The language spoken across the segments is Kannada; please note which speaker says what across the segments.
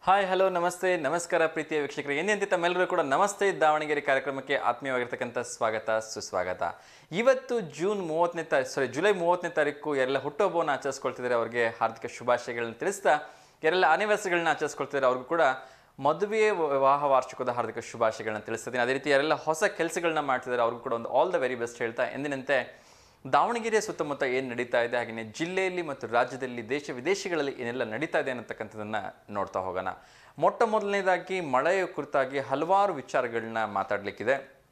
Speaker 1: ಹಾಯ್ ಹಲೋ ನಮಸ್ತೆ ನಮಸ್ಕಾರ ಪ್ರೀತಿಯ ವೀಕ್ಷಕರು ಏನೇಂತಿ ತಮ್ಮೆಲ್ಲರೂ ಕೂಡ ನಮಸ್ತೆ ದಾವಣಗೆರೆ ಕಾರ್ಯಕ್ರಮಕ್ಕೆ ಆತ್ಮೀಯವಾಗಿರ್ತಕ್ಕಂಥ ಸ್ವಾಗತ ಸುಸ್ವಾಗತ ಇವತ್ತು ಜೂನ್ ಮೂವತ್ತನೇ ತಾರೀಕು ಸಾರಿ ಜುಲೈ ಮೂವತ್ತನೇ ತಾರೀಕು ಯಾರೆಲ್ಲ ಹುಟ್ಟುಹಬ್ಬವನ್ನು ಆಚರಿಸ್ಕೊಳ್ತಿದ್ದಾರೆ ಅವರಿಗೆ ಹಾರ್ದಿಕ ಶುಭಾಶಯಗಳನ್ನ ತಿಳಿಸ್ತಾ ಯಾರೆಲ್ಲ ಆನಿವರ್ಸರಿಗಳನ್ನ ಆಚರಿಸ್ಕೊಳ್ತಿದ್ದಾರೆ ಅವ್ರಿಗೂ ಕೂಡ ಮದುವೆ ವಿವಾಹ ವಾರ್ಷಿಕದ ಹಾರ್ದಿಕ ಶುಭಾಶಯಗಳನ್ನ ತಿಳಿಸ್ತೀನಿ ಅದೇ ರೀತಿ ಯಾರೆಲ್ಲ ಹೊಸ ಕೆಲಸಗಳನ್ನ ಮಾಡ್ತಿದ್ದಾರೆ ಅವ್ರಿಗೂ ಕೂಡ ಒಂದು ಆಲ್ ದ ವೆರಿ ಬೆಸ್ಟ್ ಹೇಳ್ತಾ ಎಂದಿನಂತೆ ದಾವಣಗೆರೆಯ ಸುತ್ತಮುತ್ತ ಏನು ನಡೀತಾ ಇದೆ ಹಾಗೆಯೇ ಜಿಲ್ಲೆಯಲ್ಲಿ ಮತ್ತು ರಾಜ್ಯದಲ್ಲಿ ದೇಶ ವಿದೇಶಗಳಲ್ಲಿ ಏನೆಲ್ಲ ನಡೀತಾ ಇದೆ ಅನ್ನತಕ್ಕಂಥದ್ದನ್ನು ನೋಡ್ತಾ ಹೋಗೋಣ ಮೊಟ್ಟ ಮೊದಲನೇದಾಗಿ ಮಳೆಯ ಕುರಿತಾಗಿ ಹಲವಾರು ವಿಚಾರಗಳನ್ನ ಮಾತಾಡಲಿಕ್ಕಿದೆ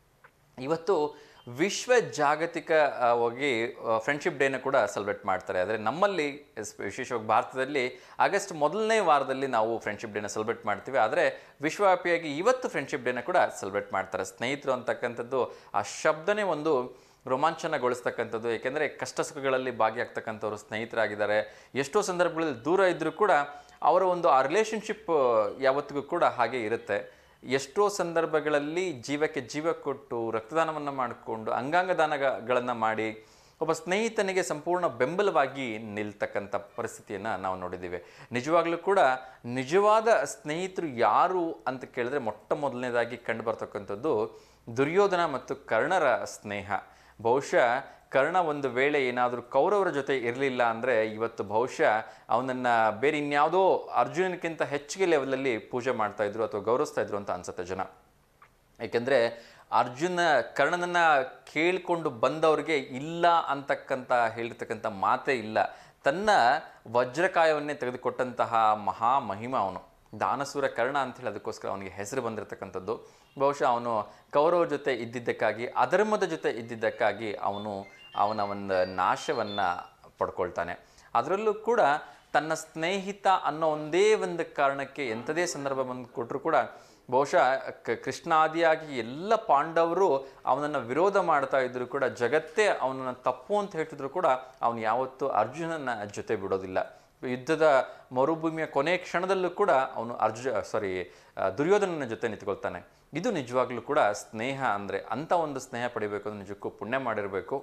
Speaker 1: ಇವತ್ತು ವಿಶ್ವ ಜಾಗತಿಕ ಆ, ವಾಗಿ ಫ್ರೆಂಡ್ಶಿಪ್ ಡೇನ ಕೂಡ ಸೆಲೆಬ್ರೇಟ್ ಮಾಡ್ತಾರೆ ಆದರೆ ನಮ್ಮಲ್ಲಿ ಎಸ್- ವಿಶೇಷವಾಗಿ ಭಾರತದಲ್ಲಿ ಆಗಸ್ಟ್ ಮೊದಲನೇ ವಾರದಲ್ಲಿ ನಾವು ಫ್ರೆಂಡ್ಶಿಪ್ ಡೇನ ಸೆಲೆಬ್ರೇಟ್ ಮಾಡ್ತೀವಿ ಆದರೆ ವಿಶ್ವವ್ಯಾಪಿಯಾಗಿ ಇವತ್ತು ಫ್ರೆಂಡ್ಶಿಪ್ ಡೇನ ಕೂಡ ಸೆಲೆಬ್ರೇಟ್ ಮಾಡ್ತಾರೆ ಸ್ನೇಹಿತರು ಅಂತಕ್ಕಂಥದ್ದು ಆ ಶಬ್ದನೇ ಒಂದು ರೋಮಾಂಚನಗೊಳಿಸ್ತಕ್ಕಂಥದ್ದು ಏಕೆಂದರೆ ಕಷ್ಟ ಸುಖಗಳಲ್ಲಿ ಭಾಗಿಯಾಗ್ತಕ್ಕಂಥವ್ರು ಸ್ನೇಹಿತರಾಗಿದ್ದಾರೆ ಎಷ್ಟೋ ಸಂದರ್ಭಗಳಲ್ಲಿ ದೂರ ಇದ್ದರೂ ಕೂಡ ಅವರ ಒಂದು ಆ ರಿಲೇಷನ್ಶಿಪ್ ಯಾವತ್ತಿಗೂ ಕೂಡ ಹಾಗೆ ಇರುತ್ತೆ ಎಷ್ಟೋ ಸಂದರ್ಭಗಳಲ್ಲಿ ಜೀವಕ್ಕೆ ಜೀವ ಕೊಟ್ಟು ರಕ್ತದಾನವನ್ನು ಮಾಡಿಕೊಂಡು ಅಂಗಾಂಗ ದಾನಗಳನ್ನು ಮಾಡಿ ಒಬ್ಬ ಸ್ನೇಹಿತನಿಗೆ ಸಂಪೂರ್ಣ ಬೆಂಬಲವಾಗಿ ನಿಲ್ತಕ್ಕಂಥ ಪರಿಸ್ಥಿತಿಯನ್ನು ನಾವು ನೋಡಿದ್ದೀವಿ ನಿಜವಾಗ್ಲೂ ಕೂಡ ನಿಜವಾದ ಸ್ನೇಹಿತರು ಯಾರು ಅಂತ ಕೇಳಿದ್ರೆ ಮೊಟ್ಟ ಮೊದಲನೇದಾಗಿ ಕಂಡು ಬರ್ತಕ್ಕಂಥದ್ದು ದುರ್ಯೋಧನ ಮತ್ತು ಕರ್ಣರ ಸ್ನೇಹ ಬಹುಶಃ ಕರ್ಣ ಒಂದು ವೇಳೆ ಏನಾದರೂ ಕೌರವರ ಜೊತೆ ಇರಲಿಲ್ಲ ಅಂದರೆ ಇವತ್ತು ಬಹುಶಃ ಅವನನ್ನು ಬೇರೆ ಇನ್ಯಾವುದೋ ಅರ್ಜುನನಿಗಿಂತ ಹೆಚ್ಚಿಗೆ ಲೆವೆಲಲ್ಲಿ ಪೂಜೆ ಮಾಡ್ತಾ ಇದ್ರು ಅಥವಾ ಗೌರವಿಸ್ತಾ ಇದ್ರು ಅಂತ ಅನ್ಸುತ್ತೆ ಜನ ಏಕೆಂದರೆ ಅರ್ಜುನ ಕರ್ಣನನ್ನ ಕೇಳಿಕೊಂಡು ಬಂದವ್ರಿಗೆ ಇಲ್ಲ ಅಂತಕ್ಕಂಥ ಹೇಳಿರ್ತಕ್ಕಂಥ ಮಾತೇ ಇಲ್ಲ ತನ್ನ ವಜ್ರಕಾಯವನ್ನೇ ತೆಗೆದುಕೊಟ್ಟಂತಹ ಮಹಾ ಮಹಿಮ ಅವನು ದಾನಸೂರ ಕರ್ಣ ಅಂತೇಳಿ ಅದಕ್ಕೋಸ್ಕರ ಅವನಿಗೆ ಹೆಸರು ಬಂದಿರತಕ್ಕಂಥದ್ದು ಬಹುಶಃ ಅವನು ಕೌರವ ಜೊತೆ ಇದ್ದಿದ್ದಕ್ಕಾಗಿ ಅಧರ್ಮದ ಜೊತೆ ಇದ್ದಿದ್ದಕ್ಕಾಗಿ ಅವನು ಅವನ ಒಂದು ನಾಶವನ್ನು ಪಡ್ಕೊಳ್ತಾನೆ ಅದರಲ್ಲೂ ಕೂಡ ತನ್ನ ಸ್ನೇಹಿತ ಅನ್ನೋ ಒಂದೇ ಒಂದು ಕಾರಣಕ್ಕೆ ಎಂಥದೇ ಸಂದರ್ಭ ಬಂದು ಕೊಟ್ಟರು ಕೂಡ ಬಹುಶಃ ಕ- ಕೃಷ್ಣಾದಿಯಾಗಿ ಎಲ್ಲ ಪಾಂಡವರು ಅವನನ್ನು ವಿರೋಧ ಮಾಡ್ತಾ ಇದ್ರು ಕೂಡ ಜಗತ್ತೇ ಅವನನ್ನು ತಪ್ಪು ಅಂತ ಹೇಳ್ತಿದ್ರು ಕೂಡ ಅವನು ಯಾವತ್ತೂ ಅರ್ಜುನನ ಜೊತೆ ಬಿಡೋದಿಲ್ಲ ಯುದ್ಧದ ಮರುಭೂಮಿಯ ಕೊನೆ ಕ್ಷಣದಲ್ಲೂ ಕೂಡ ಅವನು ಅರ್ಜು ಸಾರಿ ದುರ್ಯೋಧನನ ಜೊತೆ ನಿಂತ್ಕೊಳ್ತಾನೆ ಇದು ನಿಜವಾಗ್ಲೂ ಕೂಡ ಸ್ನೇಹ ಅಂದರೆ ಅಂಥ ಒಂದು ಸ್ನೇಹ ಪಡಿಬೇಕು ಅಂದ್ರೆ ನಿಜಕ್ಕೂ ಪುಣ್ಯ ಮಾಡಿರಬೇಕು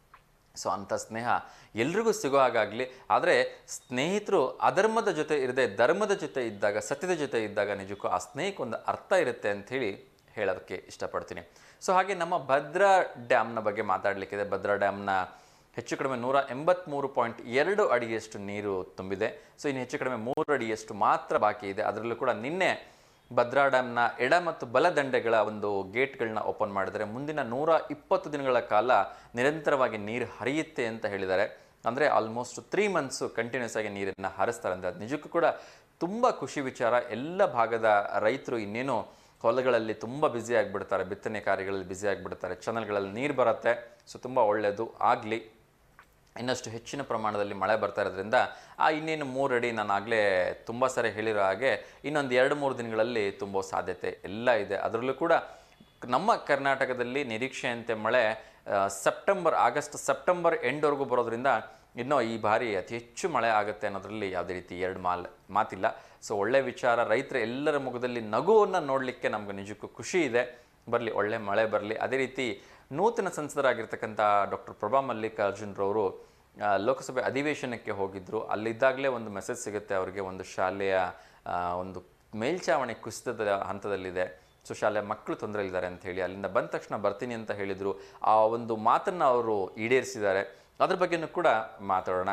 Speaker 1: ಸೊ ಅಂಥ ಸ್ನೇಹ ಎಲ್ರಿಗೂ ಸಿಗೋ ಹಾಗಾಗಲಿ ಆದರೆ ಸ್ನೇಹಿತರು ಅಧರ್ಮದ ಜೊತೆ ಇರದೆ ಧರ್ಮದ ಜೊತೆ ಇದ್ದಾಗ ಸತ್ಯದ ಜೊತೆ ಇದ್ದಾಗ ನಿಜಕ್ಕೂ ಆ ಸ್ನೇಹಕ್ಕೊಂದು ಅರ್ಥ ಇರುತ್ತೆ ಅಂಥೇಳಿ ಹೇಳೋದಕ್ಕೆ ಇಷ್ಟಪಡ್ತೀನಿ ಸೊ ಹಾಗೆ ನಮ್ಮ ಭದ್ರಾ ಡ್ಯಾಮ್ನ ಬಗ್ಗೆ ಮಾತಾಡಲಿಕ್ಕಿದೆ ಭದ್ರಾ ಡ್ಯಾಮ್ನ ಹೆಚ್ಚು ಕಡಿಮೆ ನೂರ ಎಂಬತ್ತ್ಮೂರು ಪಾಯಿಂಟ್ ಎರಡು ಅಡಿಯಷ್ಟು ನೀರು ತುಂಬಿದೆ ಸೊ ಇನ್ನು ಹೆಚ್ಚು ಕಡಿಮೆ ಮೂರು ಅಡಿಯಷ್ಟು ಮಾತ್ರ ಬಾಕಿ ಇದೆ ಅದರಲ್ಲೂ ಕೂಡ ನಿನ್ನೆ ಭದ್ರಾ ಡ್ಯಾಮ್ನ ಎಡ ಮತ್ತು ಬಲ ದಂಡೆಗಳ ಒಂದು ಗೇಟ್ಗಳನ್ನ ಓಪನ್ ಮಾಡಿದರೆ ಮುಂದಿನ ನೂರ ಇಪ್ಪತ್ತು ದಿನಗಳ ಕಾಲ ನಿರಂತರವಾಗಿ ನೀರು ಹರಿಯುತ್ತೆ ಅಂತ ಹೇಳಿದ್ದಾರೆ ಅಂದರೆ ಆಲ್ಮೋಸ್ಟ್ ತ್ರೀ ಮಂತ್ಸು ಕಂಟಿನ್ಯೂಸ್ ಆಗಿ ನೀರನ್ನು ಹರಿಸ್ತಾರೆ ಅಂದರೆ ಅದು ನಿಜಕ್ಕೂ ಕೂಡ ತುಂಬ ಖುಷಿ ವಿಚಾರ ಎಲ್ಲ ಭಾಗದ ರೈತರು ಇನ್ನೇನು ಹೊಲಗಳಲ್ಲಿ ತುಂಬ ಬ್ಯುಸಿ ಆಗಿಬಿಡ್ತಾರೆ ಬಿತ್ತನೆ ಕಾರ್ಯಗಳಲ್ಲಿ ಬ್ಯುಸಿ ಆಗಿಬಿಡ್ತಾರೆ ಚಾನಲ್ಗಳಲ್ಲಿ ನೀರು ಬರುತ್ತೆ ಸೊ ತುಂಬ ಒಳ್ಳೆಯದು ಆಗಲಿ ಇನ್ನಷ್ಟು ಹೆಚ್ಚಿನ ಪ್ರಮಾಣದಲ್ಲಿ ಮಳೆ ಬರ್ತಾ ಇರೋದ್ರಿಂದ ಆ ಇನ್ನೇನು ಮೂರು ಅಡಿ ನಾನು ಆಗಲೇ ತುಂಬ ಸರಿ ಹೇಳಿರೋ ಹಾಗೆ ಇನ್ನೊಂದು ಎರಡು ಮೂರು ದಿನಗಳಲ್ಲಿ ತುಂಬೋ ಸಾಧ್ಯತೆ ಎಲ್ಲ ಇದೆ ಅದರಲ್ಲೂ ಕೂಡ ನಮ್ಮ ಕರ್ನಾಟಕದಲ್ಲಿ ನಿರೀಕ್ಷೆಯಂತೆ ಮಳೆ ಆ, ಸೆಪ್ಟೆಂಬರ್ ಆಗಸ್ಟ್ ಸೆಪ್ಟೆಂಬರ್ ಎಂಡ್ವರೆಗೂ ಬರೋದ್ರಿಂದ ಇನ್ನೂ ಈ ಬಾರಿ ಅತಿ ಹೆಚ್ಚು ಮಳೆ ಆಗುತ್ತೆ ಅನ್ನೋದರಲ್ಲಿ ಯಾವುದೇ ರೀತಿ ಎರಡು ಮಾಲ್ ಮಾತಿಲ್ಲ ಸೊ ಒಳ್ಳೆ ವಿಚಾರ ರೈತರ ಎಲ್ಲರ ಮುಖದಲ್ಲಿ ನಗುವನ್ನು ನೋಡಲಿಕ್ಕೆ ನಮ್ಗೆ ನಿಜಕ್ಕೂ ಖುಷಿ ಇದೆ ಬರಲಿ ಒಳ್ಳೆ ಮಳೆ ಬರಲಿ ಅದೇ ರೀತಿ ನೂತನ ಸಂಸದರಾಗಿರ್ತಕ್ಕಂಥ ಡಾಕ್ಟರ್ ಪ್ರಭಾ ಮಲ್ಲಿಕಾರ್ಜುನ್ರವರು ಆ, ಲೋಕಸಭೆ ಅಧಿವೇಶನಕ್ಕೆ ಹೋಗಿದ್ದರು ಅಲ್ಲಿದ್ದಾಗಲೇ ಒಂದು ಮೆಸೇಜ್ ಸಿಗುತ್ತೆ ಅವರಿಗೆ ಒಂದು ಶಾಲೆಯ ಆ, ಒಂದು ಮೇಲ್ಚಾವಣಿ ಕುಸಿತದ ಹಂತದಲ್ಲಿದೆ ಸೊ ಶಾಲೆಯ ಮಕ್ಕಳು ತೊಂದರೆಯಲ್ಲಿದ್ದಾರೆ ಅಂತ ಹೇಳಿ ಅಲ್ಲಿಂದ ಬಂದ ತಕ್ಷಣ ಬರ್ತೀನಿ ಅಂತ ಹೇಳಿದರು ಆ ಒಂದು ಮಾತನ್ನು ಅವರು ಈಡೇರಿಸಿದ್ದಾರೆ ಅದ್ರ ಬಗ್ಗೆನೂ ಕೂಡ ಮಾತಾಡೋಣ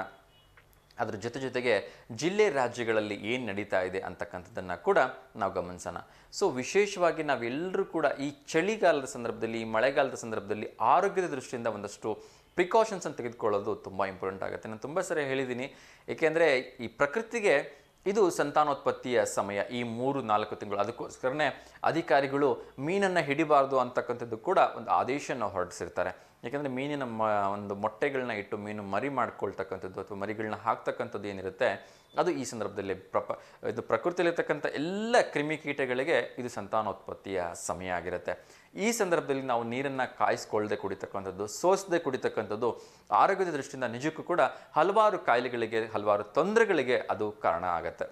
Speaker 1: ಅದ್ರ ಜೊತೆ ಜೊತೆಗೆ ಜಿಲ್ಲೆ ರಾಜ್ಯಗಳಲ್ಲಿ ಏನು ನಡೀತಾ ಇದೆ ಅಂತಕ್ಕಂಥದ್ದನ್ನು ಕೂಡ ನಾವು ಗಮನಿಸೋಣ ಸೊ ವಿಶೇಷವಾಗಿ ನಾವೆಲ್ಲರೂ ಕೂಡ ಈ ಚಳಿಗಾಲದ ಸಂದರ್ಭದಲ್ಲಿ ಈ ಮಳೆಗಾಲದ ಸಂದರ್ಭದಲ್ಲಿ ಆರೋಗ್ಯದ ದೃಷ್ಟಿಯಿಂದ ಒಂದಷ್ಟು ಪ್ರಿಕಾಷನ್ಸ್ ಅಂತ ತೆಗೆದುಕೊಳ್ಳೋದು ತುಂಬ ಇಂಪಾರ್ಟೆಂಟ್ ಆಗುತ್ತೆ ನಾನು ತುಂಬ ಸರಿ ಹೇಳಿದ್ದೀನಿ ಏಕೆಂದರೆ ಈ ಪ್ರಕೃತಿಗೆ ಇದು ಸಂತಾನೋತ್ಪತ್ತಿಯ ಸಮಯ ಈ ಮೂರು ನಾಲ್ಕು ತಿಂಗಳು ಅದಕ್ಕೋಸ್ಕರನೇ ಅಧಿಕಾರಿಗಳು ಮೀನನ್ನು ಹಿಡಿಬಾರ್ದು ಅಂತಕ್ಕಂಥದ್ದು ಕೂಡ ಒಂದು ಆದೇಶನ ಹೊರಡಿಸಿರ್ತಾರೆ ಯಾಕಂದರೆ ಮೀನಿನ ಮ ಒಂದು ಮೊಟ್ಟೆಗಳನ್ನ ಇಟ್ಟು ಮೀನು ಮರಿ ಮಾಡ್ಕೊಳ್ತಕ್ಕಂಥದ್ದು ಅಥವಾ ಮರಿಗಳನ್ನ ಹಾಕ್ತಕ್ಕಂಥದ್ದು ಏನಿರುತ್ತೆ ಅದು ಈ ಸಂದರ್ಭದಲ್ಲಿ ಪ್ರಪ ಇದು ಪ್ರಕೃತಿಯಲ್ಲಿರ್ತಕ್ಕಂಥ ಎಲ್ಲ ಕ್ರಿಮಿಕೀಟಗಳಿಗೆ ಇದು ಸಂತಾನೋತ್ಪತ್ತಿಯ ಸಮಯ ಆಗಿರುತ್ತೆ ಈ ಸಂದರ್ಭದಲ್ಲಿ ನಾವು ನೀರನ್ನು ಕಾಯಿಸ್ಕೊಳ್ಳದೆ ಕುಡಿತಕ್ಕಂಥದ್ದು ಸೋಸದೆ ಕುಡಿತಕ್ಕಂಥದ್ದು ಆರೋಗ್ಯದ ದೃಷ್ಟಿಯಿಂದ ನಿಜಕ್ಕೂ ಕೂಡ ಹಲವಾರು ಕಾಯಿಲೆಗಳಿಗೆ ಹಲವಾರು ತೊಂದರೆಗಳಿಗೆ ಅದು ಕಾರಣ ಆಗುತ್ತೆ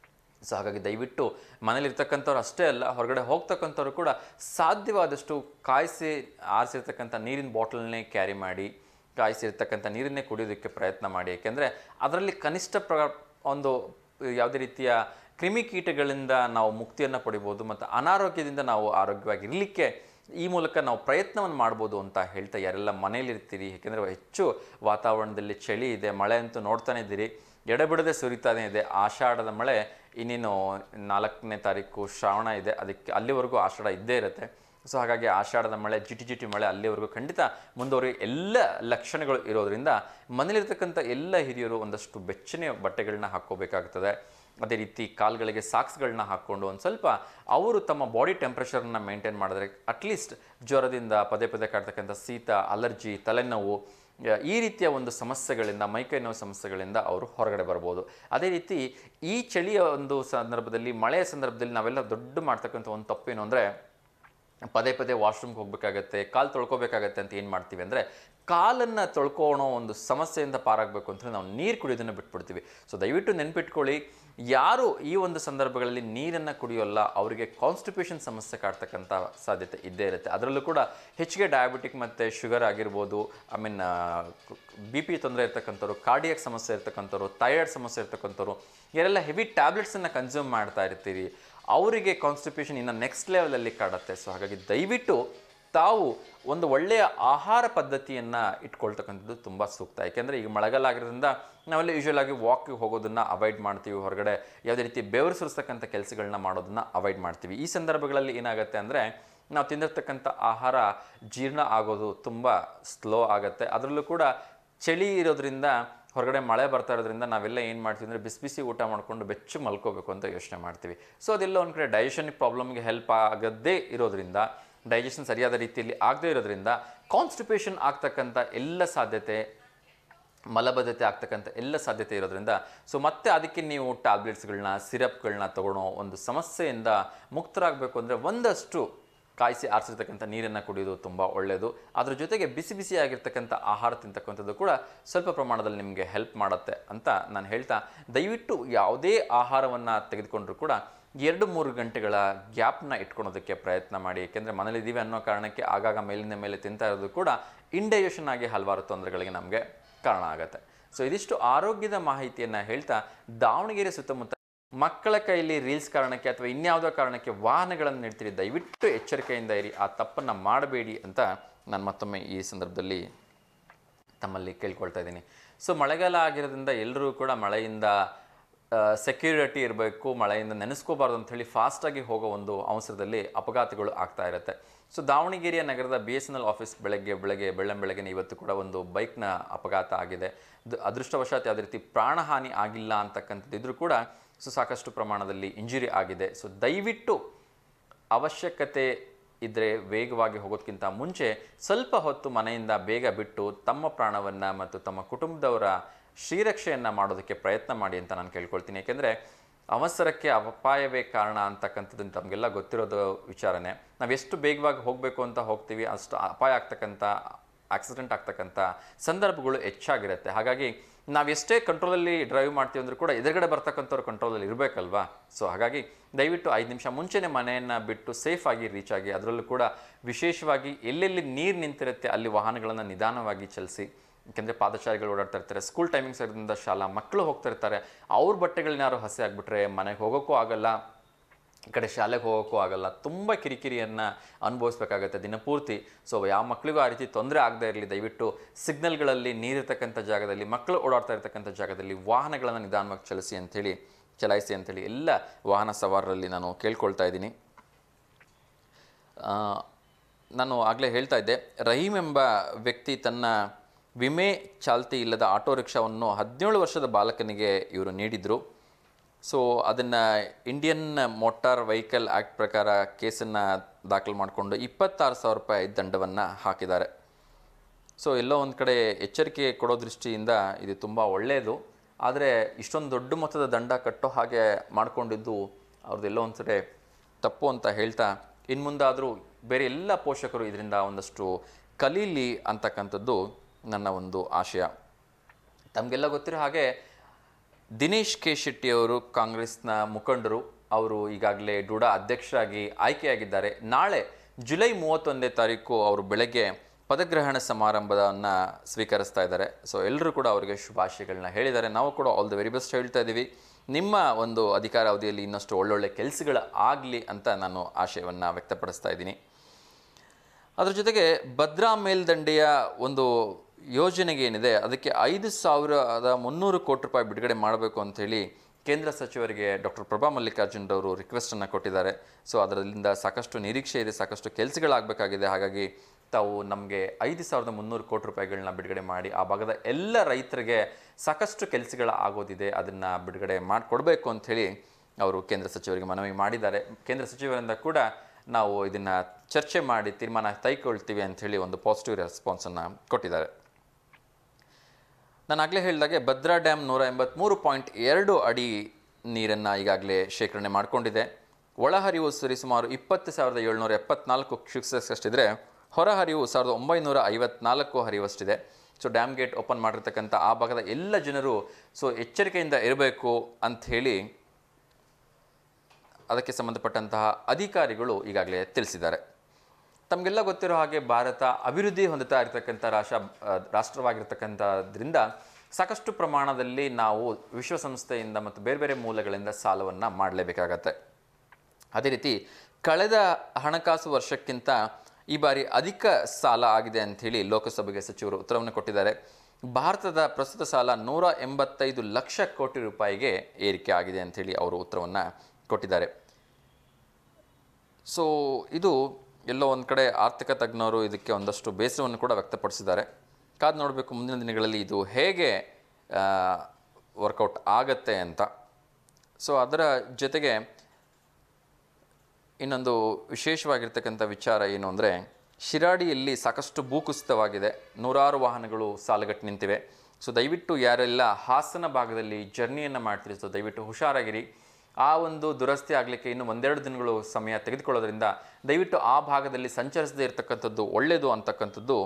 Speaker 1: ಸೊ ಹಾಗಾಗಿ ದಯವಿಟ್ಟು ಮನೇಲಿರ್ತಕ್ಕಂಥವ್ರು ಅಷ್ಟೇ ಅಲ್ಲ ಹೊರಗಡೆ ಹೋಗ್ತಕ್ಕಂಥವ್ರು ಕೂಡ ಸಾಧ್ಯವಾದಷ್ಟು ಕಾಯಿಸಿ ಆರಿಸಿರ್ತಕ್ಕಂಥ ನೀರಿನ ಬಾಟಲ್ನೇ ಕ್ಯಾರಿ ಮಾಡಿ ಕಾಯಿಸಿರ್ತಕ್ಕಂಥ ನೀರನ್ನೇ ಕುಡಿಯೋದಕ್ಕೆ ಪ್ರಯತ್ನ ಮಾಡಿ ಏಕೆಂದರೆ ಅದರಲ್ಲಿ ಕನಿಷ್ಠ ಪ್ರ ಒಂದು ಯಾವುದೇ ರೀತಿಯ ಕ್ರಿಮಿಕೀಟಗಳಿಂದ ನಾವು ಮುಕ್ತಿಯನ್ನು ಪಡಿಬೋದು ಮತ್ತು ಅನಾರೋಗ್ಯದಿಂದ ನಾವು ಆರೋಗ್ಯವಾಗಿರಲಿಕ್ಕೆ ಈ ಮೂಲಕ ನಾವು ಪ್ರಯತ್ನವನ್ನು ಮಾಡ್ಬೋದು ಅಂತ ಹೇಳ್ತಾ ಯಾರೆಲ್ಲ ಮನೇಲಿರ್ತೀರಿ ಏಕೆಂದರೆ ಹೆಚ್ಚು ವಾತಾವರಣದಲ್ಲಿ ಚಳಿ ಇದೆ ಮಳೆ ಅಂತೂ ನೋಡ್ತಾನೆ ಇದ್ದೀರಿ ಎಡೆಬಿಡದೆ ಸುರಿತಾನೆ ಇದೆ ಆಷಾಢದ ಮಳೆ ಇನ್ನೇನು ನಾಲ್ಕನೇ ತಾರೀಕು ಶ್ರಾವಣ ಇದೆ ಅದಕ್ಕೆ ಅಲ್ಲಿವರೆಗೂ ಆಷಾಢ ಇದ್ದೇ ಇರುತ್ತೆ ಸೊ ಹಾಗಾಗಿ ಆಷಾಢದ ಮಳೆ ಜಿಟಿ ಜಿಟಿ ಮಳೆ ಅಲ್ಲಿವರೆಗೂ ಖಂಡಿತ ಮುಂದುವರಿ ಎಲ್ಲ ಲಕ್ಷಣಗಳು ಇರೋದ್ರಿಂದ ಮನೇಲಿರ್ತಕ್ಕಂಥ ಎಲ್ಲ ಹಿರಿಯರು ಒಂದಷ್ಟು ಬೆಚ್ಚನೆ ಬಟ್ಟೆಗಳನ್ನ ಹಾಕ್ಕೋಬೇಕಾಗ್ತದೆ ಅದೇ ರೀತಿ ಕಾಲ್ಗಳಿಗೆ ಸಾಕ್ಸ್ಗಳನ್ನ ಹಾಕ್ಕೊಂಡು ಒಂದು ಸ್ವಲ್ಪ ಅವರು ತಮ್ಮ ಬಾಡಿ ಟೆಂಪ್ರೇಚರ್ನ ಮೇಂಟೈನ್ ಮಾಡಿದ್ರೆ ಅಟ್ಲೀಸ್ಟ್ ಜ್ವರದಿಂದ ಪದೇ ಪದೇ ಕಾಡ್ತಕ್ಕಂಥ ಶೀತ ಅಲರ್ಜಿ ತಲೆನೋವು ಯ- ಈ ರೀತಿಯ ಒಂದು ಸಮಸ್ಯೆಗಳಿಂದ ಮೈಕೈ ನೋವು ಸಮಸ್ಯೆಗಳಿಂದ ಅವರು ಹೊರಗಡೆ ಬರ್ಬೋದು ಅದೇ ರೀತಿ ಈ ಚಳಿಯ ಒಂದು ಸಂದರ್ಭದಲ್ಲಿ ಮಳೆಯ ಸಂದರ್ಭದಲ್ಲಿ ನಾವೆಲ್ಲ ದೊಡ್ಡ ಮಾಡ್ತಕ್ಕಂಥ ಒಂದು ತಪ್ಪೇನು ಅಂದರೆ ಪದೇ ಪದೇ ವಾಶ್ರೂಮ್ಗೆ ಹೋಗ್ಬೇಕಾಗತ್ತೆ ಕಾಲು ತೊಳ್ಕೊಬೇಕಾಗತ್ತೆ ಅಂತ ಏನು ಮಾಡ್ತೀವಿ ಅಂದರೆ ಕಾಲನ್ನು ತೊಳ್ಕೊಳ್ಳೋ ಒಂದು ಸಮಸ್ಯೆಯಿಂದ ಪಾರಾಗಬೇಕು ಅಂತ ನಾವು ನೀರು ಕುಡಿಯೋದನ್ನು ಬಿಟ್ಬಿಡ್ತೀವಿ ಸೊ ದಯವಿಟ್ಟು ನೆನ್ಪಿಟ್ಕೊಳ್ಳಿ ಯಾರು ಈ ಒಂದು ಸಂದರ್ಭಗಳಲ್ಲಿ ನೀರನ್ನು ಕುಡಿಯೋಲ್ಲ ಅವರಿಗೆ ಕಾನ್ಸ್ಟಿಪೇಷನ್ ಸಮಸ್ಯೆ ಕಾಡ್ತಕ್ಕಂಥ ಸಾಧ್ಯತೆ ಇದ್ದೇ ಇರುತ್ತೆ ಅದರಲ್ಲೂ ಕೂಡ ಹೆಚ್ಚಿಗೆ ಡಯಾಬಿಟಿಕ್ ಮತ್ತು ಶುಗರ್ ಆಗಿರ್ಬೋದು ಐ ಮೀನ್ ಬಿ ಪಿ ತೊಂದರೆ ಇರ್ತಕ್ಕಂಥವ್ರು ಕಾರ್ಡಿಯಾಕ್ ಸಮಸ್ಯೆ ಇರ್ತಕ್ಕಂಥವ್ರು ಥೈರಾಯ್ಡ್ ಸಮಸ್ಯೆ ಇರ್ತಕ್ಕಂಥವ್ರು ಯಾರೆಲ್ಲ ಹೆವಿ ಟ್ಯಾಬ್ಲೆಟ್ಸನ್ನು ಕನ್ಸ್ಯೂಮ್ ಮಾಡ್ತಾ ಇರ್ತೀರಿ ಅವರಿಗೆ ಕಾನ್ಸ್ಟಿಪೇಷನ್ ಇನ್ನು ನೆಕ್ಸ್ಟ್ ಲೆವೆಲಲ್ಲಿ ಕಾಡುತ್ತೆ ಸೊ ಹಾಗಾಗಿ ದಯವಿಟ್ಟು ತಾವು ಒಂದು ಒಳ್ಳೆಯ ಆಹಾರ ಪದ್ಧತಿಯನ್ನು ಇಟ್ಕೊಳ್ತಕ್ಕಂಥದ್ದು ತುಂಬ ಸೂಕ್ತ ಯಾಕೆಂದರೆ ಈಗ ಮಳೆಗಾಲ ಆಗಿರೋದ್ರಿಂದ ನಾವೆಲ್ಲ ಯೂಶ್ವಲ್ ಆಗಿ ವಾಕಿಗೆ ಹೋಗೋದನ್ನು ಅವಾಯ್ಡ್ ಮಾಡ್ತೀವಿ ಹೊರಗಡೆ ಯಾವುದೇ ರೀತಿ ಬೆವರು ಸುರಿಸ್ತಕ್ಕಂಥ ಕೆಲಸಗಳನ್ನ ಮಾಡೋದನ್ನು ಅವಾಯ್ಡ್ ಮಾಡ್ತೀವಿ ಈ ಸಂದರ್ಭಗಳಲ್ಲಿ ಏನಾಗುತ್ತೆ ಅಂದರೆ ನಾವು ತಿಂದಿರ್ತಕ್ಕಂಥ ಆಹಾರ ಜೀರ್ಣ ಆಗೋದು ತುಂಬ ಸ್ಲೋ ಆಗುತ್ತೆ ಅದರಲ್ಲೂ ಕೂಡ ಚಳಿ ಇರೋದ್ರಿಂದ ಹೊರಗಡೆ ಮಳೆ ಬರ್ತಾ ಇರೋದ್ರಿಂದ ನಾವೆಲ್ಲ ಏನು ಮಾಡ್ತೀವಿ ಅಂದರೆ ಬಿಸಿ ಬಿಸಿ ಊಟ ಮಾಡಿಕೊಂಡು ಬೆಚ್ಚು ಮಲ್ಕೋಬೇಕು ಅಂತ ಯೋಚನೆ ಮಾಡ್ತೀವಿ ಸೊ ಅದೆಲ್ಲ ಒಂದು ಕಡೆ ಡೈಜೆಷನಿಕ್ ಪ್ರಾಬ್ಲಮ್ಗೆ ಹೆಲ್ಪ್ ಆಗದೇ ಇರೋದ್ರಿಂದ ಡೈಜೆಷನ್ ಸರಿಯಾದ ರೀತಿಯಲ್ಲಿ ಆಗದೇ ಇರೋದ್ರಿಂದ ಕಾನ್ಸ್ಟಿಪೇಷನ್ ಆಗ್ತಕ್ಕಂಥ ಎಲ್ಲ ಸಾಧ್ಯತೆ ಮಲಬದ್ಧತೆ ಆಗ್ತಕ್ಕಂಥ ಎಲ್ಲ ಸಾಧ್ಯತೆ ಇರೋದ್ರಿಂದ ಸೊ ಮತ್ತೆ ಅದಕ್ಕೆ ನೀವು ಟ್ಯಾಬ್ಲೆಟ್ಸ್ಗಳನ್ನ ಸಿರಪ್ಗಳನ್ನ ತಗೊಳ್ಳೋ ಒಂದು ಸಮಸ್ಯೆಯಿಂದ ಮುಕ್ತರಾಗಬೇಕು ಅಂದರೆ ಒಂದಷ್ಟು ಕಾಯಿಸಿ ಆರಿಸಿರ್ತಕ್ಕಂಥ ನೀರನ್ನು ಕುಡಿಯೋದು ತುಂಬ ಒಳ್ಳೆಯದು ಅದ್ರ ಜೊತೆಗೆ ಬಿಸಿ ಬಿಸಿಯಾಗಿರ್ತಕ್ಕಂಥ ಆಹಾರ ತಿಂತಕ್ಕಂಥದ್ದು ಕೂಡ ಸ್ವಲ್ಪ ಪ್ರಮಾಣದಲ್ಲಿ ನಿಮಗೆ ಹೆಲ್ಪ್ ಮಾಡುತ್ತೆ ಅಂತ ನಾನು ಹೇಳ್ತಾ ದಯವಿಟ್ಟು ಯಾವುದೇ ಆಹಾರವನ್ನು ತೆಗೆದುಕೊಂಡ್ರೂ ಕೂಡ ಎರಡು ಮೂರು ಗಂಟೆಗಳ ಗ್ಯಾಪ್ನ ಇಟ್ಕೊಳೋದಕ್ಕೆ ಪ್ರಯತ್ನ ಮಾಡಿ ಏಕೆಂದರೆ ಮನೇಲಿದ್ದೀವಿ ಅನ್ನೋ ಕಾರಣಕ್ಕೆ ಆಗಾಗ ಮೇಲಿಂದ ಮೇಲೆ ತಿಂತಾ ಇರೋದು ಕೂಡ ಇಂಡೈಜೆಷನ್ ಆಗಿ ಹಲವಾರು ತೊಂದರೆಗಳಿಗೆ ನಮಗೆ ಕಾರಣ ಆಗುತ್ತೆ ಸೊ ಇದಿಷ್ಟು ಆರೋಗ್ಯದ ಮಾಹಿತಿಯನ್ನು ಹೇಳ್ತಾ ದಾವಣಗೆರೆ ಸುತ್ತಮುತ್ತ ಮಕ್ಕಳ ಕೈಯಲ್ಲಿ ರೀಲ್ಸ್ ಕಾರಣಕ್ಕೆ ಅಥವಾ ಇನ್ಯಾವುದೋ ಕಾರಣಕ್ಕೆ ವಾಹನಗಳನ್ನು ನೀಡ್ತೀರಿ ದಯವಿಟ್ಟು ಎಚ್ಚರಿಕೆಯಿಂದ ಇರಿ ಆ ತಪ್ಪನ್ನು ಮಾಡಬೇಡಿ ಅಂತ ನಾನು ಮತ್ತೊಮ್ಮೆ ಈ ಸಂದರ್ಭದಲ್ಲಿ ತಮ್ಮಲ್ಲಿ ಕೇಳ್ಕೊಳ್ತಾ ಇದ್ದೀನಿ ಸೊ ಮಳೆಗಾಲ ಆಗಿರೋದ್ರಿಂದ ಎಲ್ಲರೂ ಕೂಡ ಮಳೆಯಿಂದ ಸೆಕ್ಯೂರಿಟಿ ಇರಬೇಕು ಮಳೆಯಿಂದ ನೆನೆಸ್ಕೋಬಾರ್ದು ಅಂಥೇಳಿ ಫಾಸ್ಟಾಗಿ ಹೋಗೋ ಒಂದು ಅವಸರದಲ್ಲಿ ಅಪಘಾತಗಳು ಆಗ್ತಾ ಇರುತ್ತೆ ಸೊ ದಾವಣಗೆರೆಯ ನಗರದ B S N L office ಬೆಳಗ್ಗೆ ಬೆಳಗ್ಗೆ ಬೆಳ್ಳಂ ಬೆಳಗ್ಗೆ ಇವತ್ತು ಕೂಡ ಒಂದು ಬೈಕ್ನ ಅಪಘಾತ ಆಗಿದೆ ದ- ಅದೃಷ್ಟವಶಾತ್ ಯಾವುದೇ ರೀತಿ ಪ್ರಾಣಹಾನಿ ಆಗಿಲ್ಲ ಅಂತಕ್ಕಂಥದ್ದು ಇದ್ರೂ ಕೂಡ ಸೊ ಸಾಕಷ್ಟು ಪ್ರಮಾಣದಲ್ಲಿ ಇಂಜುರಿ ಆಗಿದೆ ಸೊ ದಯವಿಟ್ಟು ಅವಶ್ಯಕತೆ ಇದ್ದರೆ ವೇಗವಾಗಿ ಹೋಗೋದಕ್ಕಿಂತ ಮುಂಚೆ ಸ್ವಲ್ಪ ಹೊತ್ತು ಮನೆಯಿಂದ ಬೇಗ ಬಿಟ್ಟು ತಮ್ಮ ಪ್ರಾಣವನ್ನು ಮತ್ತು ತಮ್ಮ ಕುಟುಂಬದವರ ಶ್ರೀರಕ್ಷೆಯನ್ನು ಮಾಡೋದಕ್ಕೆ ಪ್ರಯತ್ನ ಮಾಡಿ ಅಂತ ನಾನು ಕೇಳ್ಕೊಳ್ತೀನಿ ಯಾಕೆಂದರೆ ಅವಸರಕ್ಕೆ ಅಪಾಯವೇ ಕಾರಣ ಅಂತಕ್ಕಂಥದ್ದು ತಮಗೆಲ್ಲ ಗೊತ್ತಿರೋದು ವಿಚಾರನೇ ನಾವು ಎಷ್ಟು ಬೇಗವಾಗಿ ಹೋಗಬೇಕು ಅಂತ ಹೋಗ್ತೀವಿ ಅಷ್ಟು ಅಪಾಯ ಆಗ್ತಕ್ಕಂಥ ಆಕ್ಸಿಡೆಂಟ್ ಆಗ್ತಕ್ಕಂಥ ಸಂದರ್ಭಗಳು ಹೆಚ್ಚಾಗಿರುತ್ತೆ ಹಾಗಾಗಿ ನಾವೆಷ್ಟೇ ಕಂಟ್ರೋಲಲ್ಲಿ ಡ್ರೈವ್ ಮಾಡ್ತೀವಿ ಅಂದರೂ ಕೂಡ ಎದುರುಗಡೆ ಬರ್ತಕ್ಕಂಥವ್ರು ಕಂಟ್ರೋಲಲ್ಲಿ ಇರಬೇಕಲ್ವಾ ಸೊ ಹಾಗಾಗಿ ದಯವಿಟ್ಟು ಐದು ನಿಮಿಷ ಮುಂಚೆನೇ ಮನೆಯನ್ನು ಬಿಟ್ಟು ಸೇಫಾಗಿ ರೀಚ್ ಆಗಿ ಅದರಲ್ಲೂ ಕೂಡ ವಿಶೇಷವಾಗಿ ಎಲ್ಲೆಲ್ಲಿ ನೀರು ನಿಂತಿರುತ್ತೆ ಅಲ್ಲಿ ವಾಹನಗಳನ್ನು ನಿಧಾನವಾಗಿ ಚಲಿಸಿ ಯಾಕೆಂದರೆ ಪಾದಚಾರಿಗಳು ಓಡಾಡ್ತಾ ಇರ್ತಾರೆ ಸ್ಕೂಲ್ ಟೈಮಿಂಗ್ಸ್ ಇರೋದ್ರಿಂದ ಶಾಲಾ ಮಕ್ಕಳು ಹೋಗ್ತಾ ಇರ್ತಾರೆ ಅವ್ರ ಬಟ್ಟೆಗಳನ್ನ ಯಾರು ಹಸಿ ಆಗಿಬಿಟ್ರೆ ಮನೆಗೆ ಹೋಗೋಕ್ಕೂ ಆಗಲ್ಲ ಈ ಕಡೆ ಶಾಲೆಗೆ ಹೋಗೋಕ್ಕೂ ಆಗಲ್ಲ ತುಂಬ ಕಿರಿಕಿರಿಯನ್ನು ಅನುಭವಿಸ್ಬೇಕಾಗತ್ತೆ ದಿನಪೂರ್ತಿ ಸೊ ಯಾವ ಮಕ್ಕಳಿಗೂ ಆ ರೀತಿ ತೊಂದರೆ ಆಗದೇ ಇರಲಿ ದಯವಿಟ್ಟು ಸಿಗ್ನಲ್ಗಳಲ್ಲಿ ನೀರಿರ್ತಕ್ಕಂಥ ಜಾಗದಲ್ಲಿ ಮಕ್ಕಳು ಓಡಾಡ್ತಾ ಇರ್ತಕ್ಕಂಥ ಜಾಗದಲ್ಲಿ ವಾಹನಗಳನ್ನು ನಿಧಾನವಾಗಿ ಚಲಿಸಿ ಅಂಥೇಳಿ ಚಲಾಯಿಸಿ ಅಂಥೇಳಿ ಎಲ್ಲ ವಾಹನ ಸವಾರರಲ್ಲಿ ನಾನು ಕೇಳ್ಕೊಳ್ತಾ ಇದ್ದೀನಿ ಆ, ನಾನು ಆಗಲೇ ಹೇಳ್ತಾ ಇದ್ದೆ ರಹೀಮ್ ಎಂಬ ವ್ಯಕ್ತಿ ತನ್ನ ವಿಮೆ ಚಾಲ್ತಿ ಇಲ್ಲದ ಆಟೋ ರಿಕ್ಷಾವನ್ನು ಹದಿನೇಳು ವರ್ಷದ ಬಾಲಕನಿಗೆ ಇವರು ನೀಡಿದರು ಸೊ ಅದನ್ನು ಇಂಡಿಯನ್ ಮೋಟಾರ್ ವೆಹಿಕಲ್ ಆ್ಯಕ್ಟ್ ಪ್ರಕಾರ ಕೇಸನ್ನು ದಾಖಲು ಮಾಡಿಕೊಂಡು ಇಪ್ಪತ್ತಾರು ಸಾವಿರ ರೂಪಾಯಿ ದಂಡವನ್ನು ಹಾಕಿದ್ದಾರೆ ಸೊ ಎಲ್ಲೋ ಒಂದು ಕಡೆ ಎಚ್ಚರಿಕೆ ಕೊಡೋ ದೃಷ್ಟಿಯಿಂದ ಇದು ತುಂಬ ಒಳ್ಳೆಯದು ಆದರೆ ಇಷ್ಟೊಂದು ದೊಡ್ಡ ಮೊತ್ತದ ದಂಡ ಕಟ್ಟೋ ಹಾಗೆ ಮಾಡಿಕೊಂಡಿದ್ದು ಅವ್ರದ್ದೆಲ್ಲೋ ಒಂದು ಕಡೆ ತಪ್ಪು ಅಂತ ಹೇಳ್ತಾ ಇನ್ನು ಮುಂದಾದರೂ ಬೇರೆ ಎಲ್ಲ ಪೋಷಕರು ಇದರಿಂದ ಒಂದಷ್ಟು ಕಲೀಲಿ ಅಂತಕ್ಕಂಥದ್ದು ನನ್ನ ಒಂದು ಆಶಯ ತಮಗೆಲ್ಲ ಗೊತ್ತಿರೋ ಹಾಗೆ ದಿನೇಶ್ ಕೆ ಶೆಟ್ಟಿಯವರು ಕಾಂಗ್ರೆಸ್ನ ಮುಖಂಡರು ಅವರು ಈಗಾಗಲೇ ಡೂಡಾ ಅಧ್ಯಕ್ಷರಾಗಿ ಆಯ್ಕೆಯಾಗಿದ್ದಾರೆ ನಾಳೆ ಜುಲೈ ಮೂವತ್ತೊಂದನೇ ತಾರೀಕು ಅವರು ಬೆಳಗ್ಗೆ ಪದಗ್ರಹಣ ಸಮಾರಂಭವನ್ನು ಸ್ವೀಕರಿಸ್ತಾ ಇದ್ದಾರೆ ಸೊ ಎಲ್ಲರೂ ಕೂಡ ಅವರಿಗೆ ಶುಭಾಶಯಗಳನ್ನ ಹೇಳಿದ್ದಾರೆ ನಾವು ಕೂಡ ಆಲ್ ದ ವೆರಿ ಬೆಸ್ಟ್ ಹೇಳ್ತಾ ಇದ್ದೀವಿ ನಿಮ್ಮ ಒಂದು ಅಧಿಕಾರ ಅವಧಿಯಲ್ಲಿ ಇನ್ನಷ್ಟು ಒಳ್ಳೊಳ್ಳೆ ಕೆಲಸಗಳು ಆಗಲಿ ಅಂತ ನಾನು ಆಶಯವನ್ನು ವ್ಯಕ್ತಪಡಿಸ್ತಾ ಇದ್ದೀನಿ ಅದ್ರ ಜೊತೆಗೆ ಭದ್ರಾ ಮೇಲ್ದಂಡೆಯ ಒಂದು ಯೋಜನೆಗೆ ಏನಿದೆ ಅದಕ್ಕೆ ಐದು ಸಾವಿರದ ಮುನ್ನೂರು ಕೋಟಿ ರೂಪಾಯಿ ಬಿಡುಗಡೆ ಮಾಡಬೇಕು ಅಂಥೇಳಿ ಕೇಂದ್ರ ಸಚಿವರಿಗೆ ಡಾಕ್ಟರ್ ಪ್ರಭಾ ಮಲ್ಲಿಕಾರ್ಜುನ್ ಅವರು ರಿಕ್ವೆಸ್ಟನ್ನು ಕೊಟ್ಟಿದ್ದಾರೆ ಸೊ ಅದರಿಂದ ಸಾಕಷ್ಟು ನಿರೀಕ್ಷೆ ಇದೆ ಸಾಕಷ್ಟು ಕೆಲಸಗಳಾಗಬೇಕಾಗಿದೆ ಹಾಗಾಗಿ ತಾವು ನಮಗೆ ಐದು ಸಾವಿರದ ಮುನ್ನೂರು ಕೋಟಿ ರೂಪಾಯಿಗಳನ್ನ ಬಿಡುಗಡೆ ಮಾಡಿ ಆ ಭಾಗದ ಎಲ್ಲ ರೈತರಿಗೆ ಸಾಕಷ್ಟು ಕೆಲಸಗಳ ಆಗೋದಿದೆ ಅದನ್ನು ಬಿಡುಗಡೆ ಮಾಡಿಕೊಡ್ಬೇಕು ಅಂಥೇಳಿ ಅವರು ಕೇಂದ್ರ ಸಚಿವರಿಗೆ ಮನವಿ ಮಾಡಿದ್ದಾರೆ ಕೇಂದ್ರ ಸಚಿವರಿಂದ ಕೂಡ ನಾವು ಇದನ್ನು ಚರ್ಚೆ ಮಾಡಿ ತೀರ್ಮಾನ ಕೈಗೊಳ್ತೀವಿ ಅಂಥೇಳಿ ಒಂದು ಪಾಸಿಟಿವ್ ರೆಸ್ಪಾನ್ಸನ್ನು ಕೊಟ್ಟಿದ್ದಾರೆ ನಾನು ಆಗಲೇ ಹೇಳಿದಾಗೆ ಭದ್ರಾ ಡ್ಯಾಮ್ ನೂರ ಎಂಬತ್ತ್ಮೂರು ಪಾಯಿಂಟ್ ಎರಡು ಅಡಿ ನೀರನ್ನು ಈಗಾಗಲೇ ಶೇಖರಣೆ ಮಾಡಿಕೊಂಡಿದೆ ಒಳಹರಿವು ಸರಿಸುಮಾರು ಇಪ್ಪತ್ತು ಸಾವಿರದ ಏಳ್ನೂರ ಎಪ್ಪತ್ನಾಲ್ಕು ಕ್ಯೂಸೆಕ್ಸ್ ಅಷ್ಟಿದ್ರೆ ಹೊರಹರಿವು ಸಾವಿರದ ಒಂಬೈನೂರ ಐವತ್ನಾಲ್ಕು ಹರಿವಷ್ಟಿದೆ ಸೊ ಡ್ಯಾಮ್ ಗೇಟ್ ಓಪನ್ ಮಾಡಿರ್ತಕ್ಕಂಥ ಆ ಭಾಗದ ಎಲ್ಲ ಜನರು ಸೊ ಎಚ್ಚರಿಕೆಯಿಂದ ಇರಬೇಕು ಅಂಥೇಳಿ ಅದಕ್ಕೆ ಸಂಬಂಧಪಟ್ಟಂತಹ ಅಧಿಕಾರಿಗಳು ಈಗಾಗಲೇ ತಿಳಿಸಿದ್ದಾರೆ ತಮಗೆಲ್ಲ ಗೊತ್ತಿರೋ ಹಾಗೆ ಭಾರತ ಅಭಿವೃದ್ಧಿ ಹೊಂದುತ್ತಾ ಇರತಕ್ಕಂಥ ರಾಷ್ಟ್ರ ಆ, ರಾಷ್ಟ್ರವಾಗಿರ್ತಕ್ಕಂಥದ್ರಿಂದ ಸಾಕಷ್ಟು ಪ್ರಮಾಣದಲ್ಲಿ ನಾವು ವಿಶ್ವಸಂಸ್ಥೆಯಿಂದ ಮತ್ತು ಬೇರೆ ಬೇರೆ ಮೂಲಗಳಿಂದ ಸಾಲವನ್ನು ಮಾಡಲೇಬೇಕಾಗತ್ತೆ ಅದೇ ರೀತಿ ಕಳೆದ ಹಣಕಾಸು ವರ್ಷಕ್ಕಿಂತ ಈ ಬಾರಿ ಅಧಿಕ ಸಾಲ ಆಗಿದೆ ಅಂಥೇಳಿ ಲೋಕಸಭೆಗೆ ಸಚಿವರು ಉತ್ತರವನ್ನು ಕೊಟ್ಟಿದ್ದಾರೆ ಭಾರತದ ಪ್ರಸ್ತುತ ಸಾಲ ನೂರ ಎಂಬತ್ತೈದು ಲಕ್ಷ ಕೋಟಿ ರೂಪಾಯಿಗೆ ಏರಿಕೆ ಆಗಿದೆ ಅಂಥೇಳಿ ಅವರು ಉತ್ತರವನ್ನು ಕೊಟ್ಟಿದ್ದಾರೆ ಸೊ ಇದು ಎಲ್ಲೋ ಒಂದು ಕಡೆ ಆರ್ಥಿಕ ತಜ್ಞರು ಇದಕ್ಕೆ ಒಂದಷ್ಟು ಬೇಸರವನ್ನು ಕೂಡ ವ್ಯಕ್ತಪಡಿಸಿದ್ದಾರೆ ಕಾದು ನೋಡಬೇಕು ಮುಂದಿನ ದಿನಗಳಲ್ಲಿ ಇದು ಹೇಗೆ ವರ್ಕೌಟ್ ಆಗತ್ತೆ ಅಂತ ಸೊ ಅದರ ಜೊತೆಗೆ ಇನ್ನೊಂದು ವಿಶೇಷವಾಗಿರ್ತಕ್ಕಂಥ ವಿಚಾರ ಏನು ಅಂದರೆ ಶಿರಾಡಿಯಲ್ಲಿ ಸಾಕಷ್ಟು ಭೂಕುಸಿತವಾಗಿದೆ ನೂರಾರು ವಾಹನಗಳು ಸಾಲುಗಟ್ಟು ನಿಂತಿವೆ ಸೊ ದಯವಿಟ್ಟು ಯಾರೆಲ್ಲ ಹಾಸನ ಭಾಗದಲ್ಲಿ ಜರ್ನಿಯನ್ನು ಮಾಡ್ತೀರಿ ಸೊ ದಯವಿಟ್ಟು ಹುಷಾರಾಗಿರಿ ಆ ಒಂದು ದುರಸ್ತಿ ಆಗಲಿಕ್ಕೆ ಇನ್ನು ಒಂದೆರಡು ದಿನಗಳು ಸಮಯ ತೆಗೆದುಕೊಳ್ಳೋದ್ರಿಂದ ದಯವಿಟ್ಟು ಆ ಭಾಗದಲ್ಲಿ ಸಂಚರಿಸದೇ ಇರತಕ್ಕಂಥದ್ದು ಒಳ್ಳೆಯದು ಅಂತಕ್ಕಂಥದ್ದು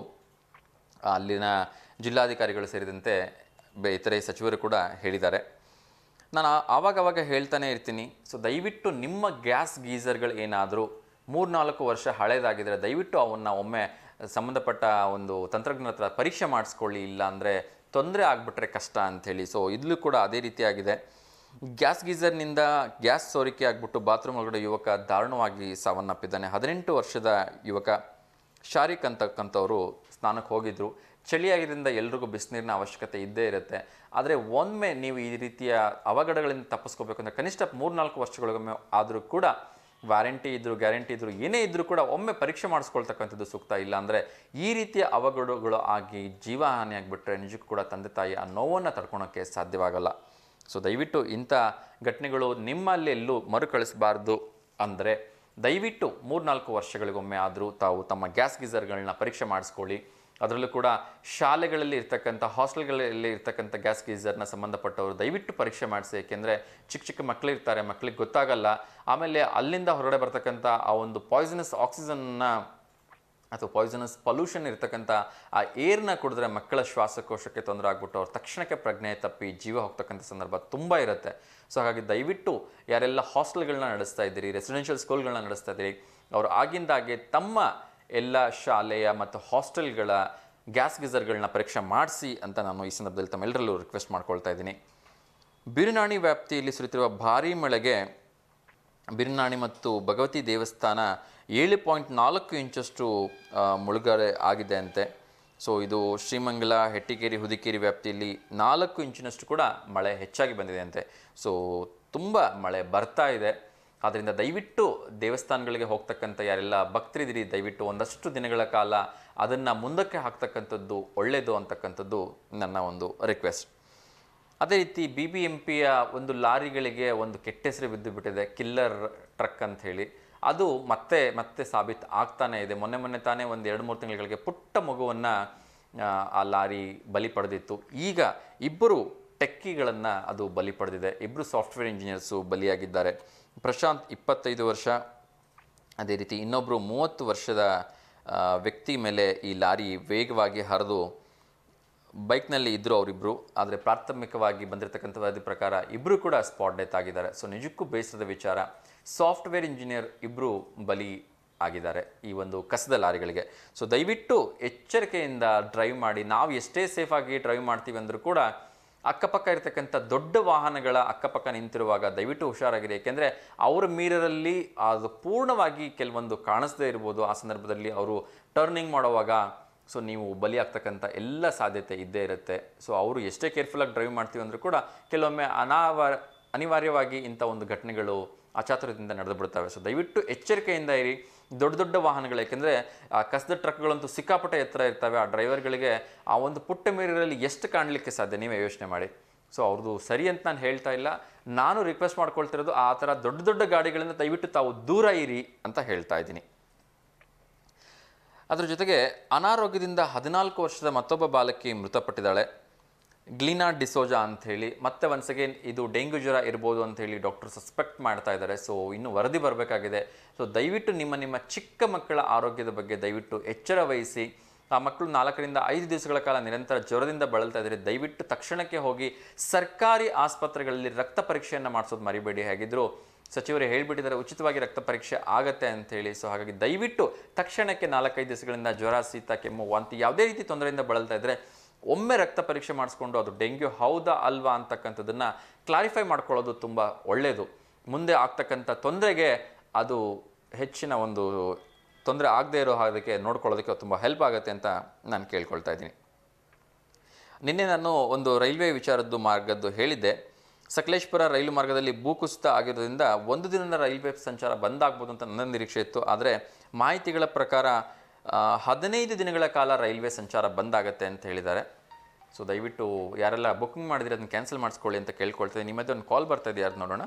Speaker 1: ಅಲ್ಲಿನ ಜಿಲ್ಲಾಧಿಕಾರಿಗಳು ಸೇರಿದಂತೆ ಬೆ ಇತರೆ ಸಚಿವರು ಕೂಡ ಹೇಳಿದ್ದಾರೆ ನಾನು ಆ- ಆವಾಗವಾಗ ಹೇಳ್ತಾನೆ ಇರ್ತೀನಿ ಸೊ ದಯವಿಟ್ಟು ನಿಮ್ಮ ಗ್ಯಾಸ್ ಗೀಸರ್ಗಳು ಏನಾದರೂ ಮೂರ್ನಾಲ್ಕು ವರ್ಷ ಹಳೇದಾಗಿದ್ದರೆ ದಯವಿಟ್ಟು ಅವನ್ನ ಒಮ್ಮೆ ಸಂಬಂಧಪಟ್ಟ ಒಂದು ತಂತ್ರಜ್ಞರ ಹತ್ರ ಪರೀಕ್ಷೆ ಮಾಡಿಸ್ಕೊಳ್ಳಿ ಇಲ್ಲ ಅಂದರೆ ತೊಂದರೆ ಆಗಿಬಿಟ್ರೆ ಕಷ್ಟ ಅಂಥೇಳಿ ಸೊ ಇಲ್ಲೂ ಕೂಡ ಅದೇ ರೀತಿಯಾಗಿದೆ ಗ್ಯಾಸ್ ಗೀಸರ್ನಿಂದ ಗ್ಯಾಸ್ ಸೋರಿಕೆ ಆಗಿಬಿಟ್ಟು ಬಾತ್ರೂಮ್ ಒಳಗಡೆ ಯುವಕ ದಾರುಣವಾಗಿ ಸಾವನ್ನಪ್ಪಿದ್ದಾನೆ ಹದಿನೆಂಟು ವರ್ಷದ ಯುವಕ ಶಾರಿಕ್ ಅಂತಕ್ಕಂಥವ್ರು ಸ್ನಾನಕ್ಕೆ ಹೋಗಿದ್ರು ಚಳಿಯಾಗಿದ್ದರಿಂದ ಎಲ್ರಿಗೂ ಬಿಸಿನೀರಿನ ಅವಶ್ಯಕತೆ ಇದ್ದೇ ಇರುತ್ತೆ ಆದರೆ ಒಮ್ಮೆ ನೀವು ಈ ರೀತಿಯ ಅವಘಡಗಳಿಂದ ತಪ್ಪಿಸ್ಕೋಬೇಕು ಅಂದರೆ ಕನಿಷ್ಠ ಮೂರ್ನಾಲ್ಕು ವರ್ಷಗಳಿಗೊಮ್ಮೆ ಆದರೂ ಕೂಡ ವಾರಂಟಿ ಇದ್ದರೂ ಗ್ಯಾರಂಟಿ ಇದ್ದರೂ ಏನೇ ಇದ್ದರೂ ಕೂಡ ಒಮ್ಮೆ ಪರೀಕ್ಷೆ ಮಾಡಿಸ್ಕೊಳ್ತಕ್ಕಂಥದ್ದು ಸೂಕ್ತ ಇಲ್ಲ ಅಂದರೆ ಈ ರೀತಿಯ ಅವಘಡಗಳು ಆಗಿ ಜೀವಹಾನಿ ಆಗಿಬಿಟ್ರೆ ನಿಜಕ್ಕೂ ಕೂಡ ತಂದೆ ತಾಯಿ ಆ ನೋವನ್ನು ತಡ್ಕೊಳೋಕ್ಕೆ ಸಾಧ್ಯವಾಗಲ್ಲ ಸೊ ದಯವಿಟ್ಟು ಇಂಥ ಘಟನೆಗಳು ನಿಮ್ಮಲ್ಲಿ ಎಲ್ಲೂ ಮರುಕಳಿಸಬಾರ್ದು ಅಂದರೆ ದಯವಿಟ್ಟು ಮೂರ್ನಾಲ್ಕು ವರ್ಷಗಳಿಗೊಮ್ಮೆ ಆದರೂ ತಾವು ತಮ್ಮ ಗ್ಯಾಸ್ ಗೀಸರ್ಗಳನ್ನ ಪರೀಕ್ಷೆ ಮಾಡಿಸ್ಕೊಳ್ಳಿ ಅದರಲ್ಲೂ ಕೂಡ ಶಾಲೆಗಳಲ್ಲಿ ಇರ್ತಕ್ಕಂಥ ಹಾಸ್ಟೆಲ್ಗಳಲ್ಲಿ ಇರ್ತಕ್ಕಂಥ ಗ್ಯಾಸ್ ಗೀಸರ್ನ ಸಂಬಂಧಪಟ್ಟವರು ದಯವಿಟ್ಟು ಪರೀಕ್ಷೆ ಮಾಡಿಸಿ ಏಕೆಂದರೆ ಚಿಕ್ಕ ಚಿಕ್ಕ ಮಕ್ಕಳು ಇರ್ತಾರೆ ಮಕ್ಕಳಿಗೆ ಗೊತ್ತಾಗಲ್ಲ ಆಮೇಲೆ ಅಲ್ಲಿಂದ ಹೊರಗಡೆ ಬರ್ತಕ್ಕಂಥ ಆ ಒಂದು ಪಾಯ್ಸನಸ್ ಆಕ್ಸಿಜನ್ನ ಅಥವಾ ಪಾಯ್ಸನಸ್ ಪೊಲ್ಯೂಷನ್ ಇರ್ತಕ್ಕಂಥ ಆ ಏರ್ನ ಕುಡಿದ್ರೆ ಮಕ್ಕಳ ಶ್ವಾಸಕೋಶಕ್ಕೆ ತೊಂದರೆ ಆಗ್ಬಿಟ್ಟು ಅವ್ರು ತಕ್ಷಣಕ್ಕೆ ಪ್ರಜ್ಞೆ ತಪ್ಪಿ ಜೀವ ಹೋಗ್ತಕ್ಕಂಥ ಸಂದರ್ಭ ತುಂಬ ಇರುತ್ತೆ ಸೊ ಹಾಗಾಗಿ ದಯವಿಟ್ಟು ಯಾರೆಲ್ಲ ಹಾಸ್ಟೆಲ್ಗಳನ್ನ ನಡೆಸ್ತಾ ಇದ್ದೀರಿ ರೆಸಿಡೆನ್ಷಿಯಲ್ ಸ್ಕೂಲ್ಗಳನ್ನ ನಡೆಸ್ತಾ ಇದ್ದೀರಿ ಅವರು ಆಗಿಂದಾಗೆ ತಮ್ಮ ಎಲ್ಲ ಶಾಲೆಯ ಮತ್ತು ಹಾಸ್ಟೆಲ್ಗಳ ಗ್ಯಾಸ್ ಗೀಸರ್ಗಳನ್ನ ಪರೀಕ್ಷೆ ಮಾಡಿಸಿ ಅಂತ ನಾನು ಈ ಸಂದರ್ಭದಲ್ಲಿ ತಮ್ಮೆಲ್ಲರಲ್ಲೂ ರಿಕ್ವೆಸ್ಟ್ ಮಾಡ್ಕೊಳ್ತಾ ಇದ್ದೀನಿ ಬಿರುನಾಣಿ ವ್ಯಾಪ್ತಿಯಲ್ಲಿ ಸುರಿತಿರುವ ಭಾರೀ ಮಳೆಗೆ ಬಿರುನಾಣಿ ಮತ್ತು ಭಗವತಿ ದೇವಸ್ಥಾನ ಏಳು ಪಾಯಿಂಟ್ ನಾಲ್ಕು ಇಂಚಷ್ಟು ಆ, ಮುಳುಗಡೆ ಆಗಿದೆ ಅಂತೆ ಸೊ ಇದು ಶ್ರೀಮಂಗಲ ಹೆಟ್ಟಿಗೇರಿ ಹುದಿಕೇರಿ ವ್ಯಾಪ್ತಿಯಲ್ಲಿ ನಾಲ್ಕು ಇಂಚಿನಷ್ಟು ಕೂಡ ಮಳೆ ಹೆಚ್ಚಾಗಿ ಬಂದಿದೆ ಅಂತೆ ಸೊ ತುಂಬ ಮಳೆ ಬರ್ತಾ ಇದೆ ಆದ್ದರಿಂದ ದಯವಿಟ್ಟು ದೇವಸ್ಥಾನಗಳಿಗೆ ಹೋಗ್ತಕ್ಕಂಥ ಯಾರೆಲ್ಲ ಭಕ್ತರಿದ್ದೀರಿ ದಯವಿಟ್ಟು ಒಂದಷ್ಟು ದಿನಗಳ ಕಾಲ ಅದನ್ನು ಮುಂದಕ್ಕೆ ಹಾಕ್ತಕ್ಕಂಥದ್ದು ಒಳ್ಳೆಯದು ಅಂತಕ್ಕಂಥದ್ದು ನನ್ನ ಒಂದು ರಿಕ್ವೆಸ್ಟ್ ಅದೇ ರೀತಿ ಬಿ ಬಿ ಎಂ ಪಿಯ ಒಂದು ಲಾರಿಗಳಿಗೆ ಒಂದು ಕೆಟ್ಟ ಹೆಸರು ಬಿದ್ದು ಬಿಟ್ಟಿದೆ ಕಿಲ್ಲರ್ ಟ್ರಕ್ ಅಂತ ಹೇಳಿ ಅದು ಮತ್ತೆ ಮತ್ತೆ ಸಾಬೀತು ಆಗ್ತಾನೆ ಇದೆ ಮೊನ್ನೆ ಮೊನ್ನೆ ತಾನೇ ಒಂದು ಎರಡು ಮೂರು ತಿಂಗಳಿಗೆ ಪುಟ್ಟ ಮಗುವನ್ನು ಆ ಲಾರಿ ಬಲಿ ಪಡೆದಿತ್ತು ಈಗ ಇಬ್ಬರು ಟೆಕ್ಕಿಗಳನ್ನು ಅದು ಬಲಿ ಪಡೆದಿದೆ ಇಬ್ಬರು ಸಾಫ್ಟ್ವೇರ್ ಇಂಜಿನಿಯರ್ಸು ಬಲಿಯಾಗಿದ್ದಾರೆ ಪ್ರಶಾಂತ್ ಇಪ್ಪತ್ತೈದು ವರ್ಷ ಅದೇ ರೀತಿ ಇನ್ನೊಬ್ಬರು ಮೂವತ್ತು ವರ್ಷದ ಆ, ವ್ಯಕ್ತಿ ಮೇಲೆ ಈ ಲಾರಿ ವೇಗವಾಗಿ ಹರಿದು ಬೈಕ್ನಲ್ಲಿ ಇದ್ದರು ಅವರಿಬ್ಬರು ಆದರೆ ಪ್ರಾಥಮಿಕವಾಗಿ ಬಂದಿರತಕ್ಕಂಥ ವರದಿ ಪ್ರಕಾರ ಇಬ್ಬರು ಕೂಡ ಸ್ಪಾಟ್ ಡೆತ್ ಆಗಿದ್ದಾರೆ ಸೊ ನಿಜಕ್ಕೂ ಬೇಸರದ ವಿಚಾರ ಸಾಫ್ಟ್ವೇರ್ ಇಂಜಿನಿಯರ್ ಇಬ್ಬರು ಬಲಿ ಆಗಿದ್ದಾರೆ ಈ ಒಂದು ಕಸದ ಲಾರಿಗಳಿಗೆ ಸೊ ದಯವಿಟ್ಟು ಎಚ್ಚರಿಕೆಯಿಂದ ಡ್ರೈವ್ ಮಾಡಿ ನಾವು ಎಷ್ಟೇ ಸೇಫಾಗಿ ಡ್ರೈವ್ ಮಾಡ್ತೀವಿ ಅಂದರೂ ಕೂಡ ಅಕ್ಕಪಕ್ಕ ಇರತಕ್ಕಂಥ ದೊಡ್ಡ ವಾಹನಗಳ ಅಕ್ಕಪಕ್ಕ ನಿಂತಿರುವಾಗ ದಯವಿಟ್ಟು ಹುಷಾರಾಗಿರಿ ಏಕೆಂದರೆ ಅವರ ಮೀರರಲ್ಲಿ ಅದು ಪೂರ್ಣವಾಗಿ ಕೆಲವೊಂದು ಕಾಣಿಸದೇ ಇರ್ಬೋದು ಆ ಸಂದರ್ಭದಲ್ಲಿ ಅವರು ಟರ್ನಿಂಗ್ ಮಾಡುವಾಗ ಸೊ ನೀವು ಬಲಿ ಆಗ್ತಕ್ಕಂಥ ಎಲ್ಲ ಸಾಧ್ಯತೆ ಇದ್ದೇ ಇರುತ್ತೆ ಸೊ ಅವರು ಎಷ್ಟೇ ಕೇರ್ಫುಲ್ಲಾಗಿ ಡ್ರೈವ್ ಮಾಡ್ತೀವಿ ಅಂದರೂ ಕೂಡ ಕೆಲವೊಮ್ಮೆ ಅನಾವ ಅನಿವಾರ್ಯವಾಗಿ ಇಂಥ ಒಂದು ಘಟನೆಗಳು ಅಚಾತುರ್ಯದಿಂದ ನಡೆದು ಬಿಡ್ತವೆ ಸೊ ದಯವಿಟ್ಟು ಎಚ್ಚರಿಕೆಯಿಂದ ಇರಿ ದೊಡ್ಡ ದೊಡ್ಡ ವಾಹನಗಳು ಯಾಕೆಂದರೆ ಆ ಕಸದ ಟ್ರಕ್ಗಳಂತೂ ಸಿಕ್ಕಾಪಟ್ಟೆ ಎತ್ತರ ಇರ್ತವೆ ಆ ಡ್ರೈವರ್ಗಳಿಗೆ ಆ ಒಂದು ಪುಟ್ಟ ಮೀರಲ್ಲಿ ಎಷ್ಟು ಕಾಣಲಿಕ್ಕೆ ಸಾಧ್ಯ ನೀವೇ ಯೋಚನೆ ಮಾಡಿ ಸೊ ಅವ್ರದ್ದು ಸರಿ ಅಂತ ನಾನು ಹೇಳ್ತಾ ಇಲ್ಲ ನಾನು ರಿಕ್ವೆಸ್ಟ್ ಮಾಡ್ಕೊಳ್ತಿರೋದು ಆ ಥರ ದೊಡ್ಡ ದೊಡ್ಡ ಗಾಡಿಗಳಿಂದ ದಯವಿಟ್ಟು ತಾವು ದೂರ ಇರಿ ಅಂತ ಹೇಳ್ತಾ ಇದ್ದೀನಿ ಅದರ ಜೊತೆಗೆ ಅನಾರೋಗ್ಯದಿಂದ ಹದಿನಾಲ್ಕು ವರ್ಷದ ಮತ್ತೊಬ್ಬ ಬಾಲಕಿ ಮೃತಪಟ್ಟಿದ್ದಾಳೆ ಗ್ಲೀನಾ ಡಿಸೋಜಾ ಅಂಥೇಳಿ ಮತ್ತೆ ಒನ್ಸ್ ಅಗೇನ್ ಇದು ಡೆಂಗ್ಯೂ ಜ್ವರ ಇರ್ಬೋದು ಅಂಥೇಳಿ ಡಾಕ್ಟರ್ ಸಸ್ಪೆಕ್ಟ್ ಮಾಡ್ತಾ ಇದ್ದಾರೆ ಸೊ ಇನ್ನು ವರದಿ ಬರಬೇಕಾಗಿದೆ ಸೊ ದಯವಿಟ್ಟು ನಿಮ್ಮ ನಿಮ್ಮ ಚಿಕ್ಕ ಮಕ್ಕಳ ಆರೋಗ್ಯದ ಬಗ್ಗೆ ದಯವಿಟ್ಟು ಎಚ್ಚರ ವಹಿಸಿ ಆ ಮಕ್ಕಳು ನಾಲ್ಕರಿಂದ ಐದು ದಿವಸಗಳ ಕಾಲ ನಿರಂತರ ಜ್ವರದಿಂದ ಬಳಲ್ತಾ ಇದ್ದಾರೆ ದಯವಿಟ್ಟು ತಕ್ಷಣಕ್ಕೆ ಹೋಗಿ ಸರ್ಕಾರಿ ಆಸ್ಪತ್ರೆಗಳಲ್ಲಿ ರಕ್ತ ಪರೀಕ್ಷೆಯನ್ನು ಮಾಡಿಸೋದು ಮರಿಬೇಡಿ ಹಾಗಿದ್ರು ಸಚಿವರು ಹೇಳಿಬಿಟ್ಟಿದ್ದಾರೆ ಉಚಿತವಾಗಿ ರಕ್ತ ಪರೀಕ್ಷೆ ಆಗತ್ತೆ ಅಂತೇಳಿ ಸೊ ಹಾಗಾಗಿ ದಯವಿಟ್ಟು ತಕ್ಷಣಕ್ಕೆ ನಾಲ್ಕೈದು ದಿವಸಗಳಿಂದ ಜ್ವರ ಶೀತ ಕೆಮ್ಮು ವಾಂತಿ ಯಾವುದೇ ರೀತಿ ತೊಂದರೆಯಿಂದ ಬಳಲ್ತಾ ಇದ್ದರೆ ಒಮ್ಮೆ ರಕ್ತ ಪರೀಕ್ಷೆ ಮಾಡಿಸ್ಕೊಂಡು ಅದು ಡೆಂಗ್ಯೂ ಹೌದಾ ಅಲ್ವಾ ಅಂತಕ್ಕಂಥದ್ದನ್ನು ಕ್ಲಾರಿಫೈ ಮಾಡ್ಕೊಳ್ಳೋದು ತುಂಬ ಒಳ್ಳೆಯದು ಮುಂದೆ ಆಗ್ತಕ್ಕಂಥ ತೊಂದರೆಗೆ ಅದು ಹೆಚ್ಚಿನ ಒಂದು ತೊಂದರೆ ಆಗದೇ ಇರೋ ಹಾಗೆ ನೋಡ್ಕೊಳ್ಳೋದಕ್ಕೆ ತುಂಬ ಹೆಲ್ಪ್ ಆಗುತ್ತೆ ಅಂತ ನಾನು ಕೇಳ್ಕೊಳ್ತಾ ಇದ್ದೀನಿ ನಿನ್ನೆ ನಾನು ಒಂದು ರೈಲ್ವೆ ವಿಚಾರದ್ದು ಮಾರ್ಗದ್ದು ಹೇಳಿದ್ದೆ ಸಕಲೇಶ್ಪುರ ರೈಲು ಮಾರ್ಗದಲ್ಲಿ ಭೂಕುಸಿತ ಆಗಿರೋದ್ರಿಂದ ಒಂದು ದಿನದ ರೈಲ್ವೆ ಸಂಚಾರ ಬಂದ್ ಆಗ್ಬೋದು ಅಂತ ನನ್ನ ನಿರೀಕ್ಷೆ ಇತ್ತು ಆದರೆ ಮಾಹಿತಿಗಳ ಪ್ರಕಾರ ಆ, ಹದಿನೈದು ದಿನಗಳ ಕಾಲ ರೈಲ್ವೆ ಸಂಚಾರ ಬಂದ್ ಆಗುತ್ತೆ ಅಂತ ಹೇಳಿದ್ದಾರೆ ಸೊ ದಯವಿಟ್ಟು ಯಾರೆಲ್ಲ ಬುಕಿಂಗ್ ಮಾಡಿದ್ರೆ ಅದನ್ನು ಕ್ಯಾನ್ಸಲ್ ಮಾಡಿಸ್ಕೊಳ್ಳಿ ಅಂತ ಕೇಳ್ಕೊಳ್ತೀನಿ ನಿಮ್ಮದೇ ಒಂದು ಕಾಲ್ ಬರ್ತಾ ಇದೆ ಯಾರು ನೋಡೋಣ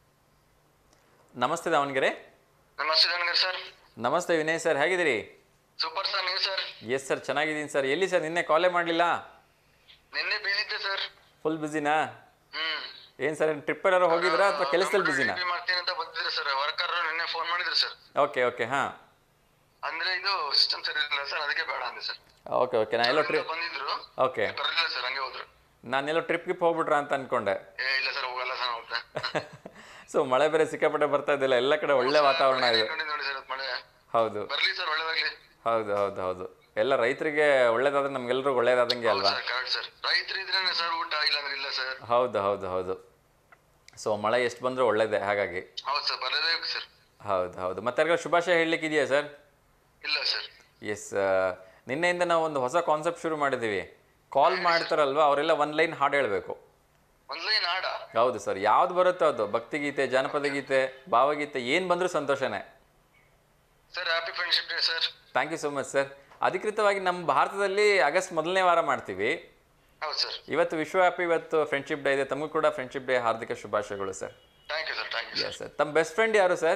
Speaker 1: ನಮಸ್ತೆ ದಾವಣಗೆರೆ
Speaker 2: ನಮಸ್ತೆ ಧನಗರ್ ಸರ್
Speaker 1: ನಮಸ್ತೆ ವಿನಯ್ ಸರ್ ಹೇಗಿದ್ದೀರಿ
Speaker 2: ಸೂಪರ್ ಸರ್ ನೀವು ಸರ್
Speaker 1: ಎಸ್ ಸರ್ ಚೆನ್ನಾಗಿದ್ದೀನಿ ಸರ್ ಎಲ್ಲಿ ಸರ್ ನಿನ್ನೆ ಕಾಲೇ ಮಾಡಲಿಲ್ಲ
Speaker 2: ನಿನ್ನೆ ಬಿಸಿ ಇದ್ದೆ ಸರ್
Speaker 1: ಫುಲ್ ಬ್ಯುಸಿನಾ
Speaker 2: ಹ್ಮ್
Speaker 1: ಏನು ಸರ್ ಟ್ರಿಪ್ ಎಲ್ಲಾರು ಹೋಗಿದ್ರಾ ಅಥವಾ ಕೆಲಸದಲ್ಲಿ ಬ್ಯುಸಿನಾ
Speaker 2: ಡ್ಯೂಟಿ ಮಾಡ್ತೀನಿ ಅಂತ ಬಂದಿದ್ರು ಸರ್ ವರ್ಕರ್ ನಿನ್ನೆ ಫೋನ್ ಮಾಡಿದ್ರು ಸರ್
Speaker 1: ಓಕೆ ಓಕೆ ಹಾಂ
Speaker 2: ಅಂದ್ರೆ ಇದು ಸಿಸ್ಟಮ್ ಸರಿ ಇರಲಿಲ್ಲ ಸರ್ ಅದಕ್ಕೆ ಬೇಡ ಅಂದೆ ಸರ್
Speaker 1: ಓಕೆ ಓಕೆ ನಾನು ಎಲ್ಲೋ ಟ್ರಿಪ್
Speaker 2: ಬಂದಿದ್ರು
Speaker 1: ಓಕೆ
Speaker 2: ಬರಲಿಲ್ಲ ಸರ್ ಹಂಗೆ ಹೋದ್ರು
Speaker 1: ನಾನೆಲ್ಲೋ ಟ್ರಿಪ್ ಗಿಪ್ ಹೋಗ್ಬಿಟ್ರಾ ಅಂತ ಅನ್ಕೊಂಡೆ
Speaker 2: ಏ ಇಲ್ಲ ಸರ್ ಹೋಗಲ್ಲ ಸರ್ ಹೋಗ್ತಾ
Speaker 1: ಸೊ ಮಳೆ ಬೇರೆ ಸಿಕ್ಕಾಪಟ್ಟೆ ಬರ್ತಾ ಇದ್ದಿಲ್ಲ ಎಲ್ಲ ಕಡೆ ಒಳ್ಳೆ ವಾತಾವರಣ ಇದೆ
Speaker 2: ನೋಡಿ ನೋಡಿ ಸರ್ ಮಳೆ
Speaker 1: ಹೌದು
Speaker 2: ಬರ್ಲಿ ಸರ್ ಒಳ್ಳೇದಾಗ್ಲಿ
Speaker 1: ಹೌದು ಹೌದು ಹೌದು ಎಲ್ಲ ರೈತರಿಗೆ ಒಳ್ಳೇದಾದ್ರೆ ನಮ್ಗೆಲ್ರಿಗೂ ಒಳ್ಳೇದಾದಂಗೆ ಅಲ್ವಾ
Speaker 2: ಸರ್ ಕರೆಕ್ಟ್ ಸರ್ ರೈತರು ಇದ್ರೇನೆ ಸರ್ ಊಟ ಇಲ್ಲ ಅಂದ್ರೆ ಇಲ್ಲ ಸರ್
Speaker 1: ಹೌದು ಹೌದು ಹೌದು ಸೊ ಮಳೆ ಎಷ್ಟು ಬಂದರೂ ಒಳ್ಳೇದೇ ಹಾಗಾಗಿ
Speaker 2: ಹೌದು ಸರ್ ಬರಲೇಬೇಕು ಸರ್
Speaker 1: ಹೌದು ಹೌದು ಮತ್ತೆ ಯಾರಿಗಾರು ಶುಭಾಶಯ ಹೇಳಲಿಕ್ಕಿದೆಯಾ ಸರ್
Speaker 2: ಇಲ್ಲ ಸರ್
Speaker 1: ಎಸ್ ನಿನ್ನೆಯಿಂದ ನಾವು ಒಂದು ಹೊಸ ಕಾನ್ಸೆಪ್ಟ್ ಶುರು ಮಾಡಿದ್ದೀವಿ ಕಾಲ್ ಮಾಡ್ತಾರಲ್ವಾ ಅವರೆಲ್ಲ ಒಂದು ಲೈನ್ ಹಾಡು ಹೇಳಬೇಕು
Speaker 2: ಒಂದ್ ಲೈನ್ ಆಡ
Speaker 1: ಹೌದು ಸರ್ ಯಾವ್ದು ಬರುತ್ತೋ ಅದು ಭಕ್ತಿಗೀತೆ ಜಾನಪದ ಗೀತೆ ಭಾವಗೀತೆ ಏನು ಬಂದರೂ ಸಂತೋಷನೇ
Speaker 2: sir happy friendship day sir
Speaker 1: thank you so much sir ಅಧಿಕೃತವಾಗಿ ನಮ್ಮ ಭಾರತದಲ್ಲಿ ಆಗಸ್ಟ್ ಮೊದಲನೇ ವಾರ ಮಾಡ್ತೀವಿ
Speaker 2: ಹೌದು ಸರ್
Speaker 1: ಇವತ್ತು ವಿಶ್ವವ್ಯಾಪಿ ಇವತ್ತು ಫ್ರೆಂಡ್ಶಿಪ್ ಡೇ ಇದೆ ತಮಗೂ ಕೂಡ ಫ್ರೆಂಡ್ಶಿಪ್ ಡೇ ಹಾರ್ದಿಕ ಶುಭಾಶಯಗಳು sir
Speaker 2: thank you sir thank you sir
Speaker 1: yes sir ತಮ್ಮ ಬೆಸ್ಟ್ ಫ್ರೆಂಡ್ ಯಾರು ಸರ್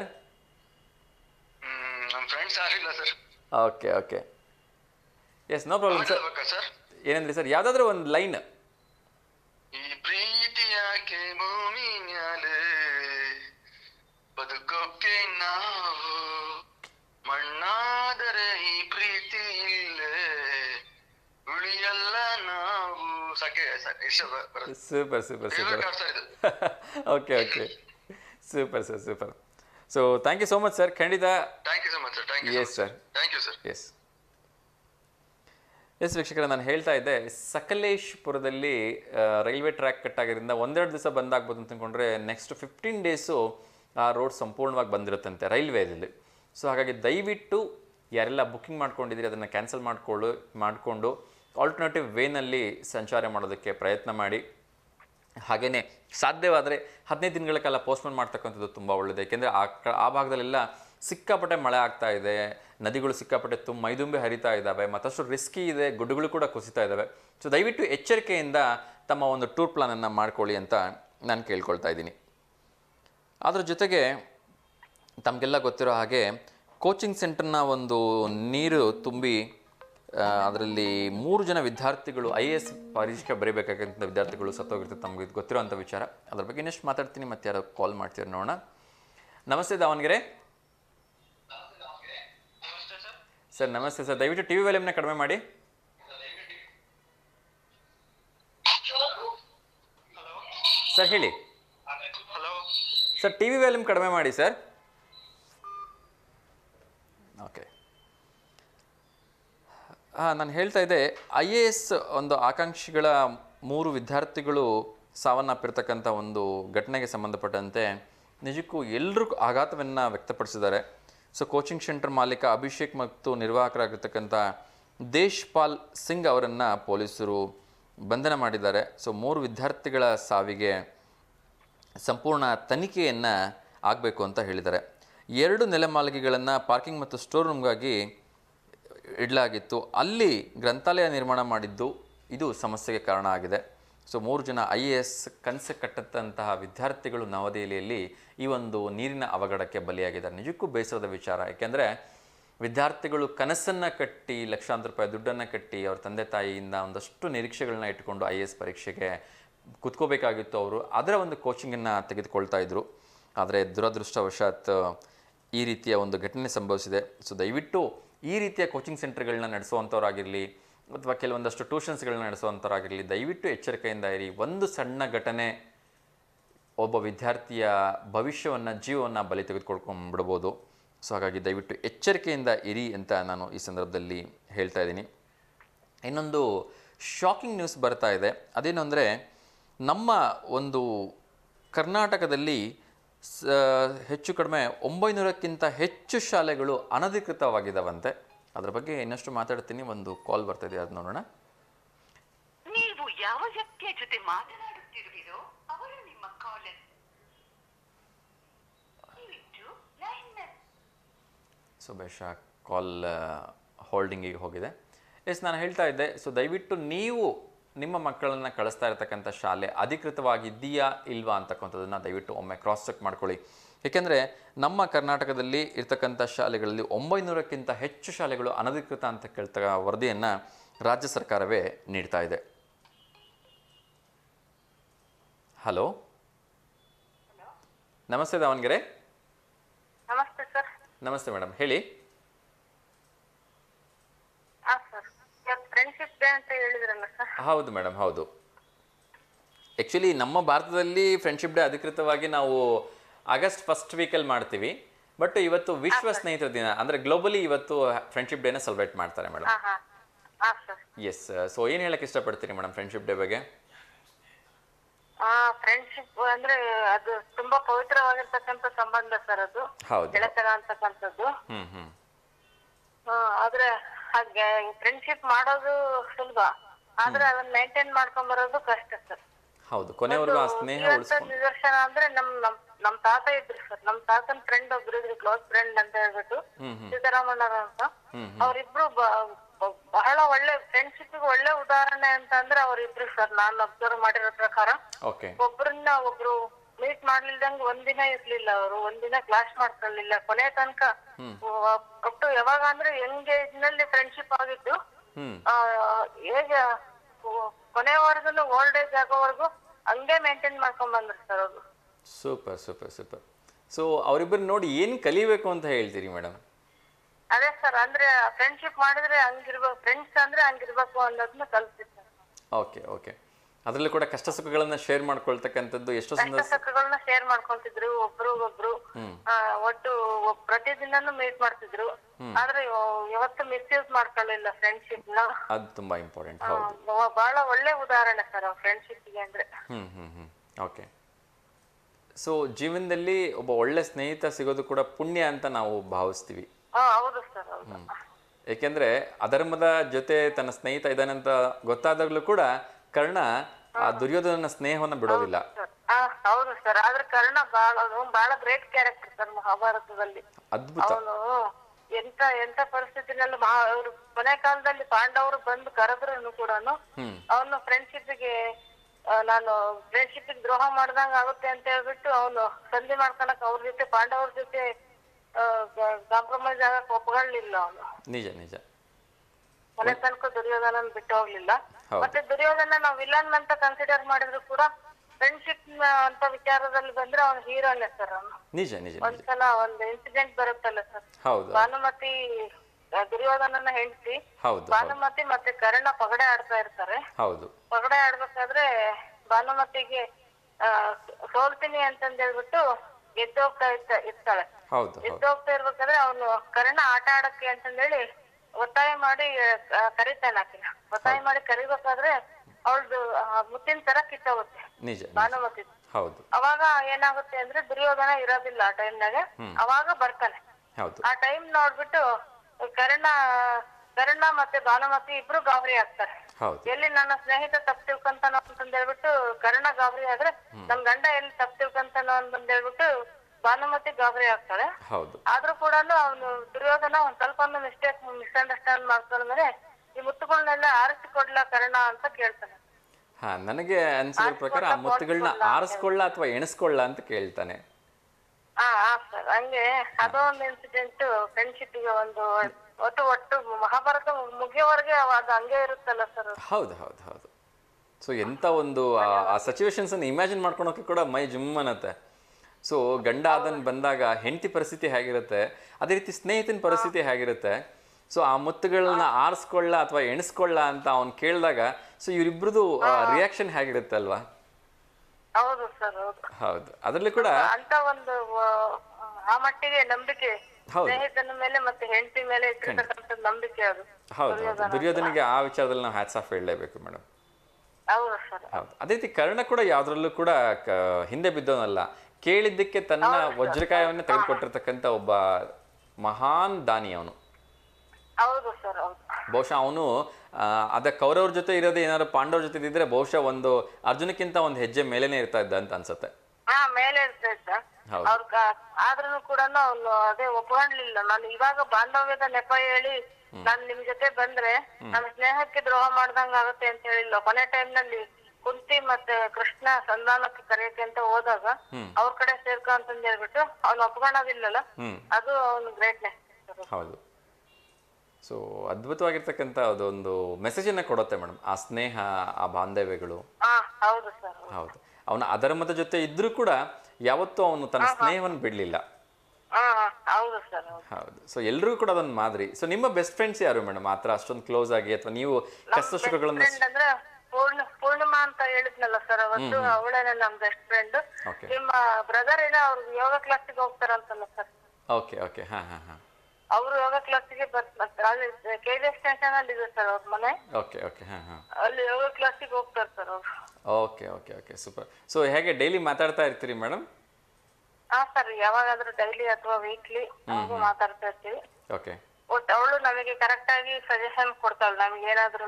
Speaker 2: ಹ್ಮ್ ನಮ್ಮ ಫ್ರೆಂಡ್ಸ್ ಯಾರಿಲ್ಲ sir
Speaker 1: okay okay yes no problem sir
Speaker 2: ಹೇಳ್ಬೇಕಾ ಸರ್
Speaker 1: ಏನಂದ್ರಿ ಸರ್ ಯಾವುದಾದ್ರೂ ಒಂದು ಲೈನ್
Speaker 2: ಈ ಪ್ರೀತಿ ಯಾಕೆ ಭೂಮಿ ಮ್ಯಾಲೆ ಬದುಕೋಕೆ ನಾವು ಮಣ್ಣಾದರೆ ಈ ಪ್ರೀತಿ ಇಲ್ಲೇ ಉಳಿಯಲ್ಲ ನಾವು ಸಾಕೆ ಸಾಕೆ ಇಷ್ಟ ಬ- ಬರುತ್ತೆ
Speaker 1: ಸೂಪರ್ ಸೂಪರ್ ಸೂಪರ್
Speaker 2: ಫೇವ್ರೆಟ್ ಹಾಡ್ ಸರ್ ಇದು
Speaker 1: okay okay super sir super so thank you so much sir ಖಂಡಿತ
Speaker 2: thank you so much sir thank you
Speaker 1: Yes, sir.
Speaker 2: Thank you sir
Speaker 1: yes yes ವೀಕ್ಷಕರೇ ನಾನು ಹೇಳ್ತಾ ಇದ್ದೆ ಸಕಲೇಶ್ಪುರದಲ್ಲಿ ಆ, ರೈಲ್ವೆ ಟ್ರ್ಯಾಕ್ ಕಟ್ಟಾಗಿದ್ದರಿಂದ ಒಂದೆರಡು ದಿವಸ ಬಂದಾಗ್ಬೋದು ಅಂತ ಅಂದ್ಕೊಂಡ್ರೆ ನೆಕ್ಸ್ಟ್ ಫಿಫ್ಟೀನ್ ಡೇಸು ಆ ರೋಡ್ ಸಂಪೂರ್ಣವಾಗಿ ಬಂದಿರುತ್ತಂತೆ ರೈಲ್ವೇದಲ್ಲಿ ಸೊ ಹಾಗಾಗಿ ದಯವಿಟ್ಟು ಯಾರೆಲ್ಲ ಬುಕ್ಕಿಂಗ್ ಮಾಡ್ಕೊಂಡಿದ್ದೀರಿ ಅದನ್ನು ಕ್ಯಾನ್ಸಲ್ ಮಾಡಿಕೊಳ್ಳು ಮಾಡಿಕೊಂಡು ಆಲ್ಟರ್ನೇಟಿವ್ ವೇನಲ್ಲಿ ಸಂಚಾರ ಮಾಡೋದಕ್ಕೆ ಪ್ರಯತ್ನ ಮಾಡಿ ಹಾಗೆಯೇ ಸಾಧ್ಯವಾದರೆ ಹದಿನೈದು ದಿನಗಳ ಕಾಲ ಪೋಸ್ಟ್ಪೋನ್ ಮಾಡ್ತಕ್ಕಂಥದ್ದು ತುಂಬ ಒಳ್ಳೆಯದು ಯಾಕೆಂದರೆ ಆ ಕ ಆ ಭಾಗದಲ್ಲೆಲ್ಲ ಸಿಕ್ಕಾಪಟ್ಟೆ ಮಳೆ ಆಗ್ತಾ ಇದೆ ನದಿಗಳು ಸಿಕ್ಕಾಪಟ್ಟೆ ತುಂಬ ಮೈದುಂಬಿ ಹರಿತಾ ಇದ್ದಾವೆ ಮತ್ತಷ್ಟು ರಿಸ್ಕಿ ಇದೆ ಗುಡ್ಡಗಳು ಕೂಡ ಕುಸಿತಾ ಇದ್ದಾವೆ ಸೊ ದಯವಿಟ್ಟು ಎಚ್ಚರಿಕೆಯಿಂದ ತಮ್ಮ ಒಂದು ಟೂರ್ ಪ್ಲಾನನ್ನು ಮಾಡ್ಕೊಳ್ಳಿ ಅಂತ ನಾನು ಕೇಳ್ಕೊಳ್ತಾ ಇದ್ದೀನಿ ಅದ್ರ ಜೊತೆಗೆ ತಮಗೆಲ್ಲ ಗೊತ್ತಿರೋ ಹಾಗೆ ಕೋಚಿಂಗ್ ಸೆಂಟರ್ನ ಒಂದು ನೀರು ತುಂಬಿ ಅದರಲ್ಲಿ ಮೂರು ಜನ ವಿದ್ಯಾರ್ಥಿಗಳು ಐ ಎ ಎಸ್ ಪರೀಕ್ಷೆ ಬರೀಬೇಕಾದಂಥ ವಿದ್ಯಾರ್ಥಿಗಳು ಸತ್ತೋಗಿರ್ತದೆ ತಮಗೆ ಇದು ಗೊತ್ತಿರೋಂಥ ವಿಚಾರ ಅದ್ರ ಬಗ್ಗೆ ಇನ್ನಷ್ಟು ಮಾತಾಡ್ತೀನಿ ಮತ್ತೆ ಯಾರೋ ಕಾಲ್ ಮಾಡ್ತೀರಿ ನೋಡೋಣ ನಮಸ್ತೆ ದಾವಣಗೆರೆ ಸರ್ ನಮಸ್ತೆ ಸರ್ ದಯವಿಟ್ಟು ಟಿ ವಿ ವ್ಯಾಲ್ಯೂಮ್ನ ಕಡಿಮೆ ಮಾಡಿ ಸರ್ ಹೇಳಿ
Speaker 2: hello
Speaker 1: sir T V volume ಕಡಿಮೆ ಮಾಡಿ ಸರ್ ಓಕೆ ಹಾಂ ನಾನು ಹೇಳ್ತಾ ಇದ್ದೆ ಐ ಎ ಎಸ್ ಒಂದು ಆಕಾಂಕ್ಷಿಗಳ ಮೂರು ವಿದ್ಯಾರ್ಥಿಗಳು ಸಾವನ್ನಪ್ಪಿರ್ತಕ್ಕಂಥ ಒಂದು ಘಟನೆಗೆ ಸಂಬಂಧಪಟ್ಟಂತೆ ನಿಜಕ್ಕೂ ಎಲ್ಲರೂ ಆಘಾತವನ್ನು ವ್ಯಕ್ತಪಡಿಸಿದ್ದಾರೆ ಸೊ ಕೋಚಿಂಗ್ ಸೆಂಟರ್ ಮಾಲೀಕ ಅಭಿಷೇಕ್ ಮತ್ತು ನಿರ್ವಾಹಕರಾಗಿರ್ತಕ್ಕಂಥ ದೇಶ್ಪಾಲ್ ಸಿಂಗ್ ಅವರನ್ನು ಪೊಲೀಸರು ಬಂಧನ ಮಾಡಿದ್ದಾರೆ ಸೊ ಮೂರು ವಿದ್ಯಾರ್ಥಿಗಳ ಸಾವಿಗೆ ಸಂಪೂರ್ಣ ತನಿಖೆಯನ್ನು ಆಗಬೇಕು ಅಂತ ಹೇಳಿದ್ದಾರೆ ಎರಡು ನೆಲೆಮಾಳಿಗೆಗಳನ್ನು ಪಾರ್ಕಿಂಗ್ ಮತ್ತು ಸ್ಟೋರ್ ರೂಮ್ಗಾಗಿ ಇಡಲಾಗಿತ್ತು ಅಲ್ಲಿ ಗ್ರಂಥಾಲಯ ನಿರ್ಮಾಣ ಮಾಡಿದ್ದು ಇದು ಸಮಸ್ಯೆಗೆ ಕಾರಣ ಆಗಿದೆ ಸೊ ಮೂರು ಜನ ಐ ಎ ಎಸ್ ಕನಸು ಕಟ್ಟಂತಹ ವಿದ್ಯಾರ್ಥಿಗಳು ನವದೆಹಲಿಯಲ್ಲಿ ಈ ಒಂದು ನೀರಿನ ಅವಘಡಕ್ಕೆ ಬಲಿಯಾಗಿದ್ದಾರೆ ನಿಜಕ್ಕೂ ಬೇಸರದ ವಿಚಾರ ಯಾಕೆಂದರೆ ವಿದ್ಯಾರ್ಥಿಗಳು ಕನಸನ್ನು ಕಟ್ಟಿ ಲಕ್ಷಾಂತರ ರೂಪಾಯಿ ದುಡ್ಡನ್ನು ಕಟ್ಟಿ ಅವ್ರ ತಂದೆ ತಾಯಿಯಿಂದ ಒಂದಷ್ಟು ನಿರೀಕ್ಷೆಗಳನ್ನ ಇಟ್ಕೊಂಡು ಐ ಎ ಎಸ್ ಪರೀಕ್ಷೆಗೆ ಕುತ್ಕೋಬೇಕಾಗಿತ್ತು ಅವರು ಅದರ ಒಂದು ಕೋಚಿಂಗನ್ನು ತೆಗೆದುಕೊಳ್ತಾ ಇದ್ರು ಆದರೆ ದುರದೃಷ್ಟವಶಾತ್ ಈ ರೀತಿಯ ಒಂದು ಘಟನೆ ಸಂಭವಿಸಿದೆ ಸೊ ದಯವಿಟ್ಟು ಈ ರೀತಿಯ ಕೋಚಿಂಗ್ ಸೆಂಟರ್ಗಳನ್ನ ನಡೆಸುವಂಥವ್ರಾಗಿರಲಿ ಅಥವಾ ಕೆಲವೊಂದಷ್ಟು ಟ್ಯೂಷನ್ಸ್ಗಳನ್ನ ನಡೆಸುವಂಥವ್ರಾಗಿರಲಿ ದಯವಿಟ್ಟು ಎಚ್ಚರಿಕೆಯಿಂದ ಇರಿ ಒಂದು ಸಣ್ಣ ಘಟನೆ ಒಬ್ಬ ವಿದ್ಯಾರ್ಥಿಯ ಭವಿಷ್ಯವನ್ನು ಜೀವವನ್ನು ಬಲಿ ತೆಗೆದುಕೊಳ್ಕೊಂಡ್ಬಿಡ್ಬೋದು ಸೊ ಹಾಗಾಗಿ ದಯವಿಟ್ಟು ಎಚ್ಚರಿಕೆಯಿಂದ ಇರಿ ಅಂತ ನಾನು ಈ ಸಂದರ್ಭದಲ್ಲಿ ಹೇಳ್ತಾ ಇದ್ದೀನಿ ಇನ್ನೊಂದು ಶಾಕಿಂಗ್ ನ್ಯೂಸ್ ಬರ್ತಾ ಇದೆ ಅದೇನು ಅಂದರೆ ನಮ್ಮ ಒಂದು ಕರ್ನಾಟಕದಲ್ಲಿ ಸ ಹೆಚ್ಚು ಕಡಿಮೆ ಒಂಬೈನೂರಕ್ಕಿಂತ ಹೆಚ್ಚು ಶಾಲೆಗಳು ಅನಧಿಕೃತವಾಗಿದ್ದಾವಂತೆ ಅದ್ರ ಬಗ್ಗೆ ಇನ್ನಷ್ಟು ಮಾತಾಡ್ತೀನಿ ಒಂದು ಕಾಲ್ ಬರ್ತಾ ಇದೆ ಅದು ನೋಡೋಣ
Speaker 3: ನೀವು ಯಾವ ವ್ಯಕ್ತಿಯ ಜೊತೆ ಮಾತನಾಡುತ್ತಿರುವಿರೋ ಅವರು ನಿಮ್ಮ ಕಾಲ್ ದಯವಿಟ್ಟು ಲೈನ್
Speaker 1: ಸೊ ಬಹುಶಃ ಕಾಲ್ ಹೋಲ್ಡಿಂಗಿಗೆ ಹೋಗಿದೆ ಎಸ್ ನಾನು ಹೇಳ್ತಾ ಇದ್ದೆ ಸೊ ದಯವಿಟ್ಟು ನೀವು ನಿಮ್ಮ ಮಕ್ಕಳನ್ನು ಕಳಿಸ್ತಾ ಇರತಕ್ಕಂಥ ಶಾಲೆ ಅಧಿಕೃತವಾಗಿದೆಯಾ ಇಲ್ವಾ ಅಂತಕ್ಕಂಥದ್ದನ್ನು ದಯವಿಟ್ಟು ಒಮ್ಮೆ ಕ್ರಾಸ್ ಚೆಕ್ ಮಾಡ್ಕೊಳ್ಳಿ ಏಕೆಂದರೆ ನಮ್ಮ ಕರ್ನಾಟಕದಲ್ಲಿ ಇರ್ತಕ್ಕಂಥ ಶಾಲೆಗಳಲ್ಲಿ ಒಂಬೈನೂರಕ್ಕಿಂತ ಹೆಚ್ಚು ಶಾಲೆಗಳು ಅನಧಿಕೃತ ಅಂತ ಕೇಳ್ತ ವರದಿಯನ್ನು ರಾಜ್ಯ ಸರ್ಕಾರವೇ ನೀಡ್ತಾ ಇದೆ ಹಲೋ ನಮಸ್ತೆ ದಾವಣಗೆರೆ
Speaker 3: ನಮಸ್ತೆ ಸರ್
Speaker 1: ನಮಸ್ತೆ ಮೇಡಮ್ ಹೇಳಿ
Speaker 3: ಹಾ ಸರ್ ಇವತ್ತು ಫ್ರೆಂಡ್ಶಿಪ್ ಡೇ ಅಂತ ಹೇಳಿದ್ರಲ್ಲ ಸರ್
Speaker 1: ಹೌದು ಮೇಡಮ್ ಹೌದು ಆ್ಯಕ್ಚುಲಿ ನಮ್ಮ ಭಾರತದಲ್ಲಿ ಫ್ರೆಂಡ್ಶಿಪ್ ಡೇ ಅಧಿಕೃತವಾಗಿ ನಾವು ಆಗಸ್ಟ್ ಫಸ್ಟ್ ವೀಕಲ್ಲಿ ಮಾಡ್ತೀವಿ ಬಟ್ ಇವತ್ತು ವಿಶ್ವ ಸ್ನೇಹಿತರ ದಿನ ಅಂದರೆ ಗ್ಲೋಬಲಿ ಇವತ್ತು ಫ್ರೆಂಡ್ಶಿಪ್ ಡೇನ ಸೆಲೆಬ್ರೇಟ್ ಮಾಡ್ತಾರೆ ಮೇಡಮ್
Speaker 3: ಹಾ ಹಾ ಹಾ ಸರ್
Speaker 1: ಎಸ್ ಸೊ ಏನು ಹೇಳಕ್ಕೆ ಇಷ್ಟಪಡ್ತೀರಿ ಮೇಡಮ್ ಫ್ರೆಂಡ್ಶಿಪ್ ಡೇ ಬಗ್ಗೆ
Speaker 3: ಆ ಫ್ರೆಂಡ್ಶಿಪ್ ಅಂದ್ರೆ ಅದು ತುಂಬಾ ಪವಿತ್ರವಾಗಿರ್ತಕ್ಕಂಥ ಸಂಬಂಧ ಸರ್ ಅದು
Speaker 1: ಹೌದು
Speaker 3: ಗೆಳೆತನ ಅಂತಕ್ಕಂಥದ್ದು
Speaker 1: ಹ್ಞೂ ಹ್ಞೂ
Speaker 3: ಆ, ಆದ್ರೆ ಹಾಗೆ ಫ್ರೆಂಡ್ಶಿಪ್ ಮಾಡೋದು ಸುಲಭ ಆದ್ರೆ ಅದನ್ನ ಮೇಂಟೈನ್ ಮಾಡ್ಕೊಂಡ್ ಬರೋದು ಕಷ್ಟ ಸರ್
Speaker 1: ಹೌದು ಕೊನೆವರೆಗೂ ಆ ಸ್ನೇಹ
Speaker 3: ಜೀವಂತ
Speaker 1: ಉಳಿಸ್ಕೊಂಡು
Speaker 3: ನಿದರ್ಶನ ಅಂದ್ರೆ ನಮ್ ನಮ್ ನಮ್ ತಾತ ಇದ್ರು ಸರ್ ನಮ್ ತಾತನ್ ಫ್ರೆಂಡ್ ಒಬ್ರು ಇದ್ರು ಕ್ಲೋಸ್ ಫ್ರೆಂಡ್ ಅಂತ ಹೇಳ್ಬಿಟ್ಟು
Speaker 1: ಹ್ಞೂ ಹ್ಞೂ
Speaker 3: ಸಿದ್ದರಾಮಣ್ಣರ ಅಂತ
Speaker 1: ಹ್ಮ್,
Speaker 3: ಅವ್ರಿಬ್ರು ಬ- ಬ- ಬಹಳ ಒಳ್ಳೆ ಫ್ರೆಂಡ್ಶಿಪ್ ಒಳ್ಳೆ ಉದಾಹರಣೆ ಅಂತ ಅಂದ್ರೆ ಅವ್ರಿಬ್ರು ಸರ್ ನಾನು ಅಬ್ಸರ್ವ್ ಮಾಡಿರೋ ಪ್ರಕಾರ
Speaker 1: ಓಕೆ
Speaker 3: ಒಬ್ರನ್ನ ಒಬ್ರು ಮೀಟ್ ಮಾಡ್ಲಿಲ್ದಂಗ್ ಒಂದಿನ ಇರ್ಲಿಲ್ಲ ಅವರು ಒಂದಿನ ಕ್ಲಾಸ್ ಮಾಡ್ಕೊಳ್ಳಿಲ್ಲ ಕೊನೆ ತನಕ ಒಟ್ಟು ಯಾವಾಗ ಅಂದ್ರೆ ಯಂಗ್ ಏಜ್ ನಲ್ಲಿ ಫ್ರೆಂಡ್ಶಿಪ್ ಆಗಿದ್ದು
Speaker 1: ಹ್ಞೂ
Speaker 3: ಆ, ಹೇಗೆ ಕೊನೆವರೆಗೂ ಓಲ್ಡ್ ಏಜ್ ಆಗೋವರೆಗೂ ಹಂಗೆ ಮೇಂಟೈನ್ ಮಾಡ್ಕೊಂಡ್ ಬಂದ್ರು ಸರ್ ಅವರು
Speaker 1: ಸೂಪರ್ ಸೂಪರ್ ಸೂಪರ್ ಸೊ ಅವರಿಬ್ಬರು ನೋಡಿ ಏನು ಕಲಿಬೇಕು ಅಂತ ಹೇಳ್ತೀರಿ ಮೇಡಮ್
Speaker 3: ಅದೇ ಸರ್ ಅಂದ್ರೆ ಫ್ರೆಂಡ್ಶಿಪ್ ಮಾಡಿದ್ರೆ ಹಂಗಿರ್ಬೇಕು ಫ್ರೆಂಡ್ಸ್ ಅಂದ್ರೆ ಹಂಗಿರ್ಬೇಕು ಅನ್ನೋದನ್ನ ಕಲ್ತಿತ್ತು
Speaker 1: ಓಕೆ ಓಕೆ ಅದರಲ್ಲೂ ಕೂಡ ಕಷ್ಟ ಸುಖಗಳನ್ನು ಶೇರ್ ಮಾಡ್ಕೊಳ್ತಕ್ಕಂಥದ್ದು ಎಷ್ಟೋ
Speaker 3: ಕಷ್ಟ
Speaker 1: ಸಂದರ್ಭ
Speaker 3: ಸುಖಗಳನ್ನ ಶೇರ್ ಮಾಡ್ಕೊಂತಿದ್ರು ಒಬ್ರು ಒಬ್ರು ಆ, ಒಟ್ಟು ಒಬ್- ಪ್ರತಿದಿನನೂ ಮೀಟ್ ಮಾಡ್ತಿದ್ರು ಆದ್ರೆ ಇವ- ಯಾವತ್ತೂ ಮಿಸ್ಯೂಸ್ ಮಾಡ್ಕೊಳ್ಳಿಲ್ಲ ಫ್ರೆಂಡ್ಶಿಪ್ ನ
Speaker 1: ಅದು ತುಂಬ ಇಂಪಾರ್ಟೆಂಟ್
Speaker 3: ಆ,
Speaker 1: ಹೌದು
Speaker 3: ಬ- ಬಹಳ ಒಳ್ಳೆ ಉದಾಹರಣೆ ಸರ್ ಫ್ರೆಂಡ್ಶಿಪ್ ಗೆ ಅಂದ್ರೆ
Speaker 1: ಹ್ಞೂ ಹ್ಞೂ ಹ್ಞೂ ಓಕೆ ಸೊ ಜೀವನದಲ್ಲಿ ಒಬ್ಬ ಒಳ್ಳೆ ಸ್ನೇಹಿತ ಸಿಗೋದು ಕೂಡ ಪುಣ್ಯ ಅಂತ ನಾವು ಭಾವಿಸ್ತೀವಿ
Speaker 3: ಹಾ ಹೌದು ಸರ್ ಹೌದು
Speaker 1: ಏಕೆಂದರೆ ಅಧರ್ಮದ ಜೊತೆ ತನ್ನ ಸ್ನೇಹಿತ ಇದ್ದಾನಂತ ಗೊತ್ತಾದಾಗಲೂ ಕೂಡ ಕರ್ಣ ಆ ದುರ್ಯೋಧನನ ಸ್ನೇಹವನ್ನು ಬಿಡೋದಿಲ್ಲ
Speaker 3: ಸರ್ ಹಾ ಹೌದು ಸರ್ ಆದ್ರೆ ಕರ್ಣ ಬಹಳ ಅವ್ನು ಬಹಳ ಗ್ರೇಟ್ ಕ್ಯಾರೆಕ್ಟರ್ ಸರ್ ಮಹಾಭಾರತದಲ್ಲಿ
Speaker 1: ಅದ್ಭುತ
Speaker 3: ಅವನು ಎಂತ ಎಂತ ಪರಿಸ್ಥಿತಿನಲ್ಲಿ ಮಹಾ ಅವರು ಕೊನೆ ಕಾಲದಲ್ಲಿ ಪಾಂಡವರು ಬಂದು ಕರೆದ್ರು ಕೂಡ
Speaker 1: ಹ್ಮ್
Speaker 3: ಅವನು ಫ್ರೆಂಡ್ಶಿಪ್ಗೆ ನಾನು ಫ್ರೆಂಡ್ಶಿಪ್ ದ್ರೋಹ ಮಾಡ್ದಂಗ ಆಗುತ್ತೆ ಅಂತ ಹೇಳ್ಬಿಟ್ಟು ಅವನು ಸಂಧಿ ಮಾಡ್ಕೊಳಕ್ ಅವ್ರ ಜೊತೆ ಪಾಂಡವ್ರ ಜೊತೆ ಕಾಂಪ್ರಮೈಸ್ ಆಗಕ್ ಒಪ್ಕೊಳ್ಳಿಲ್ಲ ಅವನು
Speaker 1: ನಿಜ ನಿಜ
Speaker 3: ಕೊನೆ ತನಕ ದುರ್ಯೋಧನನ್ ಬಿಟ್ಟು ಹೋಗ್ಲಿಲ್ಲ
Speaker 1: ಹೌದು.
Speaker 3: ಮತ್ತೆ ದುರ್ಯೋಧನ ನಾವು ವಿಲನ್ ಅಂತ ಕನ್ಸಿಡರ್ ಮಾಡಿದ್ರು ಕೂಡ ಫ್ರೆಂಡ್ಶಿಪ್ ಅಂತ ವಿಚಾರದಲ್ಲಿ ಬಂದ್ರೆ ಅವನು ಹೀರೋನೇ ಸರ್ ಅವನು
Speaker 1: ನಿಜ ನಿಜ ನಿಜ
Speaker 3: ಒಂದ್ಸಲ ಒಂದ್ ಇನ್ಸಿಡೆಂಟ್ ಬರುತ್ತಲ್ಲ ಸರ್
Speaker 1: ಹೌದು
Speaker 3: ಭಾನುಮತಿ ಆ, ದುರ್ಯೋಧನನ ಹೆಂಡತಿ
Speaker 1: ಹೌದು ಹೌದು
Speaker 3: ಭಾನುಮತಿ ಮತ್ತೆ ಕರ್ಣ ಪಗಡೆ ಆಡ್ತಾ ಇರ್ತಾರೆ
Speaker 1: ಹೌದು
Speaker 3: ಪಗಡೆ ಆಡ್ಬೇಕಾದ್ರೆ ಭಾನುಮತಿಗೆ ಆ, ಸೋಲ್ತೀನಿ ಅಂತಂದ್ ಹೇಳ್ಬಿಟ್ಟು ಎದ್ದು ಹೋಗ್ತಾ ಇರ್ತ ಇರ್ತಾಳೆ
Speaker 1: ಹೌದು ಹೌದು
Speaker 3: ಎದ್ದು ಹೋಗ್ತಾ ಇರ್ಬೇಕಾದ್ರೆ ಅವನು ಕರ್ಣ ಆಟ ಆಡಕ್ಕೆ ಅಂತಂದೇಳಿ ಒತ್ತಾಯ ಮಾಡಿ ಆ, ಕರೀತಾನೆ ಆಕಿನ ಒತ್ತಾಯ ಮಾಡಿ ಕರಿಬೇಕಾದ್ರೆ ಅವಳದು ಮುತ್ತಿನ ತರ ಕಿತ್ತೋಗುತ್ತೆ
Speaker 1: ನಿಜ ನಿಜ.
Speaker 3: ಭಾನುಮತಿ
Speaker 1: ಹೌದು
Speaker 3: ಅವಾಗ ಏನಾಗುತ್ತೆ ಅಂದ್ರೆ ದುರ್ಯೋಧನ ಇರೋದಿಲ್ಲ ಆ ಟೈಮ್ನಾಗ ಅವಾಗ ಬರ್ತಾನೆ
Speaker 1: ಹೌದು
Speaker 3: ಆ ಟೈಮ್ ನೋಡ್ಬಿಟ್ಟು ಕರ್ಣ ಕರ್ಣ ಮತ್ತೆ ಭಾನುಮತಿ ಇಬ್ರು ಗಾಬರಿ ಆಗ್ತಾರೆ
Speaker 1: ಹೌದು
Speaker 3: ಎಲ್ಲಿ ನನ್ನ ಸ್ನೇಹಿತ ತಪ್ಪು ತಿಳ್ಕೊಂತಾನೋ ಅಂತಂದ್ ಹೇಳ್ಬಿಟ್ಟು ಕರ್ಣ ಗಾಬರಿ ಆದ್ರೆ ನನ್ ಗಂಡ ಎಲ್ಲಿ ತಪ್ಪು ತಿಳ್ಕೊಂತಾನೋ ಅಂತಂದ್ ಹೇಳ್ಬಿಟ್ಟು ಭಾನುಮತಿ ಗಾಬರಿ ಆಗ್ತಾಳೆ
Speaker 1: ಹೌದು
Speaker 3: ಆದ್ರೂ ಕೂಡ ಅವನು ದುರ್ಯೋಧನ ಒಂದ್ ಸ್ವಲ್ಪ ಒಂದು ಮಿಸ್ಟೇಕ್ ಮಿಸ್ಅಂಡರ್ಸ್ಟ್ಯಾಂಡ್ ಮಾಡ್ಕೊಂಡ್ಮೇಲೆ ಈ ಮುತ್ತುಗಳನ್ನೆಲ್ಲ ಆರಿಸಿ ಕೊಡ್ಲಾ ಕರ್ಣ ಅಂತ ಕೇಳ್ತಾನೆ
Speaker 1: ಹಾ ನನಗೆ ಅನ್ಸಿರೋ ಪ್ರಕಾರ ಆ ಮುತ್ತುಗಳನ್ನ ಆರಿಸ್ಕೊಳ್ಳ ಅಥವಾ ಎಣಿಸ್ಕೊಳ್ಳ ಅಂತ ಕೇಳ್ತಾನೆ
Speaker 3: ಹಾ ಹಾ ಸರ್ ಹಂಗೆ ಅದೋ ಒಂದು ಇನ್ಸಿಡೆಂಟ್ ಫ್ರೆಂಡ್ಶಿಪ್ಗೆ ಒಂದು ಒಟ್ಟು ಒಟ್ಟು ಮಹಾಭಾರತ ಮುಗಿಯೋವರೆಗೆ ಅದು ಹಂಗೆ ಇರುತ್ತಲ್ಲ ಸರ್
Speaker 1: ಹೌದು ಹೌದು ಹೌದು ಸೊ ಎಂಥ ಒಂದು ಆ- ಆ ಸಿಚುವೇಶನ್ಸ್ ಅನ್ನು ಇಮ್ಯಾಜಿನ್ ಮಾಡ್ಕೊಳೋಕೆ ಕೂಡ ಮೈ ಜುಮ್ ಅನ್ನತ್ತೆ ಸೊ ಗಂಡ ಅದನ್ನು ಬಂದಾಗ ಹೆಂಡತಿ ಪರಿಸ್ಥಿತಿ ಹೇಗಿರುತ್ತೆ ಅದೇ ರೀತಿ ಸ್ನೇಹಿತನ ಪರಿಸ್ಥಿತಿ ಹೇಗಿರುತ್ತೆ ಸೊ ಆ ಮುತ್ತುಗಳನ್ನ ಆರಿಸ್ಕೊಳ್ಳ ಅಥವಾ ಎಣಿಸ್ಕೊಳ್ಳ ಅಂತ ಅವ್ನು ಕೇಳಿದಾಗ ಸೊ ಇವರಿಬ್ರದ್ದು ರಿಯಾಕ್ಷನ್ ಹೇಗಿರುತ್ತೆ ಅಲ್ವಾ
Speaker 3: ಹೌದು ಸರ್ ಹೌದು
Speaker 1: ಹೌದು ಅದರಲ್ಲೂ ಕೂಡ
Speaker 3: ಅಂತ ಒಂದು ಆ, ಆ ಮಟ್ಟಿಗೆ ನಂಬಿಕೆ
Speaker 1: ಹೌದು.
Speaker 3: ಸ್ನೇಹಿತನ ಮೇಲೆ ಮತ್ತೆ ಹೆಂಡತಿ ಮೇಲೆ ಇಟ್ಟಿರ್ತಕ್ಕಂಥ ನಂಬಿಕೆ ಅದು
Speaker 1: ಹೌದು ಹೌದು ದುರ್ಯೋಧನಿಗೆ ಆ ವಿಚಾರದಲ್ಲಿ ನಾವು ಹ್ಯಾಟ್ಸ್ ಆಫ್ ಹೇಳಲೇಬೇಕು ಮೇಡಮ್
Speaker 3: ಹೌದು ಸರ್
Speaker 1: ಹೌದು ಅದೇ ರೀತಿ ಕರ್ಣ ಕೂಡ ಯಾವ್ದ್ರಲ್ಲೂ ಕೂಡ ಕ- ಹಿಂದೆ ಬಿದ್ದವನಲ್ಲ ಕೇಳಿದ್ದಕ್ಕೆ ತನ್ನ ವಜ್ರಕಾಯವನ್ನೇ ತೆಗೆದುಕೊಟ್ಟಿರ್ತಕ್ಕಂಥ ಒಬ್ಬ ಮಹಾನ್ ದಾನಿ ಅವನು
Speaker 3: ಹೌದು ಸರ್ ಹೌದು
Speaker 1: ಬಹುಶಃ ಅವನು ಅದ ಕೌರವ್ರ ಜೊತೆ ಇರೋದೇ ಏನಾದ್ರು ಪಾಂಡವ್ರ ಜೊತೆ ಇದ್ದಿದ್ರೆ ಬಹುಶಃ ಒಂದು ಅರ್ಜುನಕ್ಕಿಂತ ಒಂದು ಹೆಜ್ಜೆ ಮೇಲೇನೆ ಇರ್ತಾ ಇದ್ದ ಅಂತ ಅನ್ಸುತ್ತೆ
Speaker 3: ಹಾ ಮೇಲೆ ಇರ್ತಾ ಇದ್ದ
Speaker 1: ಹೌದು.
Speaker 3: ಅವ್ರ ಆದ್ರೂ ಕೂಡ ಅವನು ಅದೇ ಒಪ್ಕೊಂಡ್ಲಿಲ್ಲ ನಾನು ಇವಾಗ ಬಾಂಧವ್ಯದ ನೆಪ ಹೇಳಿ ನಾನ್ ನಿಮ್ ಜೊತೆ ಬಂದ್ರೆ ನಮ್ಮ ಸ್ನೇಹಕ್ಕೆ ದ್ರೋಹ ಮಾಡ್ದಂಗ ಆಗುತ್ತೆ ಅಂತ ಹೇಳಿಲ್ಲ ಕೊನೆ ಟೈಮ್ ನಲ್ಲಿ ಕುಂತಿ ಮತ್ತೆ ಕೃಷ್ಣ ಸಂಧಾನಕ್ಕೆ ಕರೆಯಕ್ಕೆ ಅಂತ ಹೋದಾಗ ಅವ್ರ ಕಡೆ ಸೇರ್ಕೊ ಅಂತಂದ್ ಹೇಳ್ಬಿಟ್ಟು ಅವ್ನು ಒಪ್ಕೊಳೋದಿಲ್ಲಲ್ಲ
Speaker 1: ಹ್ಮ್
Speaker 3: ಅದು ಅವ್ನು ಗ್ರೇಟ್ನೆಸ್
Speaker 1: ಹೌದು ಸೊ ಅದ್ಭುತವಾಗಿರ್ತಕ್ಕಂಥ ಅದೊಂದು ಮೆಸೇಜನ್ನು ಕೊಡುತ್ತೆ ಮೇಡಮ್ ಆ ಸ್ನೇಹ ಆ ಬಾಂಧವ್ಯಗಳು
Speaker 3: ಹಾ ಹೌದು ಸರ್
Speaker 1: ಹೌದು ಅವನ ಅಧರ್ಮದ ಜೊತೆ ಇದ್ರೂ ಕೂಡ ಯಾವತ್ತೂ ಅವನು ತನ್ನ ಸ್ನೇಹವನ್ನು ಬಿಡಲಿಲ್ಲ
Speaker 3: ಹಾ ಹೌದು ಸರ್ ಹೌದು
Speaker 1: ಹೌದು ಸೊ ಎಲ್ರಿಗೂ ಕೂಡ ಅದೊಂದು ಮಾದರಿ ಸೊ ನಿಮ್ಮ ಬೆಸ್ಟ್ ಫ್ರೆಂಡ್ಸ್ ಯಾರು ಮೇಡಮ್ ಆ ಥರ ಅಷ್ಟೊಂದು ಕ್ಲೋಸ್ ಆಗಿ ಅಥವಾ ನೀವು ಕಷ್ಟ ಸುಖಗಳನ್ನು
Speaker 3: ಫ್ರೆಂಡ್ ಅಂದ್ರೆ ಪೂರ್ಣ ಪೂರ್ಣಿಮಾ ಅಂತ ಹೇಳಿದ್ನಲ್ಲ ಸರ್ ಅವತ್ತು ಅವಳೇನೆ ನಮ್ ಬೆಸ್ಟ್ ಫ್ರೆಂಡ್
Speaker 1: ಓಕೆ
Speaker 3: ನಿಮ್ಮ ಬ್ರದರ್ ಏನೋ ಅವ್ರು ಯೋಗ ಕ್ಲಾಸಿಗೆ ಹೋಗ್ತಾರಂತಲ್ಲ ಸರ್
Speaker 1: ಓಕೆ ಓಕೆ ಹಾಂ ಹಾಂ ಹಾಂ
Speaker 3: ಅವ್ರು ಯೋಗ ಕ್ಲಾಸಿಗೆ ಬರ್ತಾರೆ ಅಲ್ಲಿ ಕೆ ವಿ ಸ್ಟೇಷನ್ ಅಲ್ಲಿ ಇದೆ ಸರ್ ಅವ್ರ ಮನೆ
Speaker 1: ಓಕೆ ಓಕೆ ಹಾಂ ಹಾಂ
Speaker 3: ಅಲ್ಲಿ ಯೋಗ ಕ್ಲಾಸಿಗೆ ಹೋಗ್ತಾರೆ ಸರ್ ಅವ್ರು
Speaker 1: okay okay okay super so ಹೇಗೆ ಡೈಲಿ ಮಾತಾಡ್ತಾ ಇರ್ತೀರಿ ಮೇಡಮ್
Speaker 3: ಹಾ ಸರ್ ಯಾವಾಗಾದ್ರೂ ಡೈಲಿ ಅಥವಾ ವೀಕ್ಲಿ ನಾವು ಮಾತಾಡ್ತಾ ಇರ್ತೀವಿ
Speaker 1: ಓಕೆ
Speaker 3: ಒಟ್ಟು ಅವಳು ನಮಗೆ ಕರೆಕ್ಟ್ ಆಗಿ ಸಜೆಷನ್ ಕೊಡ್ತಾಳೆ ನಮಗೆ ಏನಾದ್ರೂ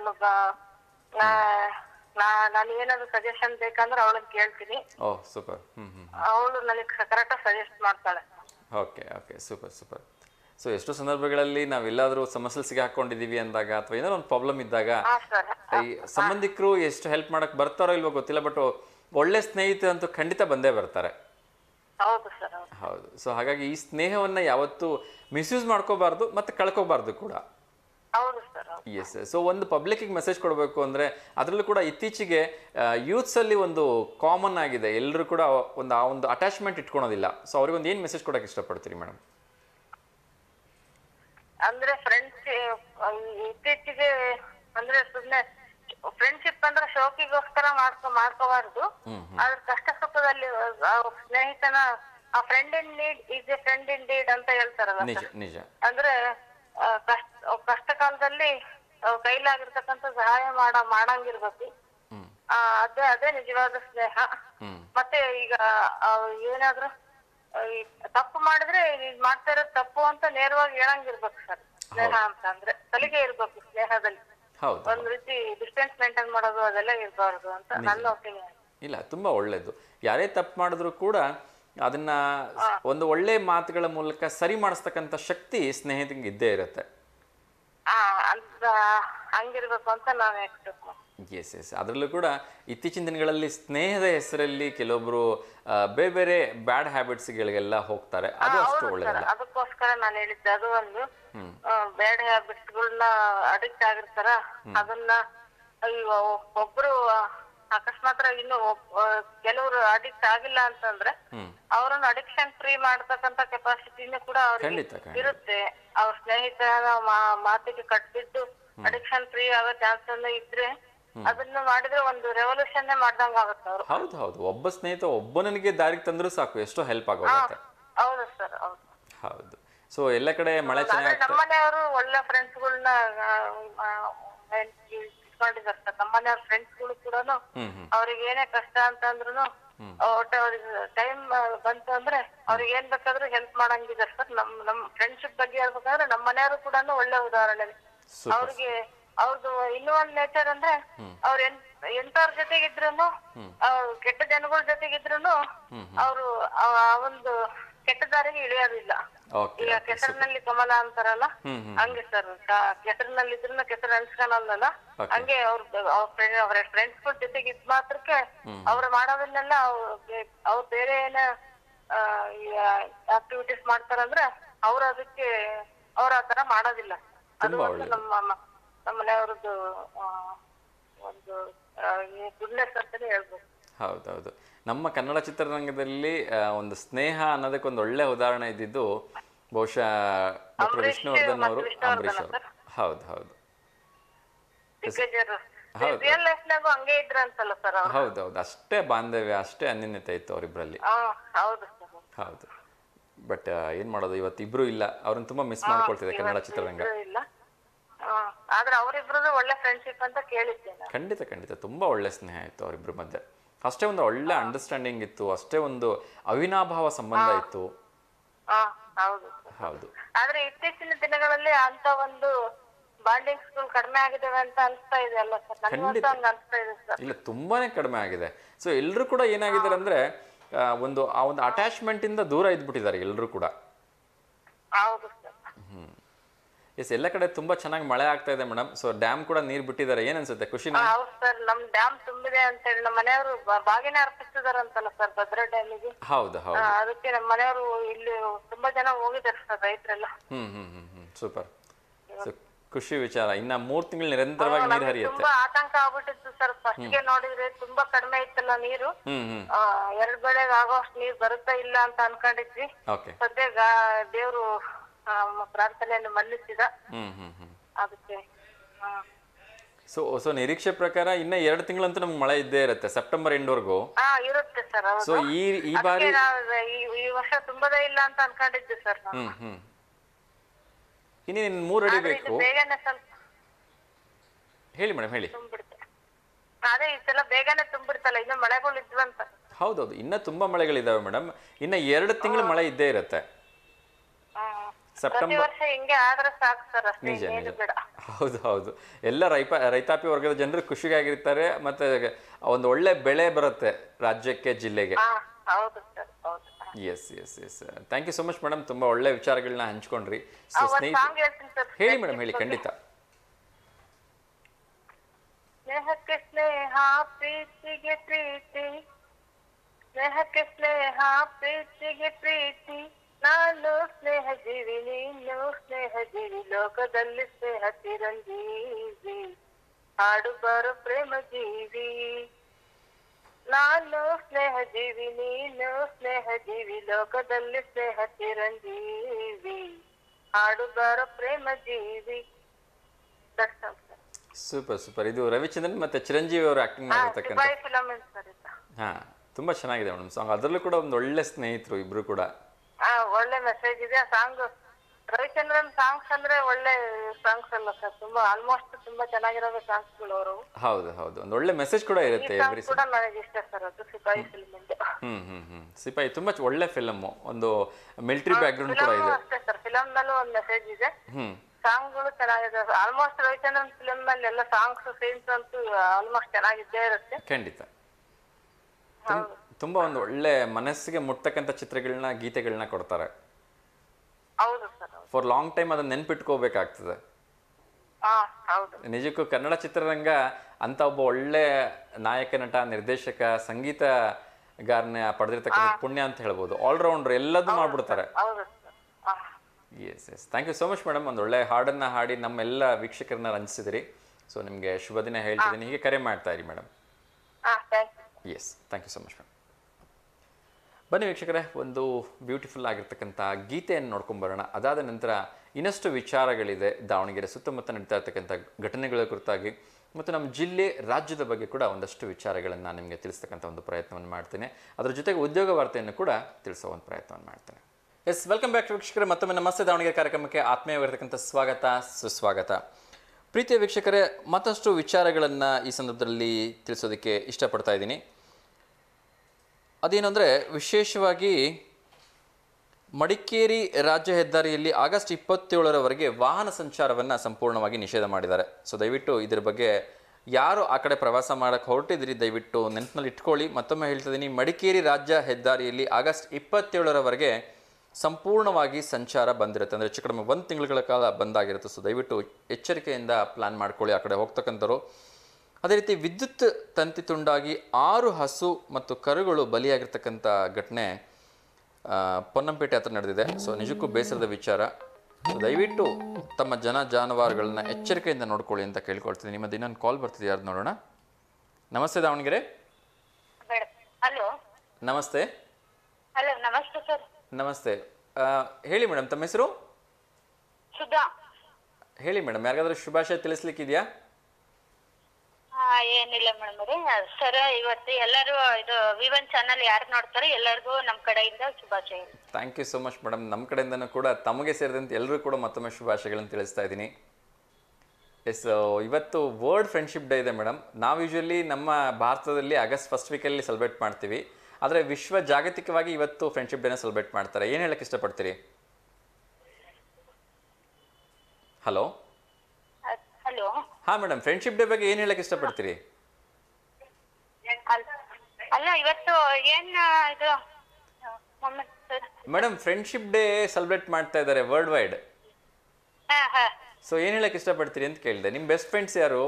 Speaker 3: ನಾನು ಏನಾದ್ರು ಸಜೆಷನ್ ಬೇಕಂದ್ರೆ ಅವಳನ್ನ ಕೇಳ್ತೀನಿ
Speaker 1: ಓಹ್ ಸೂಪರ್ ಹ್ಞೂ ಹ್ಞೂ
Speaker 3: ಅವಳು ನನಗೆ ಕರೆಕ್ಟ್ ಸಜೆಸ್ಟ್ ಮಾಡ್ತಾಳೆ
Speaker 1: okay okay super super so ಎಷ್ಟೋ ಸಂದರ್ಭಗಳಲ್ಲಿ ನಾವೆಲ್ಲಾದರೂ ಸಮಸ್ಯೆ ಸಿಗಾಕೊಂಡಿದ್ದೀವಿ ಅಂದಾಗ ಅಥವಾ ಏನೋ ಒಂದು ಪ್ರಾಬ್ಲಮ್ ಇದ್ದಾಗ
Speaker 3: ಹಾ ಸರ್
Speaker 1: ಈ ಸಂಬಂಧಿಕರು ಎಷ್ಟು ಹೆಲ್ಪ್ ಮಾಡಕ್ ಬರ್ತಾರೋ ಇಲ್ವೋ ಗೊತ್ತಿಲ್ಲ ಬಟ್ ಒಳ್ಳೆ ಸ್ನೇಹಿತರು ಅಂತೂ ಖಂಡಿತ ಬಂದೇ ಬರ್ತಾರೆ
Speaker 3: ಹೌದು ಸರ್ ಹೌದು
Speaker 1: ಹೌದು ಸೊ ಹಾಗಾಗಿ ಈ ಸ್ನೇಹವನ್ನ ಯಾವತ್ತೂ ಮಿಸ್ಯೂಸ್ ಮಾಡ್ಕೋಬಾರ್ದು ಮತ್ತೆ ಕಳ್ಕೋಬಾರ್ದು ಕೂಡ
Speaker 3: ಹೌದು ಸರ್ ಹೌದು
Speaker 1: ಎಸ್ ಸೊ ಒಂದು ಪಬ್ಲಿಕ್ಕಿಗೆ ಮೆಸೇಜ್ ಕೊಡಬೇಕು ಅಂದರೆ ಅದರಲ್ಲೂ ಕೂಡ ಇತ್ತೀಚೆಗೆ ಯೂತ್ಸಲ್ಲಿ ಒಂದು ಕಾಮನ್ ಆಗಿದೆ ಎಲ್ಲರೂ ಕೂಡ ಒಂದು ಆ ಒಂದು ಅಟ್ಯಾಚ್ಮೆಂಟ್ ಇಟ್ಕೊಳೋದಿಲ್ಲ ಸೊ ಅವ್ರಿಗೊಂದು ಏನು ಮೆಸೇಜ್ ಕೊಡೋಕೆ ಇಷ್ಟಪಡ್ತೀರಿ ಮೇಡಮ್
Speaker 3: ಅಂದ್ರೆ ಫ್ರೆಂಡ್ಸ್ ಇತ್ತೀಚೆಗೆ ಅಂದ್ರೆ ಸುಮ್ನೆ ಫ್ರೆಂಡ್ಶಿಪ್ ಅಂದ್ರೆ ಶೋಕಿಗೋಸ್ಕರ ಮಾಡ್ಕೊ ಮಾಡ್ಕೋಬಾರ್ದು ಅದ್ರ ಕಷ್ಟ ಸುಖದಲ್ಲಿ ಆ ಸ್ನೇಹಿತನ ಆ friend in need is a friend in deed ಅಂತ ಹೇಳ್ತಾರಲ್ಲ
Speaker 1: ನಿಜ ನಿಜ
Speaker 3: ಅಂದ್ರೆ ಆ, ಕಷ್ಟ ಕಷ್ಟ ಕಾಲದಲ್ಲಿ ಆ, ಕೈಲಾಗಿರ್ತಕ್ಕಂಥ ಸಹಾಯ ಮಾಡ ಮಾಡಂಗಿರ್ಬೇಕು
Speaker 1: ಹ್ಮ್
Speaker 3: ಆ, ಅದೇ ಅದೇ ನಿಜವಾದ ಸ್ನೇಹ
Speaker 1: ಹ್ಮ್
Speaker 3: ಮತ್ತೆ ಈಗ ಆ, ಏನಾದ್ರು ಆ, ಈ ತಪ್ಪು ಮಾಡಿದ್ರೆ ಇದ್ ಮಾಡ್ತಾ ಇರೋದು ತಪ್ಪು ಅಂತ ನೇರವಾಗಿ ಹೇಳಂಗಿರ್ಬೇಕು ಸರ್ ಸ್ನೇಹ ಅಂತ ಅಂದ್ರೆ ಸಲಿಗೆ ಇರ್ಬೇಕು ಸ್ನೇಹದಲ್ಲಿ
Speaker 1: ಹೌದು
Speaker 3: ಒಂದ್ ರೀತಿ ಡಿಸ್ಟೆನ್ಸ್ ಮೇಂಟೈನ್ ಮಾಡೋದು ಅದೆಲ್ಲ ಇರಬಾರ್ದು ಅಂತ ನನ್ನ ಒಪಿನಿಯನ್
Speaker 1: ಇಲ್ಲ ತುಂಬ ಒಳ್ಳೆಯದು ಯಾರೇ ತಪ್ಪು ಮಾಡಿದ್ರು ಕೂಡ ಅದನ್ನ ಒಂದು ಒಳ್ಳೆ ಮಾತುಗಳ ಮೂಲಕ ಸರಿ ಮಾಡಿಸ್ತಕ್ಕಂಥ ಶಕ್ತಿ ಸ್ನೇಹಿತಂಗೆ ಇದ್ದೇ ಇರುತ್ತೆ
Speaker 3: ಆ ಅಂತ ಹಂಗಿರ್ಬೇಕು ಅಂತ ನಾನು ಎಕ್ಸ್ಪೆಕ್ಟ್ ಮಾಡ್ತೀನಿ
Speaker 1: ಎಸ್ ಎಸ್ ಅದರಲ್ಲೂ ಕೂಡ ಇತ್ತೀಚಿನ ದಿನಗಳಲ್ಲಿ ಸ್ನೇಹದ ಹೆಸರಲ್ಲಿ ಕೆಲವೊಬ್ರು ಆ, ಬೇರೆ ಬೇರೆ ಬ್ಯಾಡ್ ಹ್ಯಾಬಿಟ್ಸ್ಗಳಿಗೆಲ್ಲ ಹೋಗ್ತಾರೆ ಅದು ಅಷ್ಟು
Speaker 3: ಹೌದು ಸರ್
Speaker 1: ಒಳ್ಳೆಯದಲ್ಲ
Speaker 3: ಅದಕ್ಕೋಸ್ಕರ ನಾನು ಹೇಳಿದ್ದೆ ಅದು ಒಂದು
Speaker 1: ಹ್ಮ್.
Speaker 3: ಬ್ಯಾಡ್ ಹ್ಯಾಬಿಟ್ಸ್ ಗಳನ್ನ ಅಡಿಕ್ಟ್ ಆಗಿರ್ತಾರ ಅದನ್ನ ಅಯ್ಯೋ ಒಬ್ರು ಅಕಸ್ಮಾತ್ ಇನ್ನು ಒಬ್- ಆ, ಕೆಲವ್ರು ಅಡಿಕ್ಟ್ ಆಗಿಲ್ಲ ಅಂತಂದ್ರೆ
Speaker 1: ಹ್ಮ್
Speaker 3: ಅವ್ರನ್ನ ಅಡಿಕ್ಷನ್ ಫ್ರೀ ಮಾಡ್ತಕ್ಕಂತ ಕೆಪಾಸಿಟಿನೂ ಕೂಡ ಅವ್ರಿಗೆ
Speaker 1: ಖಂಡಿತ ಖಂಡಿತ
Speaker 3: ಇರುತ್ತೆ ಅವ್ರ ಸ್ನೇಹಿತನ ಮಾ- ಮಾತಿಗೆ ಕಟ್ಬಿಟ್ಟು ಅಡಿಕ್ಷನ್ ಫ್ರೀ ಆಗೋ ಚಾನ್ಸ್ ಇದ್ರೆ ಅದನ್ನ ಮಾಡಿದ್ರೆ ಒಂದು ರೆವಲ್ಯೂಷನ್ ಮಾಡ್ದಂಗ ಆಗುತ್ತೆ ಅವ್ರು
Speaker 1: ಹೌದು ಹೌದು ಒಬ್ಬ ಸ್ನೇಹಿತ ಒಬ್ಬನಿಗೆ ದಾರಿಗೆ ತಂದ್ರೂ ಸಾಕು ಎಷ್ಟೋ ಹೆಲ್ಪ್ ಆಗೋಗುತ್ತೆ
Speaker 3: ಹೌದು ಸರ್ ಹೌದು
Speaker 1: ಹೌದು ಸೊ ಎಲ್ಲ ಕಡೆ ಮಳೆ
Speaker 3: ಆದ್ರೆ
Speaker 1: ಚೆನ್ನಾಗಿ
Speaker 3: ನಮ್ಮನೆಯವರು ಒಳ್ಳೆ ಫ್ರೆಂಡ್ಸ್ಗಳನ್ನ ಹಂಚ್ಕೊಂಡಿದ್ದಾರೆ ಸರ್ ನಮ್ಮ ಮನೆಯವ್ರ ಫ್ರೆಂಡ್ಸ್ಗಳು ಕೂಡ
Speaker 1: ಹ್ಮ್ ಹ್ಮ್
Speaker 3: ಅವ್ರಿಗೆ ಏನೇ ಕಷ್ಟ ಅಂತ ಅಂದ್ರೂ ಒಟ್ಟು ಅವ್ರಿಗೆ ಟೈಮ್ ಬಂತು ಅಂದ್ರೆ ಅವ್ರಿಗೆ ಏನ್ ಬೇಕಾದ್ರೂ ಹೆಲ್ಪ್ ಮಾಡಂಗಿದ್ದಾರೆ ಸರ್ ನಮ್ ನಮ್ ಫ್ರೆಂಡ್ಶಿಪ್ ಬಗ್ಗೆ ಹೇಳ್ಬೇಕಂದ್ರೆ ನಮ್ಮ ಮನೆಯವರು ಕೂಡ ಒಳ್ಳೆ ಉದಾಹರಣೆ
Speaker 1: Super.
Speaker 3: ಅವ್ರಿಗೆ ಅವ್ರದ್ದು ಇನ್ನೂ ಒಂದ್ ನೇಚರ್ ಅಂದ್ರೆ ಅವ್ರ ಎನ್ ಎಂತವ್ರ ಜೊತೆಗಿದ್ರು ಅವ್ರು ಕೆಟ್ಟ ಜನಗಳ ಜೊತೆಗಿದ್ರು ಅವರು ಆ ಒಂದು ಕೆಟ್ಟ ದಾರಿಗೆ ಇಳಿಯೋದಿಲ್ಲ
Speaker 1: ಓಕೆ
Speaker 3: ಈಗ ಕೆಸರಿನಲ್ಲಿ ಕಮಲ ಅಂತಾರಲ್ಲ
Speaker 1: ಹ್ಮ್ ಹ್ಮ್
Speaker 3: ಹಂಗೆ ಸರ್ ಕೆಸರಿನಲ್ಲಿ ಇದ್ರು ಕೆಸರು ಅನ್ಸ್ಕೊಳಲ್ಲ
Speaker 1: Okay.
Speaker 3: ಹಂಗೆ ಅವ್ರ ಅವ್ರ ಫ್ರೆಂಡ್ ಅವ್ರ ಫ್ರೆಂಡ್ಸ್ ಜೊತೆಗೆ ಇದ್ ಮಾತ್ರಕ್ಕೆ ಅವ್ರು ಮಾಡೋದನ್ನೆಲ್ಲ ಅವ್ರು ಬೇರೆ ಏನ ಆಕ್ಟಿವಿಟೀಸ್ ಮಾಡ್ತಾರಂದ್ರೆ ಅವ್ರ ಅದಕ್ಕೆ ಅವ್ರ ಆತರ ಮಾಡೋದಿಲ್ಲ ಅದು
Speaker 1: ತುಂಬಾ
Speaker 3: ಒಂದು
Speaker 1: ಒಳ್ಳೇದು.
Speaker 3: ನಮ್ಮ ಮ- ನಮ್ಮ ಮನೆಯವ್ರದ್ದು ಆ, ಒಂದು ಗುಡ್ನೆಸ್ ಅಂತಾನೆ ಹೇಳ್ಬೋದು
Speaker 1: ಹೌದೌದು ನಮ್ಮ ಕನ್ನಡ ಚಿತ್ರರಂಗದಲ್ಲಿ ಆ, ಒಂದು ಸ್ನೇಹ ಅನ್ನೋದಕ್ಕೆ ಒಂದು ಒಳ್ಳೆ ಉದಾಹರಣೆ ಇದ್ದಿದ್ದು ಬಹುಶಃ ಡಾಕ್ಟರ್
Speaker 3: ಅಂಬರೀಷ್
Speaker 1: ವಿಷ್ಣುವರ್ಧನ್ ಅವರು
Speaker 3: ಮತ್ತು
Speaker 1: ಅಂಬರೀಷ್
Speaker 3: ವಿಷ್ಣುವರ್ಧನ
Speaker 1: ಅವರು ಹೌದು ಹೌದು
Speaker 3: ದಿಗ್ಗಜರು
Speaker 1: ಹೌದು.
Speaker 3: ರಿಯಲ್ ಲೈಫ್ನಾಗೂ ಹಂಗೆ ಇದ್ರಂತಲ್ಲ ಸರ್ ಅವ್ರು
Speaker 1: ಹೌದೌದು ಅಷ್ಟೇ ಬಾಂಧವ್ಯ ಅಷ್ಟೇ ಅನ್ಯನ್ಯತೆ ಇತ್ತು ಅವರಿಬ್ಬರಲ್ಲಿ
Speaker 3: ಹಾ ಹೌದು ಸರ್
Speaker 1: ಹೌದು ಬಟ್ ಏನ್ ಮಾಡೋದು ಇವತ್ತು ಇಬ್ರು ಇಲ್ಲ ಅವ್ರನ್ನ ತುಂಬಾ ಮಿಸ್ ಮಾಡ್ಕೊಳ್ತಿದೆ ಕನ್ನಡ ಚಿತ್ರರಂಗ
Speaker 3: ಇಬ್ರು ಇಲ್ಲ ಹಾ ಆದ್ರೆ ಅವರಿಬ್ರದ್ದು ಒಳ್ಳೆ ಫ್ರೆಂಡ್ಶಿಪ್ ಅಂತ ಕೇಳಿದ್ದೆ ನಾನು
Speaker 1: ಖಂಡಿತ ಖಂಡಿತ ತುಂಬಾ ಒಳ್ಳೆ ಸ್ನೇಹ ಇತ್ತು ಅವರಿಬ್ಬರ ಮಧ್ಯೆ ಅಷ್ಟೇ ಒಂದು ಒಳ್ಳೆ ಅಂಡರ್ಸ್ಟ್ಯಾಂಡಿಂಗ್ ಇತ್ತು ಅಷ್ಟೇ ಒಂದು ಅವಿನಾಭಾವ ಸಂಬಂಧ ಇತ್ತು
Speaker 3: ಹಾ ಹೌದು sir.
Speaker 1: ಹೌದು
Speaker 3: ಆದ್ರೆ ಇತ್ತೀಚಿನ ದಿನಗಳಲ್ಲಿ ಅಂತ ಒಂದು ಬಾಂಡಿಂಗ್ಸ್ ಕಡಿಮೆ ಆಗಿದಾವೆ ಅಂತ ಅನ್ಸ್ತಾ ಇದೆ ಅಲ್ಲ ಸರ್ ನನಗಂತೂ ಹಂಗ ಅನ್ಸ್ತಾ ಇದೆ ಸರ್
Speaker 1: ಇಲ್ಲ ತುಂಬಾನೇ ಕಡಿಮೆ ಆಗಿದೆ ಸೊ ಎಲ್ಲರೂ ಕೂಡ ಏನಾಗಿದ್ದಾರೆ ಅಂದ್ರೆ ಆ, ಒಂದು ಆ ಒಂದು ಅಟ್ಯಾಚ್ಮೆಂಟ್ ಇಂದ ದೂರ ಇದ್ಬಿಟ್ಟಿದ್ದಾರೆ ಎಲ್ಲರೂ ಕೂಡ
Speaker 3: ಹೌದು ಸರ್
Speaker 1: ಎಸ್ ಎಲ್ಲ ಕಡೆ ತುಂಬಾ ಚೆನ್ನಾಗಿ ಮಳೆ ಆಗ್ತಾ ಇದೆ ಮೇಡಮ್ ಸೊ ಡ್ಯಾಮ್ ಕೂಡ ನೀರ್ ಬಿಟ್ಟಿದ್ದಾರೆ ಏನ್ ಅನ್ಸುತ್ತೆ ಖುಷಿನ
Speaker 3: ಹೌದು ಸರ್ ನಮ್ ಡ್ಯಾಮ್ ತುಂಬಿದೆ ಅಂತ ಹೇಳಿ ನಮ್ಮ ಮನೆಯವರು ಬಾಗಿನ ಅರ್ಪಿಸಿದಾರಂತಲ್ಲ ಸರ್ ಭದ್ರಾ ಡ್ಯಾಮಿಗೆ
Speaker 1: ಹೌದು ಹೌದು
Speaker 3: ಅದಕ್ಕೆ ನಮ್ಮ ಮನೆಯವರು ಇಲ್ಲಿ ತುಂಬಾ ಜನ ಹೋಗಿದ್ದಾರೆ ಸರ್ ರೈತರೆಲ್ಲ
Speaker 1: ಹ್ಮ್ ಹ್ಮ್ ಹ್ಮ್ ಹ್ಮ್ ಸೂಪರ್ ಸೊ ಖುಷಿ ವಿಚಾರ ಇನ್ನ ಮೂರ್ ತಿಂಗಳು ನಿರಂತರವಾಗಿ ನೀರ್
Speaker 3: ನಮ್ಗೆ
Speaker 1: ಹರಿಯುತ್ತೆ
Speaker 3: ತುಂಬಾ ಆತಂಕ ಆಗ್ಬಿಟ್ಟಿತ್ತು ಸರ್ ಫಸ್ಟ್ ಗೆ ನೋಡಿದ್ರೆ ತುಂಬಾ ಕಡಿಮೆ ಇತ್ತಲ್ಲ ನೀರು
Speaker 1: ಹ್ಮ್ ಹ್ಮ್
Speaker 3: ಆ, ಎರಡ್ ಬೆಳೆಗ್ ಆಗೋಷ್ಟು ನೀರ್ ಬರುತ್ತಾ ಇಲ್ಲ ಅಂತ ಅನ್ಕೊಂಡಿದ್ವಿ
Speaker 1: ಓಕೆ
Speaker 3: ಸದ್ಯ ದೇವ್ರು ಆ, ಮ- ಪ್ರಾರ್ಥನೆಯನ್ನು ಮನ್ನಿಸಿದ
Speaker 1: ಹ್ಮ್ ಹ್ಮ್ ಹ್ಮ್
Speaker 3: ಅದಕ್ಕೆ ಹಾ.
Speaker 1: ಸೊ ಸೊ ನಿರೀಕ್ಷೆ ಪ್ರಕಾರ ಇನ್ನ ಎರಡು ತಿಂಗಳಂತೂ ನಮ್ಗೆ ಮಳೆ ಇದ್ದೇ ಇರುತ್ತೆ ಸೆಪ್ಟೆಂಬರ್ ಎಂಡ್ವರೆಗೂ
Speaker 3: ಹಾ ಇರುತ್ತೆ ಸರ್
Speaker 1: ಸೊ
Speaker 3: ಹೌದು
Speaker 1: ಈ ಈ ಬಾರಿ
Speaker 3: ಅದಕ್ಕೆ ನಾವು ಈ ಈ ವರ್ಷ ತುಂಬದೇ ಇಲ್ಲ ಅಂತ ಅನ್ಕೊಂಡಿದ್ವಿ ಸರ್ ನಾವು
Speaker 1: ಹ್ಮ್ ಹ್ಮ್ ಇನ್ನೇನು ಮೂರು ಅಡಿ
Speaker 3: ಆದ್ರೆ
Speaker 1: ಬೇಕು
Speaker 3: ಇದು ಬೇಗನೆ ಸ್ವಲ್ಪ
Speaker 1: ಹೇಳಿ ಮೇಡಮ್ ಹೇಳಿ
Speaker 3: ತುಂಬಿಡುತ್ತೆ ಅದೇ ಈ ಸಲ ಬೇಗನೆ ತುಂಬಿಡ್ತಲ್ಲ ಇನ್ನು ಮಳೆಗಳು ಇದ್ವಂತ
Speaker 1: ಹೌದೌದು ಇನ್ನ ತುಂಬಾ ಮಳೆಗಳಿದಾವೆ ಮೇಡಮ್ ಇನ್ನ ಎರಡು ತಿಂಗಳು ಮಳೆ ಇದ್ದೇ ಇರುತ್ತೆ
Speaker 3: ಹ್ಮ್. ಪ್ರತಿ
Speaker 1: ಸೆಪ್ಟೆಂಬರ್
Speaker 3: ವರ್ಷ ಹಿಂಗೆ ಆದ್ರೆ ಸಾಕು ಸರ್ ಅಷ್ಟೇ
Speaker 1: ನಿಜ
Speaker 3: ಇನ್ನೇನು
Speaker 1: ನಿಜ
Speaker 3: ಬೇಡ
Speaker 1: ಹೌದು ಹೌದು ಎಲ್ಲ ರೈತ ರೈತಾಪಿ ವರ್ಗದ ಜನರು ಖುಷಿಯಾಗಿರ್ತಾರೆ ಮತ್ತೆ ಒಂದು ಒಳ್ಳೆ ಬೆಳೆ ಬರುತ್ತೆ ರಾಜ್ಯಕ್ಕೆ ಜಿಲ್ಲೆಗೆ
Speaker 3: ಹಾ ಹೌದು ಸರ್ ಹೌದು
Speaker 1: yes yes yes thank you so much madam ತುಂಬಾ ಒಳ್ಳೆ ವಿಚಾರಗಳನ್ನ ಹಂಚ್ಕೊಂಡ್ರಿ ಸೊ
Speaker 3: ಒಂದ್
Speaker 1: ಸ್ನೇಹಿತ
Speaker 3: ಸಾಂಗ್ ಹೇಳ್ತೀನಿ ಸರ್
Speaker 1: ಹೇಳಿ ಮೇಡಮ್ ಹೇಳಿ ಖಂಡಿತ
Speaker 3: ಸ್ನೇಹಕ್ಕೆ ಸ್ನೇಹ ಪ್ರೀತಿಗೆ ಪ್ರೀತಿ ಸ್ನೇಹಕ್ಕೆ ಸ್ನೇಹ ಪ್ರೀತಿಗೆ ಪ್ರೀತಿ ನಾನು ಸ್ನೇಹ ಜೀವಿ ನೀನು ಸ್ನೇಹ ಜೀವಿ ಲೋಕದಲ್ಲಿ ಸ್ನೇಹ ಚಿರಂಜೀವಿ ಹಾಡು ಬರು ಪ್ರೇಮ ಜೀವಿ ನಾನು ಸ್ನೇಹ ಜೀವಿ ನೀನು ಸ್ನೇಹ ಜೀವಿ ಲೋಕದಲ್ಲಿ ಸ್ನೇಹ ಚಿರಂಜೀವಿ ಹಾಡು ಬರೋ ಪ್ರೇಮ ಜೀವಿ That's all, sir.
Speaker 1: Super super ಇದು ರವಿಚಂದ್ರನ್ ಮತ್ತೆ ಚಿರಂಜೀವಿ ಅವರು ಆಕ್ಟಿಂಗ್ ಮಾಡಿರ್ತಕ್ಕಂಥ
Speaker 3: ದುಬೈ ಫಿಲಮ್ ಸರ್ ಇದು
Speaker 1: ಹಾ ತುಂಬಾ ಚೆನ್ನಾಗಿದೆ ಮೇಡಮ್ ಸಾಂಗ್ ಅದರಲ್ಲೂ ಕೂಡ ಒಂದು ಒಳ್ಳೆ ಸ್ನೇಹಿತರು ಇಬ್ರು ಕೂಡ
Speaker 3: ಆ ಒಳ್ಳೆ ಮೆಸೇಜ್ ಇದೆ ಆ ಸಾಂಗ್ ರವಿಚಂದ್ರನ್ ಸಾಂಗ್ಸ್ ಅಂದ್ರೆ ಒಳ್ಳೆ ಸಾಂಗ್ಸ್ ಅಲ್ಲ ಸರ್ ತುಂಬಾ ಆಲ್ಮೋಸ್ಟ್ ತುಂಬಾ ಚೆನ್ನಾಗಿರೋ ಸಾಂಗ್ಸ್ಗಳು ಅವರು
Speaker 1: ಹೌದು ಹೌದು ಒಂದು ಒಳ್ಳೆ ಮೆಸೇಜ್ ಕೂಡ
Speaker 3: ಈ
Speaker 1: ಇರುತ್ತೆ
Speaker 3: ಸಾಂಗ್
Speaker 1: ಎವ್ರಿ
Speaker 3: ಕೂಡ ನನಗೆ ಇಷ್ಟ ಸರ್ ಅದು ಸಿಪಾಯಿ ಫಿಲ್ಮ್ ಇಂದ
Speaker 1: ಹ್ಮ್ ಹ್ಮ್ ಹ್ಮ್ ಸಿಪಾಯಿ ತುಂಬಾ ಚ- ಒಳ್ಳೆ ಫಿಲಮ್ ಒಂದು ಮಿಲಿಟರಿ ಬ್ಯಾಕ್ಗ್ರೌಂಡ್ ಕೂಡ
Speaker 3: ಫಿಲಮ್
Speaker 1: ಇದೆ
Speaker 3: ಅಷ್ಟೇ ಸರ್ ಫಿಲಮ್ ನಲ್ಲೂ ಒಂದ್ ಮೆಸೇಜ್ ಇದೆ
Speaker 1: ಹ್ಮ್
Speaker 3: ಸಾಂಗ್ಗಳು ಚೆನ್ನಾಗಿದೆ ಆಲ್ಮೋಸ್ಟ್ ರವಿಚಂದ್ರನ್ ಫಿಲಮ್ ನಲ್ಲಿ ಎಲ್ಲ ಸಾಂಗ್ಸ್ ಸೀನ್ಸ್ ಅಂತೂ ಆಲ್ಮೋಸ್ಟ್ ಚೆನ್ನಾಗಿದ್ದೇ ಇರುತ್ತೆ
Speaker 1: ಖಂಡಿತ ತುಂ- ತುಂಬಾ ಒಂದು ಒಳ್ಳೆ ಮನಸ್ಸಿಗೆ ಮುಟ್ತಕ್ಕಂಥ ಚಿತ್ರಗಳನ್ನ ಗೀತೆಗಳನ್ನ ಕೊಡ್ತಾರೆ
Speaker 3: ಹೌದು ಸರ್ ಹೌದು
Speaker 1: ಫಾರ್ ಲಾಂಗ್ ಟೈಮ್ ಅದನ್ನ ನೆನ್ಪಿಟ್ಕೋಬೇಕಾಗ್ತದೆ
Speaker 3: ಹಾ ಹೌದು
Speaker 1: ನಿಜಕ್ಕೂ ಕನ್ನಡ ಚಿತ್ರರಂಗ ಅಂತ ಒಬ್ಬ ಒಳ್ಳೆ ನಾಯಕ ನಟ ನಿರ್ದೇಶಕ ಸಂಗೀತಗಾರನ ಪಡೆದಿರ್ತಕ್ಕಂಥ ಪುಣ್ಯ ಅಂತ ಹೇಳ್ಬೋದು ಆಲ್ರೌಂಡರ್ ಎಲ್ಲದೂ ಮಾಡ್ಬಿಡ್ತಾರೆ
Speaker 3: ಹೌದು ಸರ್ ಹಾ
Speaker 1: yes yes thank you so much madam ಒಂದು ಒಳ್ಳೆ ಹಾಡನ್ನ ಹಾಡಿ ನಮ್ಮೆಲ್ಲ ವೀಕ್ಷಕರನ್ನ ರಂಜಿಸಿದಿರಿ ಸೊ ನಿಮಗೆ ಶುಭ ದಿನ ಹೇಳ್ತಿದ್ದೀನಿ ಹೀಗೆ ಕರೆ ಮಾಡ್ತಾ ಇರಿ ಮೇಡಮ್
Speaker 3: ಹಾ thank you
Speaker 1: yes thank you so much madam ಬನ್ನಿ ವೀಕ್ಷಕರೇ ಒಂದು ಬ್ಯೂಟಿಫುಲ್ ಆಗಿರ್ತಕ್ಕಂಥ ಗೀತೆಯನ್ನು ನೋಡ್ಕೊಂಬರೋಣ ಅದಾದ ನಂತರ ಇನ್ನಷ್ಟು ವಿಚಾರಗಳಿದೆ ದಾವಣಗೆರೆ ಸುತ್ತಮುತ್ತ ನಡೀತಾ ಇರ್ತಕ್ಕಂಥ ಘಟನೆಗಳ ಕುರಿತಾಗಿ ಮತ್ತು ನಮ್ಮ ಜಿಲ್ಲೆ ರಾಜ್ಯದ ಬಗ್ಗೆ ಕೂಡ ಒಂದಷ್ಟು ವಿಚಾರಗಳನ್ನು ನಿಮಗೆ ತಿಳಿಸ್ತಕ್ಕಂಥ ಒಂದು ಪ್ರಯತ್ನವನ್ನು ಮಾಡ್ತೇನೆ ಅದರ ಜೊತೆಗೆ ಉದ್ಯೋಗ ವಾರ್ತೆಯನ್ನು ಕೂಡ ತಿಳಿಸೋ ಒಂದು ಪ್ರಯತ್ನವನ್ನು ಮಾಡ್ತೇನೆ ಎಸ್ ವೆಲ್ಕಮ್ ಬ್ಯಾಕ್ ವೀಕ್ಷಕರೇ ಮತ್ತೊಮ್ಮೆ ನಮಸ್ತೆ ದಾವಣಗೆರೆ ಕಾರ್ಯಕ್ರಮಕ್ಕೆ ಆತ್ಮೀಯವಾಗಿರ್ತಕ್ಕಂಥ ಸ್ವಾಗತ ಸುಸ್ವಾಗತ ಪ್ರೀತಿಯ ವೀಕ್ಷಕರೇ ಮತ್ತಷ್ಟು ವಿಚಾರಗಳನ್ನು ಈ ಸಂದರ್ಭದಲ್ಲಿ ತಿಳಿಸೋದಕ್ಕೆ ಇಷ್ಟಪಡ್ತಾ ಇದ್ದೀನಿ ಅದೇನೆಂದರೆ ವಿಶೇಷವಾಗಿ ಮಡಿಕೇರಿ ರಾಜ್ಯ ಹೆದ್ದಾರಿಯಲ್ಲಿ ಆಗಸ್ಟ್ ಇಪ್ಪತ್ತೇಳರವರೆಗೆ ವಾಹನ ಸಂಚಾರವನ್ನು ಸಂಪೂರ್ಣವಾಗಿ ನಿಷೇಧ ಮಾಡಿದ್ದಾರೆ ಸೊ ದಯವಿಟ್ಟು ಇದ್ರ ಬಗ್ಗೆ ಯಾರು ಆ ಕಡೆ ಪ್ರವಾಸ ಮಾಡೋಕ್ಕೆ ಹೊರಟಿದ್ರಿ ದಯವಿಟ್ಟು ನೆನಪಿನಲ್ಲಿ ಇಟ್ಕೊಳ್ಳಿ ಮತ್ತೊಮ್ಮೆ ಹೇಳ್ತಾ ಇದ್ದೀನಿ ಮಡಿಕೇರಿ ರಾಜ್ಯ ಹೆದ್ದಾರಿಯಲ್ಲಿ ಆಗಸ್ಟ್ ಇಪ್ಪತ್ತೇಳರವರೆಗೆ ಸಂಪೂರ್ಣವಾಗಿ ಸಂಚಾರ ಬಂದಿರುತ್ತೆ ಅಂದರೆ ಹೆಚ್ಚು ಕಡಿಮೆ ಒಂದು ತಿಂಗಳ ಕಾಲ ಬಂದಾಗಿರುತ್ತೆ ಸೊ ದಯವಿಟ್ಟು ಎಚ್ಚರಿಕೆಯಿಂದ ಪ್ಲ್ಯಾನ್ ಮಾಡ್ಕೊಳ್ಳಿ ಆ ಕಡೆ ಹೋಗ್ತಕ್ಕಂಥವ್ರು ಅದೇ ರೀತಿ ವಿದ್ಯುತ್ ತಂತಿ ತುಂಡಾಗಿ ಆರು ಹಸು ಮತ್ತು ಕರುಗಳು ಬಲಿಯಾಗಿರ್ತಕ್ಕಂಥ ಘಟನೆ ಆ, ಪೊನ್ನಂಪೇಟೆ ಹತ್ರ ನಡೆದಿದೆ ಸೊ ನಿಜಕ್ಕೂ ಬೇಸರದ ವಿಚಾರ ಸೊ ದಯವಿಟ್ಟು ತಮ್ಮ ಜನ ಜಾನುವಾರುಗಳನ್ನ ಎಚ್ಚರಿಕೆಯಿಂದ ನೋಡ್ಕೊಳ್ಳಿ ಅಂತ ಕೇಳ್ಕೊಳ್ತೀನಿ ನಿಮ್ಮದು ಇನ್ನೊಂದು ಕಾಲ್ ಬರ್ತಿದೆ ಯಾರು ನೋಡೋಣ ನಮಸ್ತೆ ದಾವಣಗೆರೆ
Speaker 3: ಮೇಡಮ್ ಹಲೋ
Speaker 1: ನಮಸ್ತೆ
Speaker 3: ಹಲೋ ನಮಸ್ತೆ ಸರ್
Speaker 1: ನಮಸ್ತೆ ಆ, ಹೇಳಿ ಮೇಡಮ್ ತಮ್ಮ ಹೆಸರು
Speaker 3: ಸುಧಾ
Speaker 1: ಹೇಳಿ ಮೇಡಮ್ ಯಾರಿಗಾದ್ರೂ ಶುಭಾಶಯ ತಿಳಿಸ್ಲಿಕ್ಕಿದೆಯಾ
Speaker 3: ಹಾ ಏನಿಲ್ಲ ಮೇಡಮ್ ರೀ ಸರ್ ಇವತ್ತು ಎಲ್ಲರೂ ಇದು ವಿವನ್ ಚಾನಲ್ ಯಾರು ನೋಡ್ತಾರೆ ಎಲ್ಲರಿಗೂ ನಮ್ಮ ಕಡೆಯಿಂದ ಶುಭಾಶಯ
Speaker 1: thank you so much madam ನಮ್ಮ ಕಡೆಯಿಂದನೂ ಕೂಡ ತಮಗೆ ಸೇರಿದಂತೆ ಎಲ್ಲರೂ ಕೂಡ ಮತ್ತೊಮ್ಮೆ ಶುಭಾಶಯಗಳನ್ನು ತಿಳಿಸ್ತಾ ಇದ್ದೀನಿ ಎಸ್ ಇವತ್ತು ವರ್ಲ್ಡ್ ಫ್ರೆಂಡ್ಶಿಪ್ ಡೇ ಇದೆ ಮೇಡಮ್ ನಾವು ಯೂಶ್ವಲಿ ನಮ್ಮ ಭಾರತದಲ್ಲಿ ಆಗಸ್ಟ್ ಫಸ್ಟ್ ವೀಕಲ್ಲಿ ಸೆಲೆಬ್ರೇಟ್ ಮಾಡ್ತೀವಿ ಆದರೆ ವಿಶ್ವ ಜಾಗತಿಕವಾಗಿ ಇವತ್ತು ಫ್ರೆಂಡ್ಶಿಪ್ ಡೇನ ಸೆಲೆಬ್ರೇಟ್ ಮಾಡ್ತಾರೆ ಏನು ಹೇಳಕ್ಕೆ ಇಷ್ಟಪಡ್ತೀರಿ ಹಲೋ
Speaker 3: ಹಲೋ
Speaker 1: ಹಾಂ ಮೇಡಮ್ ಫ್ರೆಂಡ್ಶಿಪ್ ಡೇ ಬಗ್ಗೆ ಏನು ಹೇಳಕ್ಕೆ ಇಷ್ಟಪಡ್ತೀರಿ
Speaker 3: ಅಲ್ಲ ಇವತ್ತು ಏನ್ ಇದು Mohammed sir
Speaker 1: madam friendship day celebrate ಮಾಡ್ತಾ ಇದ್ದಾರೆ ವರ್ಲ್ಡ್ ವೈಡ್
Speaker 3: ಹಾ ಹಾ
Speaker 1: ಸೊ ಏನು ಹೇಳಕ್ಕೆ ಇಷ್ಟಪಡ್ತೀರಿ ಅಂತ ಕೇಳಿದೆ ನಿಮ್ಮ ಬೆಸ್ಟ್ ಫ್ರೆಂಡ್ಸ್ ಯಾರು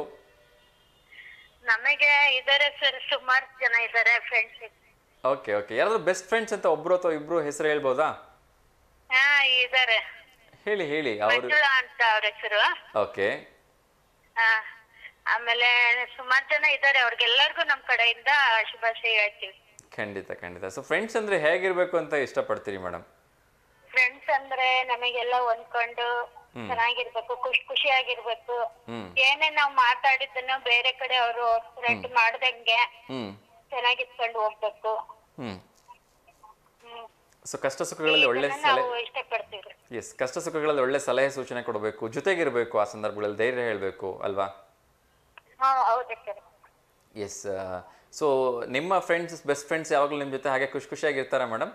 Speaker 3: ನಮಗೆ ಇದಾರೆ ಸರ್ ಸುಮಾರು ಜನ ಇದಾರೆ ಫ್ರೆಂಡ್ಸ್
Speaker 1: ಓಕೆ ಓಕೆ ಯಾರಾದ್ರೂ ಬೆಸ್ಟ್ ಫ್ರೆಂಡ್ಸ್ ಅಂತ ಒಬ್ರು ಅಥವಾ ಇಬ್ರು ಹೆಸರು ಹೇಳ್ಬೋದಾ
Speaker 3: ಹಾ ಇದಾರೆ
Speaker 1: ಹೇಳಿ ಹೇಳಿ ಅವರು
Speaker 3: ಮಂಜುಳಾ ಅಂತ ಅವ್ರ ಹೆಸರು
Speaker 1: ಓಕೆ
Speaker 3: ಹಾ ಆಮೇಲೆ ಸುಮಾರು ಜನ ಇದಾರೆ ಅವ್ರಿಗೆಲ್ಲರಿಗೂ ನಮ್ ಕಡೆಯಿಂದ ಶುಭಾಶಯ ಹೇಳ್ತೀವಿ
Speaker 1: ಖಂಡಿತ ಖಂಡಿತ ಸೊ ಫ್ರೆಂಡ್ಸ್ ಅಂದ್ರೆ ಹೇಗಿರ್ಬೇಕು ಅಂತ ಇಷ್ಟಪಡ್ತೀರಿ ಮೇಡಮ್
Speaker 3: ಫ್ರೆಂಡ್ಸ್ ಅಂದ್ರೆ ನಮಗೆಲ್ಲ ಹೊಂದ್ಕೊಂಡು ಚೆನ್ನಾಗಿರ್ಬೇಕು ಖುಷಿ ಖುಷಿಯಾಗಿರ್ಬೇಕು
Speaker 1: ಹ್ಮ್
Speaker 3: ಏನೇ ನಾವ್ ಮಾತಾಡಿದ್ದನ್ನು ಬೇರೆ ಕಡೆ ಅವರು ಸ್ಪ್ರೆಡ್ ಮಾಡ್ದಂಗೆ
Speaker 1: ಹ್ಮ್
Speaker 3: ಚೆನ್ನಾಗಿತ್ಕೊಂಡು ಹೋಗ್ಬೇಕು
Speaker 1: ಹ್ಮ್
Speaker 3: ಹ್ಮ್
Speaker 1: ಸೊ ಕಷ್ಟ ಸುಖಗಳಲ್ಲಿ ಒಳ್ಳೆ
Speaker 3: ಇದನ್ನ
Speaker 1: ಸಲಹೆ
Speaker 3: ನಾವು ಇಷ್ಟಪಡ್ತೀವಿ
Speaker 1: ಎಸ್ ಕಷ್ಟ ಸುಖಗಳಲ್ಲಿ ಒಳ್ಳೆ ಸಲಹೆ ಸೂಚನೆ ಕೊಡಬೇಕು ಜೊತೆಗಿರಬೇಕು ಆ ಸಂದರ್ಭಗಳಲ್ಲಿ ಧೈರ್ಯ ಹೇಳಬೇಕು ಅಲ್ವಾ
Speaker 3: ಹಾ ಹೌದು ಸರ್
Speaker 1: ಎಸ್ ಸೊ ನಿಮ್ಮ ಫ್ರೆಂಡ್ಸ್ ಬೆಸ್ಟ್ ಫ್ರೆಂಡ್ಸ್ ಯಾವಾಗಲೂ ನಿಮ್ಮ ಜೊತೆ ಹಾಗೆ ಖುಷಿ ಖುಷಿಯಾಗಿರ್ತಾರಾ ಮೇಡಮ್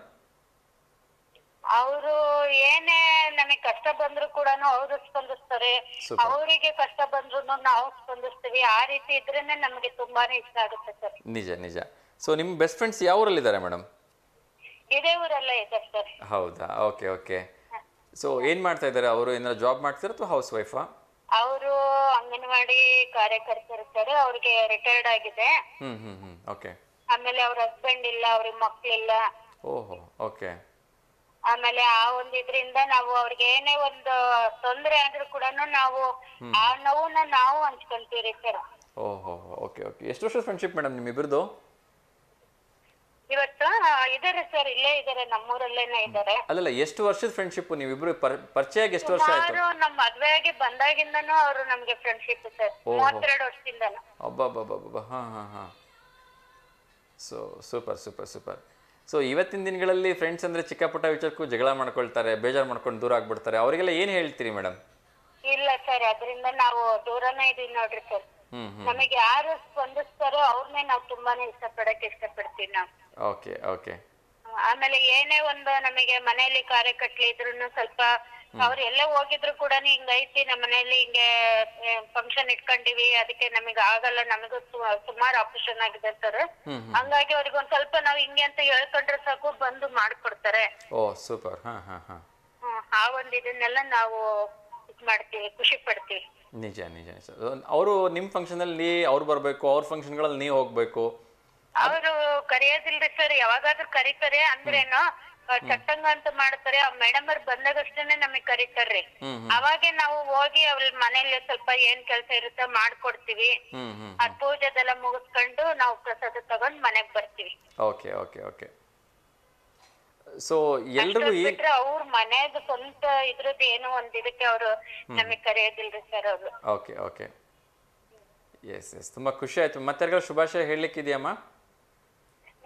Speaker 3: ಅವರು ಏನೇ ನಮಗೆ ಕಷ್ಟ ಬಂದ್ರು ಕೂಡ ಅವರು ಸ್ಪಂದಿಸ್ತಾರೆ
Speaker 1: Super.
Speaker 3: ಅವರಿಗೆ ಕಷ್ಟ ಬಂದ್ರು ನಾವು ಸ್ಪಂದಿಸ್ತೀವಿ ಆ ರೀತಿ ಇದ್ರೇನೆ ನಮಗೆ ತುಂಬಾನೇ ಇಷ್ಟ ಆಗುತ್ತೆ ಸರ್
Speaker 1: ನಿಜ ನಿಜ ಸೊ ನಿಮ್ಮ ಬೆಸ್ಟ್ ಫ್ರೆಂಡ್ಸ್ ಯಾವ ಊರಲ್ಲಿದ್ದಾರೆ ಮೇಡಮ್
Speaker 3: ಇದೇ ಊರೆಲ್ಲ ಇದೆ ಸರ್
Speaker 1: ಹೌದಾ ಓಕೆ ಓಕೆ ಸೊ ಏನು ಮಾಡ್ತಾ ಇದ್ದಾರೆ ಅವರು ಏನಾದ್ರು ಜಾಬ್ ಮಾಡ್ತಾರೆ ಅಥವಾ ಹೌಸ್ ವೈಫಾ
Speaker 3: ಅವರು ಅಂಗನವಾಡಿ ಕಾರ್ಯಕರ್ತರಿರ್ತಾರೆ ಅವ್ರಿಗೆ ರಿಟೈರ್ಡ್ ಆಗಿದೆ
Speaker 1: ಹ್ಞೂ ಹ್ಞೂ ಹ್ಞೂ ಓಕೆ
Speaker 3: ಆಮೇಲೆ ಅವ್ರ ಹಸ್ಬೆಂಡ್ ಇಲ್ಲ ಅವ್ರಿಗೆ ಮಕ್ಳಿಲ್ಲ
Speaker 1: ಓಹೋ ಓಕೆ
Speaker 3: ಆಮೇಲೆ ಆ ಒಂದ್ ಇದ್ರಿಂದ ನಾವು ಅವ್ರಿಗೆ ಏನೇ ಒಂದು ತೊಂದ್ರೆ ಆದ್ರೂ ಕೂಡ ನಾವು ಆ ನೋವನ್ನ ನಾವು ಹಂಚ್ಕೊಂತೀವಿ ಸರ್
Speaker 1: ಓಹೋ ಓಕೆ ಓಕೆ ಎಷ್ಟು ವರ್ಷದ ಫ್ರೆಂಡ್ಶಿಪ್ ಮೇಡಮ್ ನಿಮ್ಮಿಬ್ಬರದು
Speaker 3: ಇವತ್ತು ಇದಾರೆ ಸರ್ ಇಲ್ಲೇ ಇದಾರೆ ನಮ್ಮೂರಲ್ಲೇನೆ ಇದಾರೆ
Speaker 1: ಅಲ್ಲಲ್ಲ ಎಷ್ಟು ವರ್ಷದ ಫ್ರೆಂಡ್ಶಿಪ್ ನೀವಿಬ್ರು ಪರ್ ಪರಿಚಯ ಆಗಿ ಎಷ್ಟು ವರ್ಷ ಆಯ್ತು
Speaker 3: ಸುಮಾರು ನಮ್ ಮದ್ವೆ ಆಗಿ ಬಂದಾಗಿಂದನೂ ಅವರು ನಮ್ಗೆ ಫ್ರೆಂಡ್ಶಿಪ್ ಸರ್ ಮೂವತ್ತೆರಡು ವರ್ಷದಿಂದನು
Speaker 1: ಅಬ್ಬಬ್ಬಬ್ಬಬ್ಬ ಹಾಂ ಹಾಂ ಹಾಂ so super super super so ಇವತ್ತಿನ ದಿನಗಳಲ್ಲಿ ಫ್ರೆಂಡ್ಸ್ ಅಂದರೆ ಚಿಕ್ಕ ಪುಟ್ಟ ವಿಚಾರಕ್ಕೂ ಜಗಳ ಮಾಡ್ಕೊಳ್ತಾರೆ ಬೇಜಾರು ಮಾಡ್ಕೊಂಡು ದೂರ ಆಗ್ಬಿಡ್ತಾರೆ ಅವರಿಗೆಲ್ಲ ಏನು ಹೇಳ್ತೀರಿ ಮೇಡಮ್
Speaker 3: ಇಲ್ಲ ಸರ್ ಅದರಿಂದ ನಾವು ದೂರನೇ ಇದೀವಿ ನೋಡ್ರಿ ಸರ್
Speaker 1: ಹ್ಞೂ ಹ್ಞೂ
Speaker 3: ನಮಗೆ ಯಾರು ಸ್ಪಂದಿಸ್ತಾರೋ ಅವ್ರನ್ನೇ ನಾವು ತುಂಬಾನೇ ಇಷ್ಟಪಡಕ್ ಇಷ್ಟಪಡ್ತೀವಿ ನಾವು
Speaker 1: ಓಕೆ ಓಕೆ
Speaker 3: ಆಮೇಲೆ ಏನೇ ಒಂದು ನಮಗೆ ಮನೆಯಲ್ಲಿ ಕಾರ್ಯ ಕಟ್ಲಿ ಇದ್ರು ಸ್ವಲ್ಪ ಅವ್ರು ಎಲ್ಲ ಹೋಗಿದ್ರು ಕೂಡ ಹಿಂಗೈತಿ ನಮ್ಮ ಮನೆಯಲ್ಲಿ ಹಿಂಗೆ ಫಂಕ್ಷನ್ ಇಟ್ಕೊಂಡಿವಿ ಅದಕ್ಕೆ ನಮಗೆ ಆಗಲ್ಲ ನಮಗೂ ಸುಮಾರು ಆಪರೇಷನ್ ಆಗಿದೆ ಸರ್
Speaker 1: ಹ್ಮ್,
Speaker 3: ಹಂಗಾಗಿ ಅವ್ರಿಗೆ ಒಂದ್ ಸ್ವಲ್ಪ ನಾವ್ ಹಿಂಗೆ ಅಂತ ಹೇಳ್ಕೊಂಡ್ರೆ ಸಾಕು ಬಂದು ಮಾಡ್ಕೊಡ್ತಾರೆ
Speaker 1: ಓ ಸೂಪರ್ ಹಾಂ ಹಾಂ ಹಾಂ
Speaker 3: ಹ್ಮ್, ಆ ಒಂದ್ ಇದನ್ನೆಲ್ಲ ನಾವು ಇದ್ ಮಾಡ್ತೀವಿ ಖುಷಿ ಪಡ್ತೀವಿ
Speaker 1: ನಿಜ ನಿಜ ಅವರು ನಿಮ್ಮ ಫಂಕ್ಷನಲ್ಲಿ ಅವ್ರು ಬರಬೇಕು ಅವ್ರ ಫಂಕ್ಷನ್ಗಳಲ್ಲಿ ನೀವು ಹೋಗಬೇಕು
Speaker 3: ಅವರು ಕರೆಯೋದಿಲ್ರಿ ಸರ್ ಯಾವಾಗಾದ್ರೂ ಕರೀತಾರೆ ಅಂದ್ರೇನು ಆ, ಚಟ್ಟಂಗ ಅಂತ ಮಾಡ್ತಾರೆ ಆ ಮೇಡಮ್ ಅವ್ರು ಬಂದಾಗಷ್ಟೇನೆ ನಮಗ್ ಕರೀತಾರ್ರಿ
Speaker 1: ಹ್ಮ್,
Speaker 3: ಅವಾಗೆ ನಾವು ಹೋಗಿ ಅವ್ರ ಮನೇಲಿ ಸ್ವಲ್ಪ ಏನ್ ಕೆಲ್ಸ ಇರುತ್ತೆ ಮಾಡ್ಕೊಡ್ತೀವಿ
Speaker 1: ಹ್ಞೂ ಹ್ಞೂ
Speaker 3: ಅದ್ ಪೂಜೆದೆಲ್ಲ ಮುಗಿಸ್ಕೊಂಡು ನಾವು ಪ್ರಸಾದ ತಗೊಂಡ್ ಮನೆಗ್ ಬರ್ತೀವಿ
Speaker 1: ಓಕೆ ಓಕೆ ಓಕೆ ಸೊ ಎಲ್ರಿಗೂ ಈ
Speaker 3: ಬಿಟ್ರೆ ಅವ್ರ ಮನೇದು ಸ್ವಂತ ಇದ್ರದ್ದು ಏನೋ ಒಂದ್ ಇದಕ್ಕೆ ಅವರು ನಮಗ್ ಕರೆಯೋದಿಲ್ರಿ ಸರ್ ಅವ್ರು
Speaker 1: ಓಕೆ ಓಕೆ ಎಸ್ ಎಸ್ ತುಂಬ ಖುಷಿ ಆಯಿತು ಮತ್ತೆ ಯಾರಿಗಾದ್ರು ಶುಭಾಶಯ ಹೇಳಲಿಕ್ಕಿದೆಯಮ್ಮ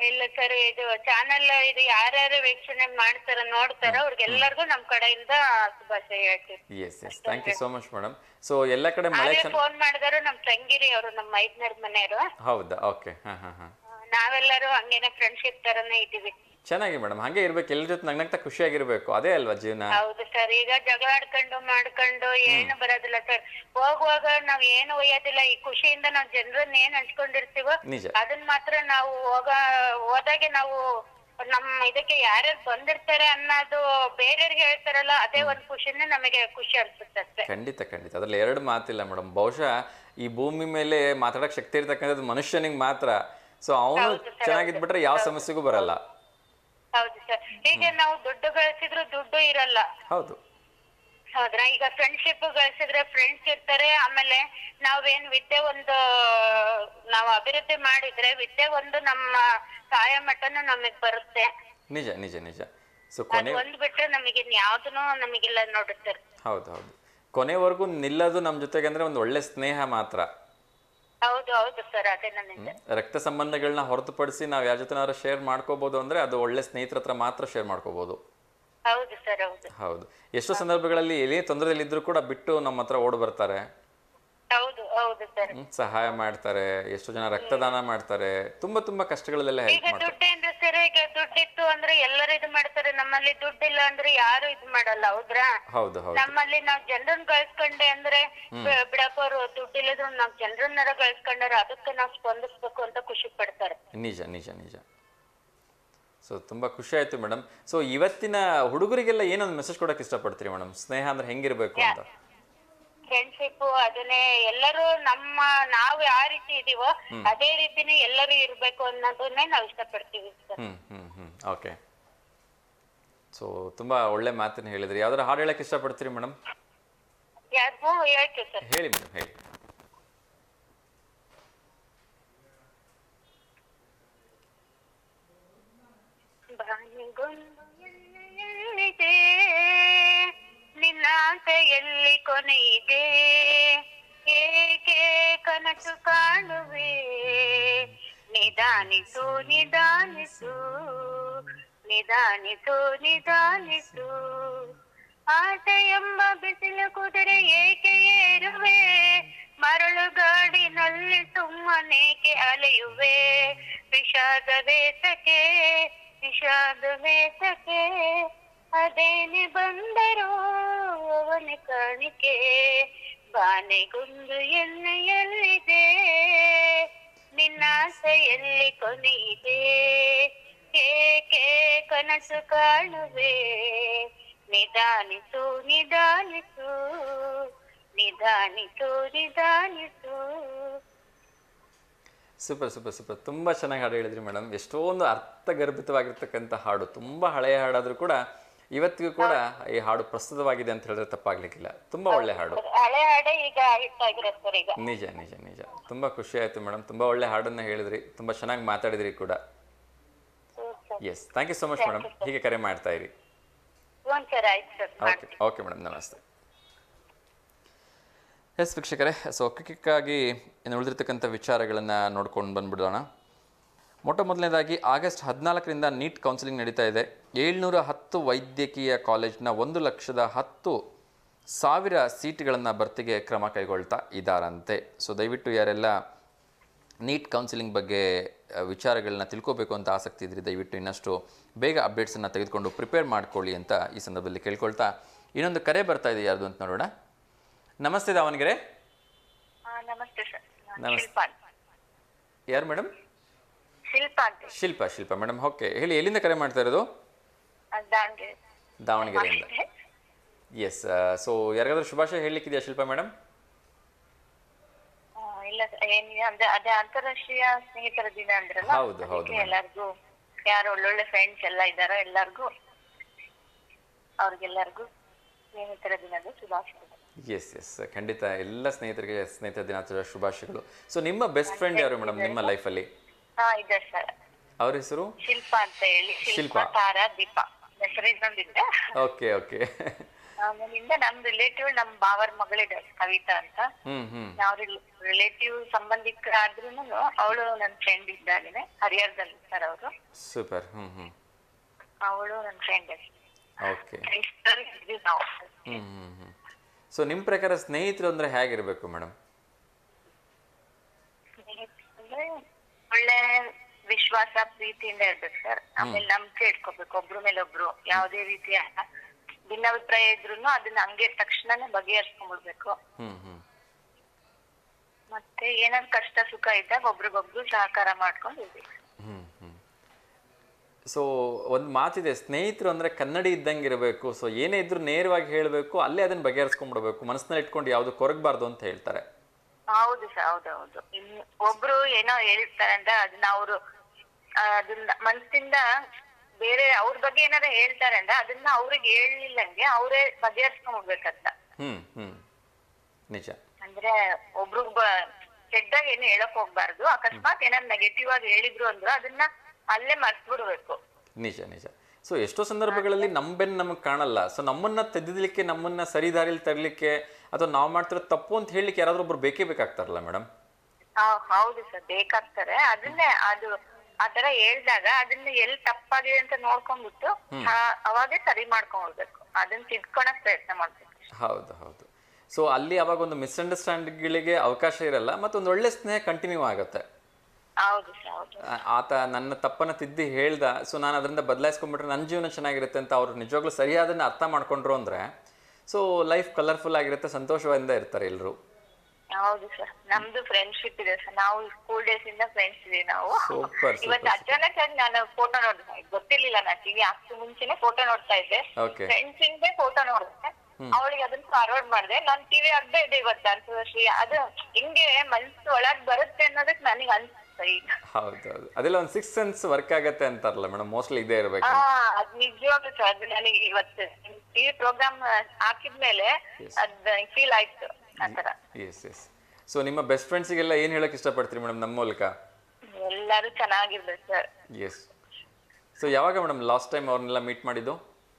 Speaker 3: ಇಲ್ಲ ಸರ್ ಇದು ಚಾನೆಲ್ ಇದು ಯಾರ್ಯಾರು ವೀಕ್ಷಣೆ ಮಾಡ್ತಾರ ನೋಡ್ತಾರ ಅವ್ರಿಗೆಲ್ಲರಿಗೂ ನಮ್ ಕಡೆಯಿಂದ ಶುಭಾಶಯ ಹೇಳ್ತೀವಿ
Speaker 1: yes yes thank you so much madam so ಎಲ್ಲ ಕಡೆ ಮಳೆ
Speaker 3: ಅದೇ
Speaker 1: ಚೆನ್ನ
Speaker 3: ಫೋನ್ ಮಾಡಿದಾರು ನಮ್ ತಂಗಿರಿ ಅವರು ನಮ್ಮ ಮೈದ್ನರ್ ಮನೆಯವರು
Speaker 1: ಹೌದಾ ಓಕೆ ಹಾಂ ಹಾಂ ಹಾಂ
Speaker 3: ನಾವೆಲ್ಲರೂ ಹಂಗೇನೆ ಫ್ರೆಂಡ್ಶಿಪ್ ತರನೇ ಇದ್ದೀವಿ
Speaker 1: ಚೆನ್ನಾಗಿ ಮೇಡಮ್ ಹಾಗೆ ಇರ್ಬೇಕು ಎಲ್ಲರ ಜೊತೆ ನಗ್ನಗ್ತಾ ಖುಷಿಯಾಗಿರ್ಬೇಕು ಅದೇ ಅಲ್ವಾ ಜೀವನ
Speaker 3: ಹೌದು ಸರ್ ಈಗ ಜಗಳ ಆಡ್ಕೊಂಡು ಮಾಡ್ಕೊಂಡು ಏನು ಬರೋದಿಲ್ಲ ಸರ್ ಹೋಗುವಾಗ ನಾವ್ ಏನು ಒಯ್ಯೋದಿಲ್ಲ ಈ ಖುಷಿಯಿಂದ ನಾವ್ ಜನರನ್ನ ಏನ್ ಹಂಚ್ಕೊಂಡಿರ್ತೀವೋ
Speaker 1: ನಿಜ
Speaker 3: ಅದನ್ನ ಮಾತ್ರ ನಾವು ಹೋಗ ಹೋದಾಗೆ ನಾವು ನಮ್ ಇದಕ್ಕೆ ಯಾರ್ಯಾರು ಬಂದಿರ್ತಾರೆ ಅನ್ನೋದು ಬೇರೆಯವ್ರಿಗೆ ಹೇಳ್ತಾರಲ್ಲ ಅದೇ ಒಂದ್ ಖುಷಿನೇ ನಮಗೆ ಖುಷಿ ಅನ್ಸುತ್ತೆ ಅಷ್ಟೇ
Speaker 1: ಖಂಡಿತ ಖಂಡಿತ ಅದ್ರಲ್ಲಿ ಎರಡು ಮಾತಿಲ್ಲ ಮೇಡಮ್ ಬಹುಶಃ ಈ ಭೂಮಿ ಮೇಲೆ ಮಾತಾಡಕ್ ಶಕ್ತಿ ಇರ್ತಕ್ಕಂಥದ್ದು ಮನುಷ್ಯನಿಗೆ ಮಾತ್ರ ಸೊ ಅವನು ಚೆನ್ನಾಗಿದ್ಬಿಟ್ರೆ ಯಾವ ಸಮಸ್ಯೆಗೂ ಬರಲ್ಲ
Speaker 3: ಹೌದು ಸರ್ ಈಗ ನಾವು ದುಡ್ಡು ಗಳಿಸಿದ್ರು ದುಡ್ಡು ಇರಲ್ಲ
Speaker 1: ಹೌದು
Speaker 3: ಹೌದ್ರಾ ಈಗ ಫ್ರೆಂಡ್ಶಿಪ್ ಗಳಿಸಿದ್ರೆ ಫ್ರೆಂಡ್ಸ್ ಇರ್ತಾರೆ ಆಮೇಲೆ ನಾವೇನ್ ವಿದ್ಯೆ ಒಂದು ನಾವು ಅಭಿವೃದ್ಧಿ ಮಾಡಿದ್ರೆ ವಿದ್ಯೆ ಒಂದು ನಮ್ಮ ಸಹಾಯ ಮಟ್ಟನು ನಮಗ್ ಬರುತ್ತೆ
Speaker 1: ನಿಜ ನಿಜ ನಿಜ ಸೊ
Speaker 3: ಅದ್
Speaker 1: ಕೊನೆ
Speaker 3: ಒಂದ್ ಬಿಟ್ರೆ ನಮಗೆ ಯಾವ್ದನು ನಮಗಿಲ್ಲ ನೋಡಿ ಸರ್
Speaker 1: ಹೌದು ಹೌದು ಕೊನೆವರೆಗೂ ನಿಲ್ಲೋದು ನಮ್ಮ ಜೊತೆಗೆ ಅಂದ್ರೆ ಒಂದು ಒಳ್ಳೆ ಸ್ನೇಹ ಮಾತ್ರ
Speaker 3: ಹೌದು ಹೌದು ಸರ್ ಅದೇ ನನ್ನಿಂದ
Speaker 1: ರಕ್ತ ಸಂಬಂಧಗಳನ್ನ ಹೊರತುಪಡಿಸಿ ನಾವು ಯಾರ ಜೊತೆನಾದ್ರು ಶೇರ್ ಮಾಡ್ಕೋಬಹುದು ಅಂದ್ರೆ ಅದು ಒಳ್ಳೆ ಸ್ನೇಹಿತರ ಹತ್ರ ಮಾತ್ರ ಶೇರ್ ಮಾಡ್ಕೋಬಹುದು
Speaker 3: ಹೌದು ಸರ್ ಹೌದು
Speaker 1: ಹೌದು ಎಷ್ಟೋ ಸಂದರ್ಭಗಳಲ್ಲಿ ಏನೇ ತೊಂದರೆಯಲ್ಲಿದ್ದರೂ ಕೂಡ ಬಿಟ್ಟು ನಮ್ಮ ಹತ್ರ ಓಡ್ ಬರ್ತಾರೆ
Speaker 3: ಹೌದು ಹೌದು ಸರ್
Speaker 1: ಹ್ಮ್, ಸಹಾಯ ಮಾಡ್ತಾರೆ ಎಷ್ಟೋ ಜನ ರಕ್ತದಾನ ಮಾಡ್ತಾರೆ ತುಂಬಾ ತುಂಬಾ ಕಷ್ಟಗಳಲ್ಲೆಲ್ಲ ಹೆಲ್ಪ್
Speaker 3: ಈಗ
Speaker 1: ಮಾಡ್ತಾರೆ
Speaker 3: ದುಡ್ಡೇನ್ರಿ ಸರ್ ಈಗ ದುಡ್ಡಿತ್ತು ಅಂದ್ರೆ ಎಲ್ಲರೂ ಇದು ಮಾಡ್ತಾರೆ ನಮ್ಮಲ್ಲಿ ದುಡ್ಡಿಲ್ಲ ಅಂದ್ರೆ ಯಾರು ಇದು ಮಾಡಲ್ಲ ಹೌದ್ರಾ
Speaker 1: ಹೌದು ಹೌದು
Speaker 3: ನಮ್ಮಲ್ಲಿ ನಾವ್ ಜನರನ್ನ ಗಳಿಸ್ಕೊಂಡೆ ಅಂದ್ರೆ ಬ- ಬಿಡಪ್ಪ ಅವ್ರು ದುಡ್ಡಿಲ್ಲದ್ರು ನಾವ್ ಜನರನ್ನಾರ ಗಳಿಸ್ಕೊಂಡಾರ ಅದಕ್ಕೆ ನಾವ್ ಸ್ಪಂದಿಸ್ಬೇಕು ಅಂತ ಖುಷಿ ಪಡ್ತಾರೆ
Speaker 1: ನಿಜ ನಿಜ ನಿಜ ಸೊ ತುಂಬ ಖುಷಿ ಆಯ್ತು ಮೇಡಮ್ ಸೊ ಇವತ್ತಿನ ಹುಡುಗರಿಗೆಲ್ಲ ಏನೊಂದು ಮೆಸೇಜ್ ಕೊಡಕ್ಕೆ ಇಷ್ಟಪಡ್ತೀರಿ ಮೇಡಮ್ ಸ್ನೇಹ ಅಂದ್ರೆ ಹೆಂಗಿರ್ಬೇಕು ಅಂತ
Speaker 3: ಫ್ರೆಂಡ್ಶಿಪ್ ಅದನ್ನೇ ಎಲ್ಲರೂ ನಮ್ಮ ನಾವು ಯಾವ ರೀತಿ ಇದೀವೋ ಅದೇ ರೀತಿನೇ ಎಲ್ಲರೂ ಇರ್ಬೇಕು ಅನ್ನೋದನ್ನೇ ನಾವ್ ಇಷ್ಟಪಡ್ತೀವಿ ಸರ್
Speaker 1: ಹ್ಮ್ ಹ್ಮ್ ಹ್ಮ್ ಓಕೆ ಸೊ ತುಂಬಾ ಒಳ್ಳೆ ಮಾತನ್ನ ಹೇಳಿದ್ರಿ ಯಾವ್ದಾರು ಹಾಡು ಹೇಳಕ್ ಇಷ್ಟಪಡ್ತೀರಿ ಮೇಡಮ್
Speaker 3: ಯಾರಿಗೂ ಹೇಳ್ತೀವಿ ಸರ್
Speaker 1: ಹೇಳಿ ಮೇಡಮ್ ಹೇಳಿ
Speaker 3: ಬಾನಿಗೊಂದು ಎಲ್ಲಿದೆ ನಿನ್ನ ಆಸೆಯಲ್ಲಿ ಕೊನೆಯಿದೆ ಏಕೆ ಕನಸು ಕಾಣುವೆ ನಿಧಾನಿಸು ನಿಧಾನಿಸು ನಿಧಾನಿಸು ನಿಧಾನಿಸು ಆಸೆ ಎಂಬ ಬಿಸಿಲು ಕುದುರೆ ಏಕೆ ಏರುವೆ ಮರಳು ಗಾಡಿನಲ್ಲಿ ಸುಮ್ಮನೇಕೆ ಅಲೆಯುವೆ ವಿಷಾದ ವೇಸಕ್ಕೆ ವಿಷಾದ ವೇಸಕ್ಕೆ ಅದೇನೆ ಬಂದರು ಅವನ ಕಾಣಿಕೆ ಬಾನೆಗುಂದು ಎಣ್ಣೆಯಲ್ಲಿದೆ ನಿನ್ನ ಆಸೆಯಲ್ಲಿ ಕೊನೆಯಿದೆ ಏಕೆ ಕನಸು ಕಾಣುವೆ ನಿಧಾನಿಸು ನಿಧಾನಿಸು ನಿಧಾನಿಸು ನಿಧಾನಿಸು
Speaker 1: ಸೂಪರ್ ಸೂಪರ್ ಸೂಪರ್ ತುಂಬಾ ಚೆನ್ನಾಗಿ ಹಾಡು ಹೇಳಿದ್ರಿ ಮೇಡಮ್ ಎಷ್ಟೊಂದು ಅರ್ಥಗರ್ಭಿತವಾಗಿರ್ತಕ್ಕಂಥ ಹಾಡು ತುಂಬಾ ಹಳೆಯ ಹಾಡಾದ್ರೂ ಕೂಡ ಇವತ್ತಿಗೂ ಕೂಡ ಈ ಹಾಡು ಪ್ರಸ್ತುತವಾಗಿದೆ ಅಂತ ಹೇಳಿದ್ರೆ ತಪ್ಪಾಗ್ಲಿಕ್ಕಿಲ್ಲ ತುಂಬಾ ಒಳ್ಳೆ ಹಾಡು
Speaker 3: ಹಳೆ ಹಾಡೆ ಈಗ ಹಿಟ್ ಆಗಿರತ್ತೆ ಸರ್ ಈಗ
Speaker 1: ನಿಜ ನಿಜ ನಿಜ ತುಂಬಾ ಖುಷಿ ಆಯ್ತು ಮೇಡಮ್ ತುಂಬಾ ಒಳ್ಳೆ ಹಾಡನ್ನ ಹೇಳಿದ್ರಿ ತುಂಬಾ ಚೆನ್ನಾಗಿ ಮಾತಾಡಿದ್ರಿ ಕೂಡ yes thank you so much madam ಹೀಗೆ ಕರೆ ಮಾಡ್ತಾ ಇರಿ
Speaker 3: ಹ್ಞೂ ಸರ್ ಆಯ್ತು ಸರ್
Speaker 1: ಓಕೆ ಓಕೆ ಮೇಡಮ್ ನಮಸ್ತೆ ಎಸ್ ವೀಕ್ಷಕರೇ ಸೊ ಕ್ವಿಕ್ಕಾಗಿ ಇನ್ನು ಉಳಿದಿರ್ತಕ್ಕಂಥ ವಿಚಾರಗಳನ್ನು ನೋಡ್ಕೊಂಡು ಬಂದ್ಬಿಡೋಣ ಮೊಟ್ಟ ಮೊದಲನೇದಾಗಿ ಆಗಸ್ಟ್ ಹದಿನಾಲ್ಕರಿಂದ ನೀಟ್ ಕೌನ್ಸಿಲಿಂಗ್ ನಡೀತಾ ಇದೆ ಏಳ್ನೂರ ಹತ್ತು ವೈದ್ಯಕೀಯ ಕಾಲೇಜ್ನ ಒಂದು ಲಕ್ಷದ ಹತ್ತು ಸಾವಿರ ಸೀಟ್ಗಳನ್ನು ಭರ್ತಿಗೆ ಕ್ರಮ ಕೈಗೊಳ್ತಾ ಇದ್ದಾರಂತೆ ಸೊ ದಯವಿಟ್ಟು ಯಾರೆಲ್ಲ ನೀಟ್ ಕೌನ್ಸಿಲಿಂಗ್ ಬಗ್ಗೆ ಆ, ವಿಚಾರಗಳನ್ನ ತಿಳ್ಕೋಬೇಕು ಅಂತ ಆಸಕ್ತಿ ಇದ್ರಿ ದಯವಿಟ್ಟು ಇನ್ನಷ್ಟು ಬೇಗ ಅಪ್ಡೇಟ್ಸನ್ನು ತೆಗೆದುಕೊಂಡು ಪ್ರಿಪೇರ್ ಮಾಡ್ಕೊಳ್ಳಿ ಅಂತ ಈ ಸಂದರ್ಭದಲ್ಲಿ ಕೇಳ್ಕೊಳ್ತಾ ಇನ್ನೊಂದು ಕರೆ ಬರ್ತಾ ಇದೆ ಯಾರ್ದು ಅಂತ ನೋಡೋಣ ನಮಸ್ತೆ ದಾವಣಗೆರೆ
Speaker 3: ನಮಸ್ತೆ ಸರ್
Speaker 1: ನಮಸ್ತೆ.
Speaker 3: ಶಿಲ್ಪಾ ಅಂತ.
Speaker 1: ಯಾರು ಮೇಡಮ್
Speaker 3: ಶಿಲ್ಪಾ ಅಂತ
Speaker 1: ಶಿಲ್ಪ ಶಿಲ್ಪ ಮೇಡಮ್ ಓಕೆ ಹೇಳಿ ಎಲ್ಲಿಂದ ಕರೆ ಮಾಡ್ತಾ ಇರೋದು
Speaker 3: ಅದ್ ದಾವಣಗೆರೆ
Speaker 1: ದಾವಣಗೆರೆಯಿಂದ ಎಸ್ ಸೊ ಯಾರಿಗಾದ್ರೂ ಶುಭಾಶಯ ಹೇಳಲಿಕ್ಕಿದೆಯಾ ಶಿಲ್ಪ ಮೇಡಮ್
Speaker 3: ಆ, ಇಲ್ಲ sir, ಏನಿಲ್ಲ ಅಂದ್ರೆ ಅದೇ ಅಂತಾರಾಷ್ಟ್ರೀಯ ಸ್ನೇಹಿತರ ದಿನ ಅಂದ್ರಲ್ಲ
Speaker 1: ಹೌದು, ಹೌದು
Speaker 3: ಅದಕ್ಕೆ
Speaker 1: madam.
Speaker 3: ಎಲ್ಲಾರ್ಗೂ ಯಾರು ಒಳ್ಳೊಳ್ಳೆ ಫ್ರೆಂಡ್ಸ್ ಎಲ್ಲ ಇದ್ದಾರೋ ಎಲ್ಲಾರ್ಗೂ ಅವ್ರಿಗೆಲ್ಲರಿಗೂ ಸ್ನೇಹಿತರ ದಿನದ ಶುಭಾಶಯಗಳು
Speaker 1: ಎಸ್ ಎಸ್ ಖಂಡಿತ ಎಲ್ಲ ಸ್ನೇಹಿತರಿಗೆ ಸ್ನೇಹಿತರ ದಿನಾಚರಣೆ ಶುಭಾಶಯಗಳು ಸೊ ನಿಮ್ಮ ಬೆಸ್ಟ್ ಫ್ರೆಂಡ್ ಯಾರು ಮೇಡಮ್ ನಿಮ್ಮ ಲೈಫಲ್ಲಿ
Speaker 3: ಹಾ ಇದೆ ಸರ್
Speaker 1: ಅವ್ರ ಹೆಸರು
Speaker 3: ಶಿಲ್ಪಾ ಅಂತ ಹೇಳಿ
Speaker 1: ಶಿಲ್ಪಾ.
Speaker 3: ಶಿಲ್ಪಾ ತಾರಾ ದೀಪಾ ಹೆಸರು ಇನ್ನೊಂದಿದೆ
Speaker 1: ಓಕೆ ಓಕೆ
Speaker 4: ಆಮೇಲಿಂದ ನಮ್ ರಿಲೇಟಿವ್ ನಮ್ ಬಾವರ್ ಮಗಳಿದ್ದಾಳೆ ಕವಿತಾ ಅಂತ
Speaker 1: ಹ್ಞೂ ಹ್ಞೂ
Speaker 4: ನಾವು ರಿಲೇಟಿವ್ ಸಂಬಂಧಿಕರಾದ್ರೂ ಅವಳು ನನ್ನ ಫ್ರೆಂಡ್ ಇದ್ದಾಳೆ ಹರಿಹರದಲ್ಲಿ ಸರ್ ಅವರು
Speaker 1: ಸೂಪರ್ ಹ್ಞೂ ಹ್ಞೂ
Speaker 4: ಅವಳು ನನ್ನ ಫ್ರೆಂಡ್
Speaker 1: ಓಕೆ
Speaker 4: ಇದ್ವಿ ನಾವು
Speaker 1: ಹ್ಞೂ ಹ್ಞೂ ಹ್ಞೂ ಸೊ ನಿಮ್ಮ ಪ್ರಕಾರ ಸ್ನೇಹಿತರು ಅಂದರೆ ಹೇಗಿರಬೇಕು ಮೇಡಮ್
Speaker 4: ಅಂದ್ರೆ ಒಳ್ಳೆ ವಿಶ್ವಾಸ ಪ್ರೀತಿಯಿಂದ ಇರ್ಬೇಕು ಸರ್ ಆಮೇಲೆ ನಂಬಿಕೆ ಇಟ್ಕೋಬೇಕು ಒಬ್ರ ಮೇಲೆ ಒಬ್ರು ಯಾವುದೇ ರೀತಿಯ ಭಿನ್ನಾಭಿಪ್ರಾಯ ಇದ್ರು ಅದನ್ನ ಹಂಗೆ ತಕ್ಷಣನೇ ಬಗೆಹರಿಸ್ಕೊಂಡ್ಬಿಡ್ಬೇಕು
Speaker 1: ಹ್ಞೂ ಹ್ಞೂ
Speaker 4: ಮತ್ತೆ ಏನಾದ್ರು ಕಷ್ಟ ಸುಖ ಇದ್ದಾಗ ಒಬ್ರಿಗೊಬ್ರು ಸಹಕಾರ ಮಾಡ್ಕೊಂಡು ಇರ್ಬೇಕು
Speaker 1: ಹ್ಞೂ ಹ್ಞೂ ಸೊ ಒಂದು ಮಾತಿದೆ ಸ್ನೇಹಿತರು ಅಂದರೆ ಕನ್ನಡಿ ಇದ್ದಂಗೆ ಇರಬೇಕು ಸೊ ಏನೇ ಇದ್ರೂ ನೇರವಾಗಿ ಹೇಳಬೇಕು ಅಲ್ಲೇ ಅದನ್ನು ಬಗೆಹರಿಸ್ಕೊಂಡ್ಬಿಡ್ಬೇಕು ಮನಸ್ಸಿನಲ್ಲಿ ಇಟ್ಕೊಂಡು ಯಾವುದು ಕೊರಗಬಾರ್ದು ಅಂತ ಹೇಳ್ತಾರೆ
Speaker 4: ಹೌದು ಸರ್ ಹೌದೌದು ಇನ್ ಒಬ್ರು ಏನೋ ಹೇಳಿರ್ತಾರೆ ಅಂತ ಅದನ್ನ ಅವರು ಅದನ್ನ ಮನ್ಸಿಂದ ಬೇರೆ ಅವ್ರ ಬಗ್ಗೆ ಏನಾರ ಹೇಳ್ತಾರೆ ಅಂದ್ರೆ ಅದನ್ನ ಅವ್ರಿಗೆ ಹೇಳಿಲ್ಲಂಗೆ ಅವರೇ ಬಗೆಹರಿಸ್ಕೊಂಡ್ಬಿಡ್ಬೇಕಂತ
Speaker 1: ಹ್ಞೂ ಹ್ಞೂ ನಿಜ
Speaker 4: ಅಂದ್ರೆ ಒಬ್ರು ಕೆಟ್ಟದಾಗ ಏನು ಹೇಳಕ್ ಹೋಗ್ಬಾರ್ದು ಅಕಸ್ಮಾತ್ ಏನಾದ್ರು ನೆಗೆಟಿವ್ ಆಗಿ ಹೇಳಿದ್ರು ಅಂದ್ರು ಅದನ್ನ ಅಲ್ಲೇ ಮರ್ತ್ಬಿಡ್ಬೇಕು
Speaker 1: ನಿಜ ನಿಜ ಸೊ ಎಷ್ಟೋ ಸಂದರ್ಭಗಳಲ್ಲಿ ನಮ್ಮ ಬೆನ್ನು ನಮಗೆ ಕಾಣಲ್ಲ ಸೊ ನಮ್ಮನ್ನ ತೆಗೆದಲಿಕ್ಕೆ ನಮ್ಮನ್ನ ಸರಿ ದಾರಿಲಿ ತರಲಿಕ್ಕೆ ಅಥವಾ ನಾವು ಮಾಡ್ತಿರೋ ತಪ್ಪು ಅಂತ ಹೇಳಲಿಕ್ಕೆ ಯಾರಾದ್ರೂ ಒಬ್ರು ಬೇಕೇ ಬೇಕಾಗ್ತಾರಲ್ಲ ಮೇಡಮ್
Speaker 4: ಆ, ಹೌದು ಸರ್ ಬೇಕಾಗ್ತಾರೆ ಅದನ್ನೇ ಅದು ಆತರ ಹೇಳ್ದಾಗ ಅದನ್ನ ಎಲ್ಲಿ ತಪ್ಪಾಗಿದೆ ಅಂತ ನೋಡ್ಕೊಂಡ್ಬಿಟ್ಟು ಆ, ಅವಾಗೆ ಸರಿ ಮಾಡ್ಕೊಂಡ್ಬಿಡ್ಬೇಕು ಅದನ್ನ ತಿದ್ಕೊಳಕ್ ಪ್ರಯತ್ನ ಮಾಡ್ಬೇಕು
Speaker 1: ಹೌದು ಹೌದು ಸೊ ಅಲ್ಲಿ ಅವಾಗ ಒಂದು ಮಿಸ್ಅಂಡರ್ಸ್ಟ್ಯಾಂಡಿಂಗ್ಗಳಿಗೆ ಅವಕಾಶ ಇರಲ್ಲ ಮತ್ತೊಂದು ಒಳ್ಳೆ ಸ್ನೇಹ ಕಂಟಿನ್ಯೂ ಆಗುತ್ತೆ
Speaker 4: ಹೌದು ಸರ್ ಹೌದು
Speaker 1: ಆ- ಆತ ನನ್ನ ತಪ್ಪನ್ನ ತಿದ್ದಿ ಹೇಳ್ದ ಸೊ ನಾನು ಅದರಿಂದ ಬದಲಾಯಿಸ್ಕೊಂಡ್ಬಿಟ್ರೆ ನನ್ನ ಜೀವನ ಚೆನ್ನಾಗಿರುತ್ತೆ ಅಂತ ಅವ್ರು ನಿಜವಾಗ್ಲೂ ಸರಿಯಾದನ್ನ ಅರ್ಥ ಮಾಡ್ಕೊಂಡ್ರು ಅಂದರೆ ಸೊ ಲೈಫ್ ಕಲರ್ಫುಲ್ ಆಗಿರುತ್ತೆ ಸಂತೋಷದಿಂದ ಇರ್ತಾರೆ ಎಲ್ಲರೂ
Speaker 4: ಹೌದು ಸರ್ ನಮ್ದು ಫ್ರೆಂಡ್ಶಿಪ್ ಇದೆ ಸರ್ ನಾವು ಸ್ಕೂಲ್ ಡೇಸ್ ಇಂದ ಫ್ರೆಂಡ್ಸ್ ಇದೀವಿ ನಾವು
Speaker 1: Super, super,
Speaker 4: ಇವತ್ತು ಅಚಾನಕ್ ಆಗಿ ನಾನು ಫೋಟೋ ನೋಡಿದೆ ಗೊತ್ತಿರ್ಲಿಲ್ಲ ನನಗೆ ಅಷ್ಟು ಮುಂಚೆನೆ ಫೋಟೋ ನೋಡ್ತಾ ಇದ್ದೆ
Speaker 1: ಓಕೆ
Speaker 4: ಫ್ರೆಂಡ್ಸ್ ಇಂದೇ ಫೋಟೋ ನೋಡಿದೆ ಅವಳಿಗೆ ಅದನ್ನ ಫಾರ್ವರ್ಡ್ ಮಾಡಿದೆ ನಾನ್ ಟಿವಿ ಅರ್ಧ ಇದೆ ಇವತ್ತು ಅನ್ಸೋದಶ್ರೀ ಅದು ಹಿಂಗೆ ಮನ್ಸು ಒಳಗ್ ಬರುತ್ತೆ ಅನ್ನೋದಕ್ಕೆ ನನಗೆ ಅನ್ಸುತ್ತೆ ಈಗ
Speaker 1: ಹೌದು ಹೌದು ಅದೆಲ್ಲ ಒಂದು ಸಿಕ್ಸ್ ಸೆನ್ಸ್ ವರ್ಕ್ ಆಗತ್ತೆ ಅಂತಾರಲ್ಲ ಮೇಡಮ್ ಮೋಸ್ಟ್ಲಿ ಇದೇ ಇರಬೇಕು
Speaker 4: ಹಾ ಅದ್ ನಿಜವಾಗ್ಲೂ ಸರ್ ಅದು ನನಗೆ ಇವತ್ತು ಟಿವಿ ಪ್ರೋಗ್ರಾಮ್ ಹಾಕಿದ್ಮೇಲೆ ಅದ್ ಫೀಲ್ ಆಯ್ತು ಆತರ
Speaker 1: ಎಸ್ ಎಸ್ ಸೊ ನಿಮ್ಮ ಬೆಸ್ಟ್ ಫ್ರೆಂಡ್ಸಿಗೆಲ್ಲ ಏನು ಹೇಳಕ್ಕೆ ಇಷ್ಟಪಡ್ತೀರಿ ಮೇಡಮ್ ನಮ್ಮ ಮೂಲಕ
Speaker 4: ಎಲ್ಲರೂ ಚೆನ್ನಾಗಿರ್ಬೇಕು ಸರ್
Speaker 1: ಎಸ್ ಸೊ ಯಾವಾಗ ಮೇಡಮ್ ಲಾಸ್ಟ್ ಟೈಮ್ ಅವ್ರನ್ನೆಲ್ಲ ಮೀಟ್ ಮಾಡಿದ್ದು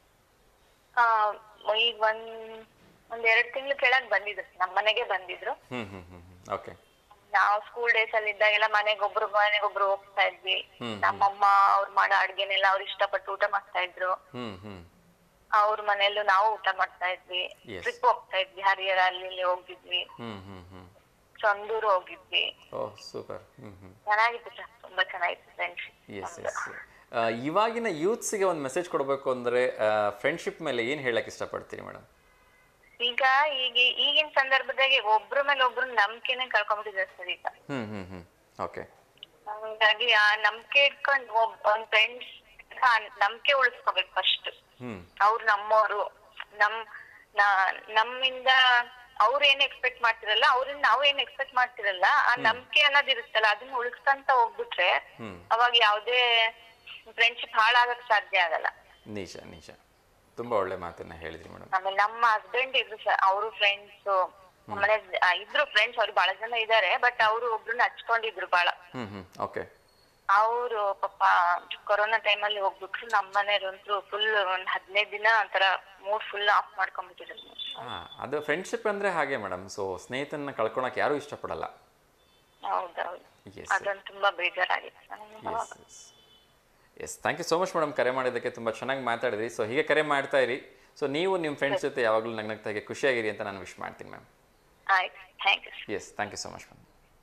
Speaker 4: ಆ, ಈಗ ಒಂದ್ ಒಂದ್ ಎರಡ್ ತಿಂಗಳು ಕೆಳಗ್ ಬಂದಿದ್ರು ನಮ್ ಮನೆಗೆ ಬಂದಿದ್ರು
Speaker 1: ಹ್ಞೂ ಹ್ಞೂ ಹ್ಞೂ ಓಕೆ
Speaker 4: ನಾವು ಸ್ಕೂಲ್ ಡೇಸ್ ಅಲ್ಲಿ ಇದ್ದಾಗೆಲ್ಲ ಮನೆಗೆ ಒಬ್ರು ಮನೆಗೆ ಒಬ್ರು ಹೋಗ್ತಾ ಇದ್ವಿ ನಮ್ಮಮ್ಮ ಅವ್ರು ಮಾಡೋ ಅಡ್ಗೆನೆಲ್ಲ ಅವ್ರು ಇಷ್ಟಪಟ್ಟು ಊಟ ಮಾಡ್ತಾ ಇದ್ರು
Speaker 1: ಹ್ಞೂ ಹ್ಞೂ
Speaker 4: ಅವ್ರ ಮನೆಯಲ್ಲೂ ನಾವು ಊಟ ಮಾಡ್ತಾ ಇದ್ವಿ
Speaker 1: Yes.
Speaker 4: ಟ್ರಿಪ್ ಹೋಗ್ತಾ ಇದ್ವಿ ಹರಿಹರ ಅಲ್ಲಿ ಇಲ್ಲಿ ಹೋಗಿದ್ವಿ
Speaker 1: ಹ್ಞೂ ಹ್ಞೂ ಹ್ಞೂ
Speaker 4: ಚಂದೂರು ಹೋಗಿದ್ವಿ
Speaker 1: ಓಹ್ ಸೂಪರ್ ಹ್ಞೂ ಹ್ಞೂ
Speaker 4: ಚೆನ್ನಾಗಿತ್ತು ಸರ್ ತುಂಬಾ ಚೆನ್ನಾಗಿತ್ತು ಫ್ರೆಂಡ್ಶಿಪ್
Speaker 1: ಎಸ್ ಎಸ್ ಇವಾಗಿನ ಯೂತ್ಸ್ಗೆ ಒಂದು ಮೆಸೇಜ್ ಕೊಡಬೇಕು ಅಂದರೆ ಫ್ರೆಂಡ್ಶಿಪ್ ಮೇಲೆ ಏನು ಹೇಳಕ್ಕೆ ಇಷ್ಟಪಡ್ತೀರಿ ಮೇಡಮ್
Speaker 4: ಈಗ ಈಗ ಈಗಿನ ಸಂದರ್ಭದಾಗೆ ಒಬ್ರ ಮೇಲೆ ಒಬ್ರು ನಂಬಿಕೆನೆ ಕಳ್ಕೊಂಡ್ಬಿಟ್ಟಿದ್ದಾರೆ ಸರ್ ಈಗ
Speaker 1: ಹ್ಞೂ ಹ್ಞೂ ಹ್ಞೂ ಓಕೆ
Speaker 4: ಹಂಗಾಗಿ ಆ ನಂಬಿಕೆ ಇಟ್ಕೊಂಡು ಒಬ್ ಒಂದ್ ಫ್ರೆಂಡ್ಸ್ ನಂಬಿಕೆ ಉಳಿಸ್ಕೋಬೇಕು ಫಸ್ಟ್
Speaker 1: ಹ್ಞೂ
Speaker 4: ಅವ್ರು ನಮ್ಮೋರು ನಮ್ ನಾ- ನಮ್ಮಿಂದ ಅವ್ರು ಏನ್ ಎಕ್ಸ್ಪೆಕ್ಟ್ ಮಾಡ್ತಿರಲ್ಲ ಅವ್ರಿಂದ ನಾವು ಏನ್ ಎಕ್ಸ್ಪೆಕ್ಟ್ ಮಾಡ್ತಿರಲ್ಲ ಆ ನಂಬಿಕೆ ಅನ್ನೋದ್ ಇರುತ್ತಲ್ಲ ಅದನ್ನ ಉಳಿಸ್ಕೊಂತ ಹೋಗ್ಬಿಟ್ರೆ
Speaker 1: ಹ್ಮ್.
Speaker 4: ಅವಾಗ ಯಾವ್ದೇ ಫ್ರೆಂಡ್ಶಿಪ್ ಹಾಳಾಗಕ್ ಸಾಧ್ಯ ಆಗಲ್ಲ
Speaker 1: ನಿಜ ನಿಜ ತುಂಬ ಒಳ್ಳೆ ಮಾತನ್ನ ಹೇಳಿದ್ರಿ ಮೇಡಮ್
Speaker 4: ಆಮೇಲೆ ನಮ್ಮ ಹಸ್ಬೆಂಡ್ ಇದ್ರು ಸರ್ ಅವರು ಫ್ರೆಂಡ್ಸ್ ನಮ್ಮನೆ ಇದ್ರು ಫ್ರೆಂಡ್ಸ್ ಅವ್ರು ಬಹಳ ಜನ ಇದಾರೆ ಬಟ್ ಅವರು ಒಬ್ರನ್ನ ಹಚ್ಕೊಂಡಿದ್ರು ಬಹಳ
Speaker 1: ಹ್ಞೂ ಹ್ಞೂ ಓಕೆ
Speaker 4: ಅವರು ಪಾಪ ಕೊರೋನಾ ಟೈಮಲ್ಲಿ ಹೋಗ್ಬಿಟ್ರು ನಮ್ಮ ಮನೆಯವ್ರಂತೂ ಫುಲ್ ಒಂದ್ ಹದಿನೈದು ದಿನ ಒಂಥರ ಮೂಡ್ ಫುಲ್ ಆಫ್ ಮಾಡ್ಕೊಂಡ್ಬಿಟ್ಟಿದ್ರು
Speaker 1: ಹಾಂ ಅದು ಫ್ರೆಂಡ್ಶಿಪ್ ಅಂದರೆ ಹಾಗೆ ಮೇಡಮ್ ಸೊ ಸ್ನೇಹಿತನ ಕಳ್ಕೊಳಕ್ಕೆ ಯಾರೂ ಇಷ್ಟಪಡಲ್ಲ
Speaker 4: ಹೌದೌದು
Speaker 1: ಎಸ್
Speaker 4: ಅದೊಂದು ತುಂಬಾ ಬೇಜಾರಾಗಿತ್ತು ನನಗೆ
Speaker 1: yes yes yes thank you so much madam ಕರೆ ಮಾಡಿದ್ದಕ್ಕೆ ತುಂಬ ಚೆನ್ನಾಗಿ ಮಾತಾಡಿದ್ರಿ ಸೊ ಹೀಗೆ ಕರೆ ಮಾಡ್ತಾ ಇರಿ ಸೊ ನೀವು ನಿಮ್ಮ ಫ್ರೆಂಡ್ಸ್ ಜೊತೆ ಯಾವಾಗಲೂ ನಗ್ನಗ್ತಾ ಹಾಗೆ ಖುಷಿಯಾಗಿರಿ ಅಂತ ನಾನು ವಿಶ್ ಮಾಡ್ತೀನಿ ಮ್ಯಾಮ್
Speaker 4: ಆಯ್ತು thank you
Speaker 1: yes thank you so much ma'am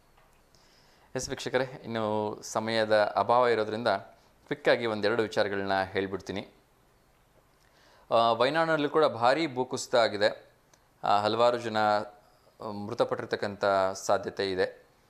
Speaker 1: yes ವೀಕ್ಷಕರೇ ಇನ್ನು ಸಮಯದ ಅಭಾವ ಇರೋದ್ರಿಂದ ಕ್ವಿಕ್ಕಾಗಿ ಒಂದೆರಡು ವಿಚಾರಗಳನ್ನ ಹೇಳ್ಬಿಡ್ತೀನಿ ಆ, ವಯನಾಡಿನಲ್ಲೂ ಕೂಡ ಭಾರೀ ಭೂಕುಸಿತ ಆಗಿದೆ ಆ, ಹಲವಾರು ಜನ ಆ, ಮೃತಪಟ್ಟಿರ್ತಕ್ಕಂಥ ಸಾಧ್ಯತೆ ಇದೆ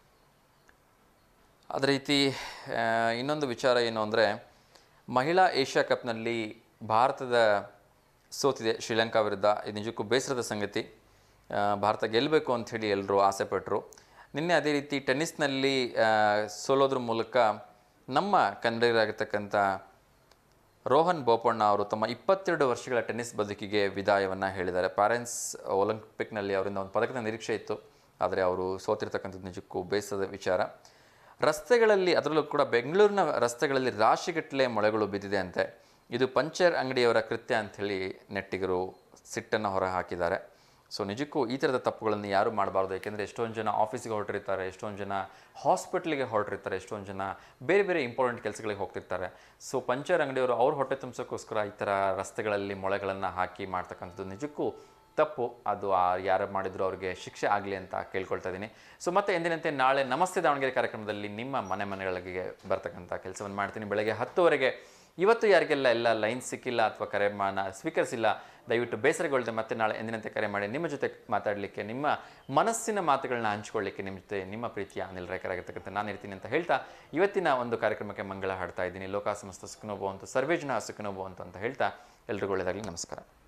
Speaker 1: ಅದೇ ರೀತಿ ಆ, ಇನ್ನೊಂದು ವಿಚಾರ ಏನು ಅಂದರೆ ಮಹಿಳಾ ಏಷ್ಯಾ ಕಪ್ನಲ್ಲಿ ಭಾರತದ ಸೋತಿದೆ ಶ್ರೀಲಂಕಾ ವಿರುದ್ಧ ಇದು ನಿಜಕ್ಕೂ ಬೇಸರದ ಸಂಗತಿ ಆ, ಭಾರತ ಗೆಲ್ಲಬೇಕು ಅಂಥೇಳಿ ಎಲ್ಲರೂ ಆಸೆಪಟ್ಟರು ನಿನ್ನೆ ಅದೇ ರೀತಿ ಟೆನ್ನಿಸ್ನಲ್ಲಿ ಆ, ಸೋಲೋದ್ರ ಮೂಲಕ ನಮ್ಮ ಕನ್ನಡಿಗರಾಗಿರ್ತಕ್ಕಂಥ ರೋಹನ್ ಬೋಪಣ್ಣ ಅವರು ತಮ್ಮ ಇಪ್ಪತ್ತೆರಡು ವರ್ಷಗಳ ಟೆನ್ನಿಸ್ ಬದುಕಿಗೆ ವಿದಾಯವನ್ನು ಹೇಳಿದ್ದಾರೆ ಪ್ಯಾರೆಂಟ್ಸ್ ಒಲಿಂಪಿಕ್ನಲ್ಲಿ ಅವರಿಂದ ಒಂದು ಪದಕದ ನಿರೀಕ್ಷೆ ಇತ್ತು ಆದರೆ ಅವರು ಸೋತಿರ್ತಕ್ಕಂಥದ್ದು ನಿಜಕ್ಕೂ ಬೇಸರದ ವಿಚಾರ ರಸ್ತೆಗಳಲ್ಲಿ ಅದರಲ್ಲೂ ಕೂಡ ಬೆಂಗಳೂರಿನ ರಸ್ತೆಗಳಲ್ಲಿ ರಾಶಿಗಟ್ಟಲೆ ಮೊಳೆಗಳು ಬಿದ್ದಿದೆ ಅಂತೆ ಇದು ಪಂಚರ್ ಅಂಗಡಿಯವರ ಕೃತ್ಯ ಅಂಥೇಳಿ ನೆಟ್ಟಿಗರು ಸಿಟ್ಟನ್ನು ಹೊರ ಹಾಕಿದ್ದಾರೆ ಸೊ ನಿಜಕ್ಕೂ ಈ ಥರದ ತಪ್ಪುಗಳನ್ನು ಯಾರು ಮಾಡಬಾರ್ದು ಯಾಕೆಂದರೆ ಎಷ್ಟೊಂದು ಜನ ಆಫೀಸಿಗೆ ಹೊರಟಿರ್ತಾರೆ ಎಷ್ಟೊಂದು ಜನ ಹಾಸ್ಪಿಟ್ಲಿಗೆ ಹೊರಟಿರ್ತಾರೆ ಎಷ್ಟೊಂದು ಜನ ಬೇರೆ ಬೇರೆ ಇಂಪಾರ್ಟೆಂಟ್ ಕೆಲಸಗಳಿಗೆ ಹೋಗ್ತಿರ್ತಾರೆ ಸೊ ಪಂಚರ್ ಅಂಗಡಿಯವರು ಅವ್ರ ಹೊಟ್ಟೆ ತುಂಬಿಸೋಕ್ಕೋಸ್ಕರ ಈ ಥರ ರಸ್ತೆಗಳಲ್ಲಿ ಮೊಳೆಗಳನ್ನು ಹಾಕಿ ಮಾಡ್ತಕ್ಕಂಥದ್ದು ನಿಜಕ್ಕೂ ತಪ್ಪು ಅದು ಆ ಯಾರು ಮಾಡಿದ್ರು ಅವ್ರಿಗೆ ಶಿಕ್ಷೆ ಆಗಲಿ ಅಂತ ಕೇಳ್ಕೊಳ್ತಾ ಇದ್ದೀನಿ ಸೊ ಮತ್ತೆ ಎಂದಿನಂತೆ ನಾಳೆ ನಮಸ್ತೆ ದಾವಣಗೆರೆ ಕಾರ್ಯಕ್ರಮದಲ್ಲಿ ನಿಮ್ಮ ಮನೆ ಮನೆಗಳಿಗೆ ಬರ್ತಕ್ಕಂಥ ಕೆಲಸವನ್ನು ಮಾಡ್ತೀನಿ ಬೆಳಗ್ಗೆ ಹತ್ತುವರೆಗೆ ಇವತ್ತು ಯಾರಿಗೆಲ್ಲ ಎಲ್ಲ ಲೈನ್ ಸಿಕ್ಕಿಲ್ಲ ಅಥವಾ ಕರೆ ಮಾನ ಸ್ವೀಕರಿಸಿಲ್ಲ ದಯವಿಟ್ಟು ಬೇಸರಗೊಳ್ಳದೆ ಮತ್ತೆ ನಾಳೆ ಎಂದಿನಂತೆ ಕರೆ ಮಾಡಿ ನಿಮ್ಮ ಜೊತೆ ಮಾತಾಡಲಿಕ್ಕೆ ನಿಮ್ಮ ಮನಸ್ಸಿನ ಮಾತುಗಳನ್ನ ಹಂಚ್ಕೊಳ್ಳಿಕ್ಕೆ ನಿಮ್ಮ ಜೊತೆ ನಿಮ್ಮ ಪ್ರೀತಿಯ ಅನಿಲ್ ರೇಖರಾಗಿರ್ತಕ್ಕಂಥ ನಾನು ಇರ್ತೀನಿ ಅಂತ ಹೇಳ್ತಾ ಇವತ್ತಿನ ಒಂದು ಕಾರ್ಯಕ್ರಮಕ್ಕೆ ಮಂಗಳ ಹಾಡ್ತಾ ಇದ್ದೀನಿ ಲೋಕ ಸಮಸ್ತ ಸುಖನೋಭವಂತು ಸರ್ವೇ ಜನ ಸುಖನೋಭವಂತು ಅಂತ ಹೇಳ್ತಾ ಎಲ್ರಿಗೂ ಒಳ್ಳೆಯದಾಗಲಿ ನಮಸ್ಕಾರ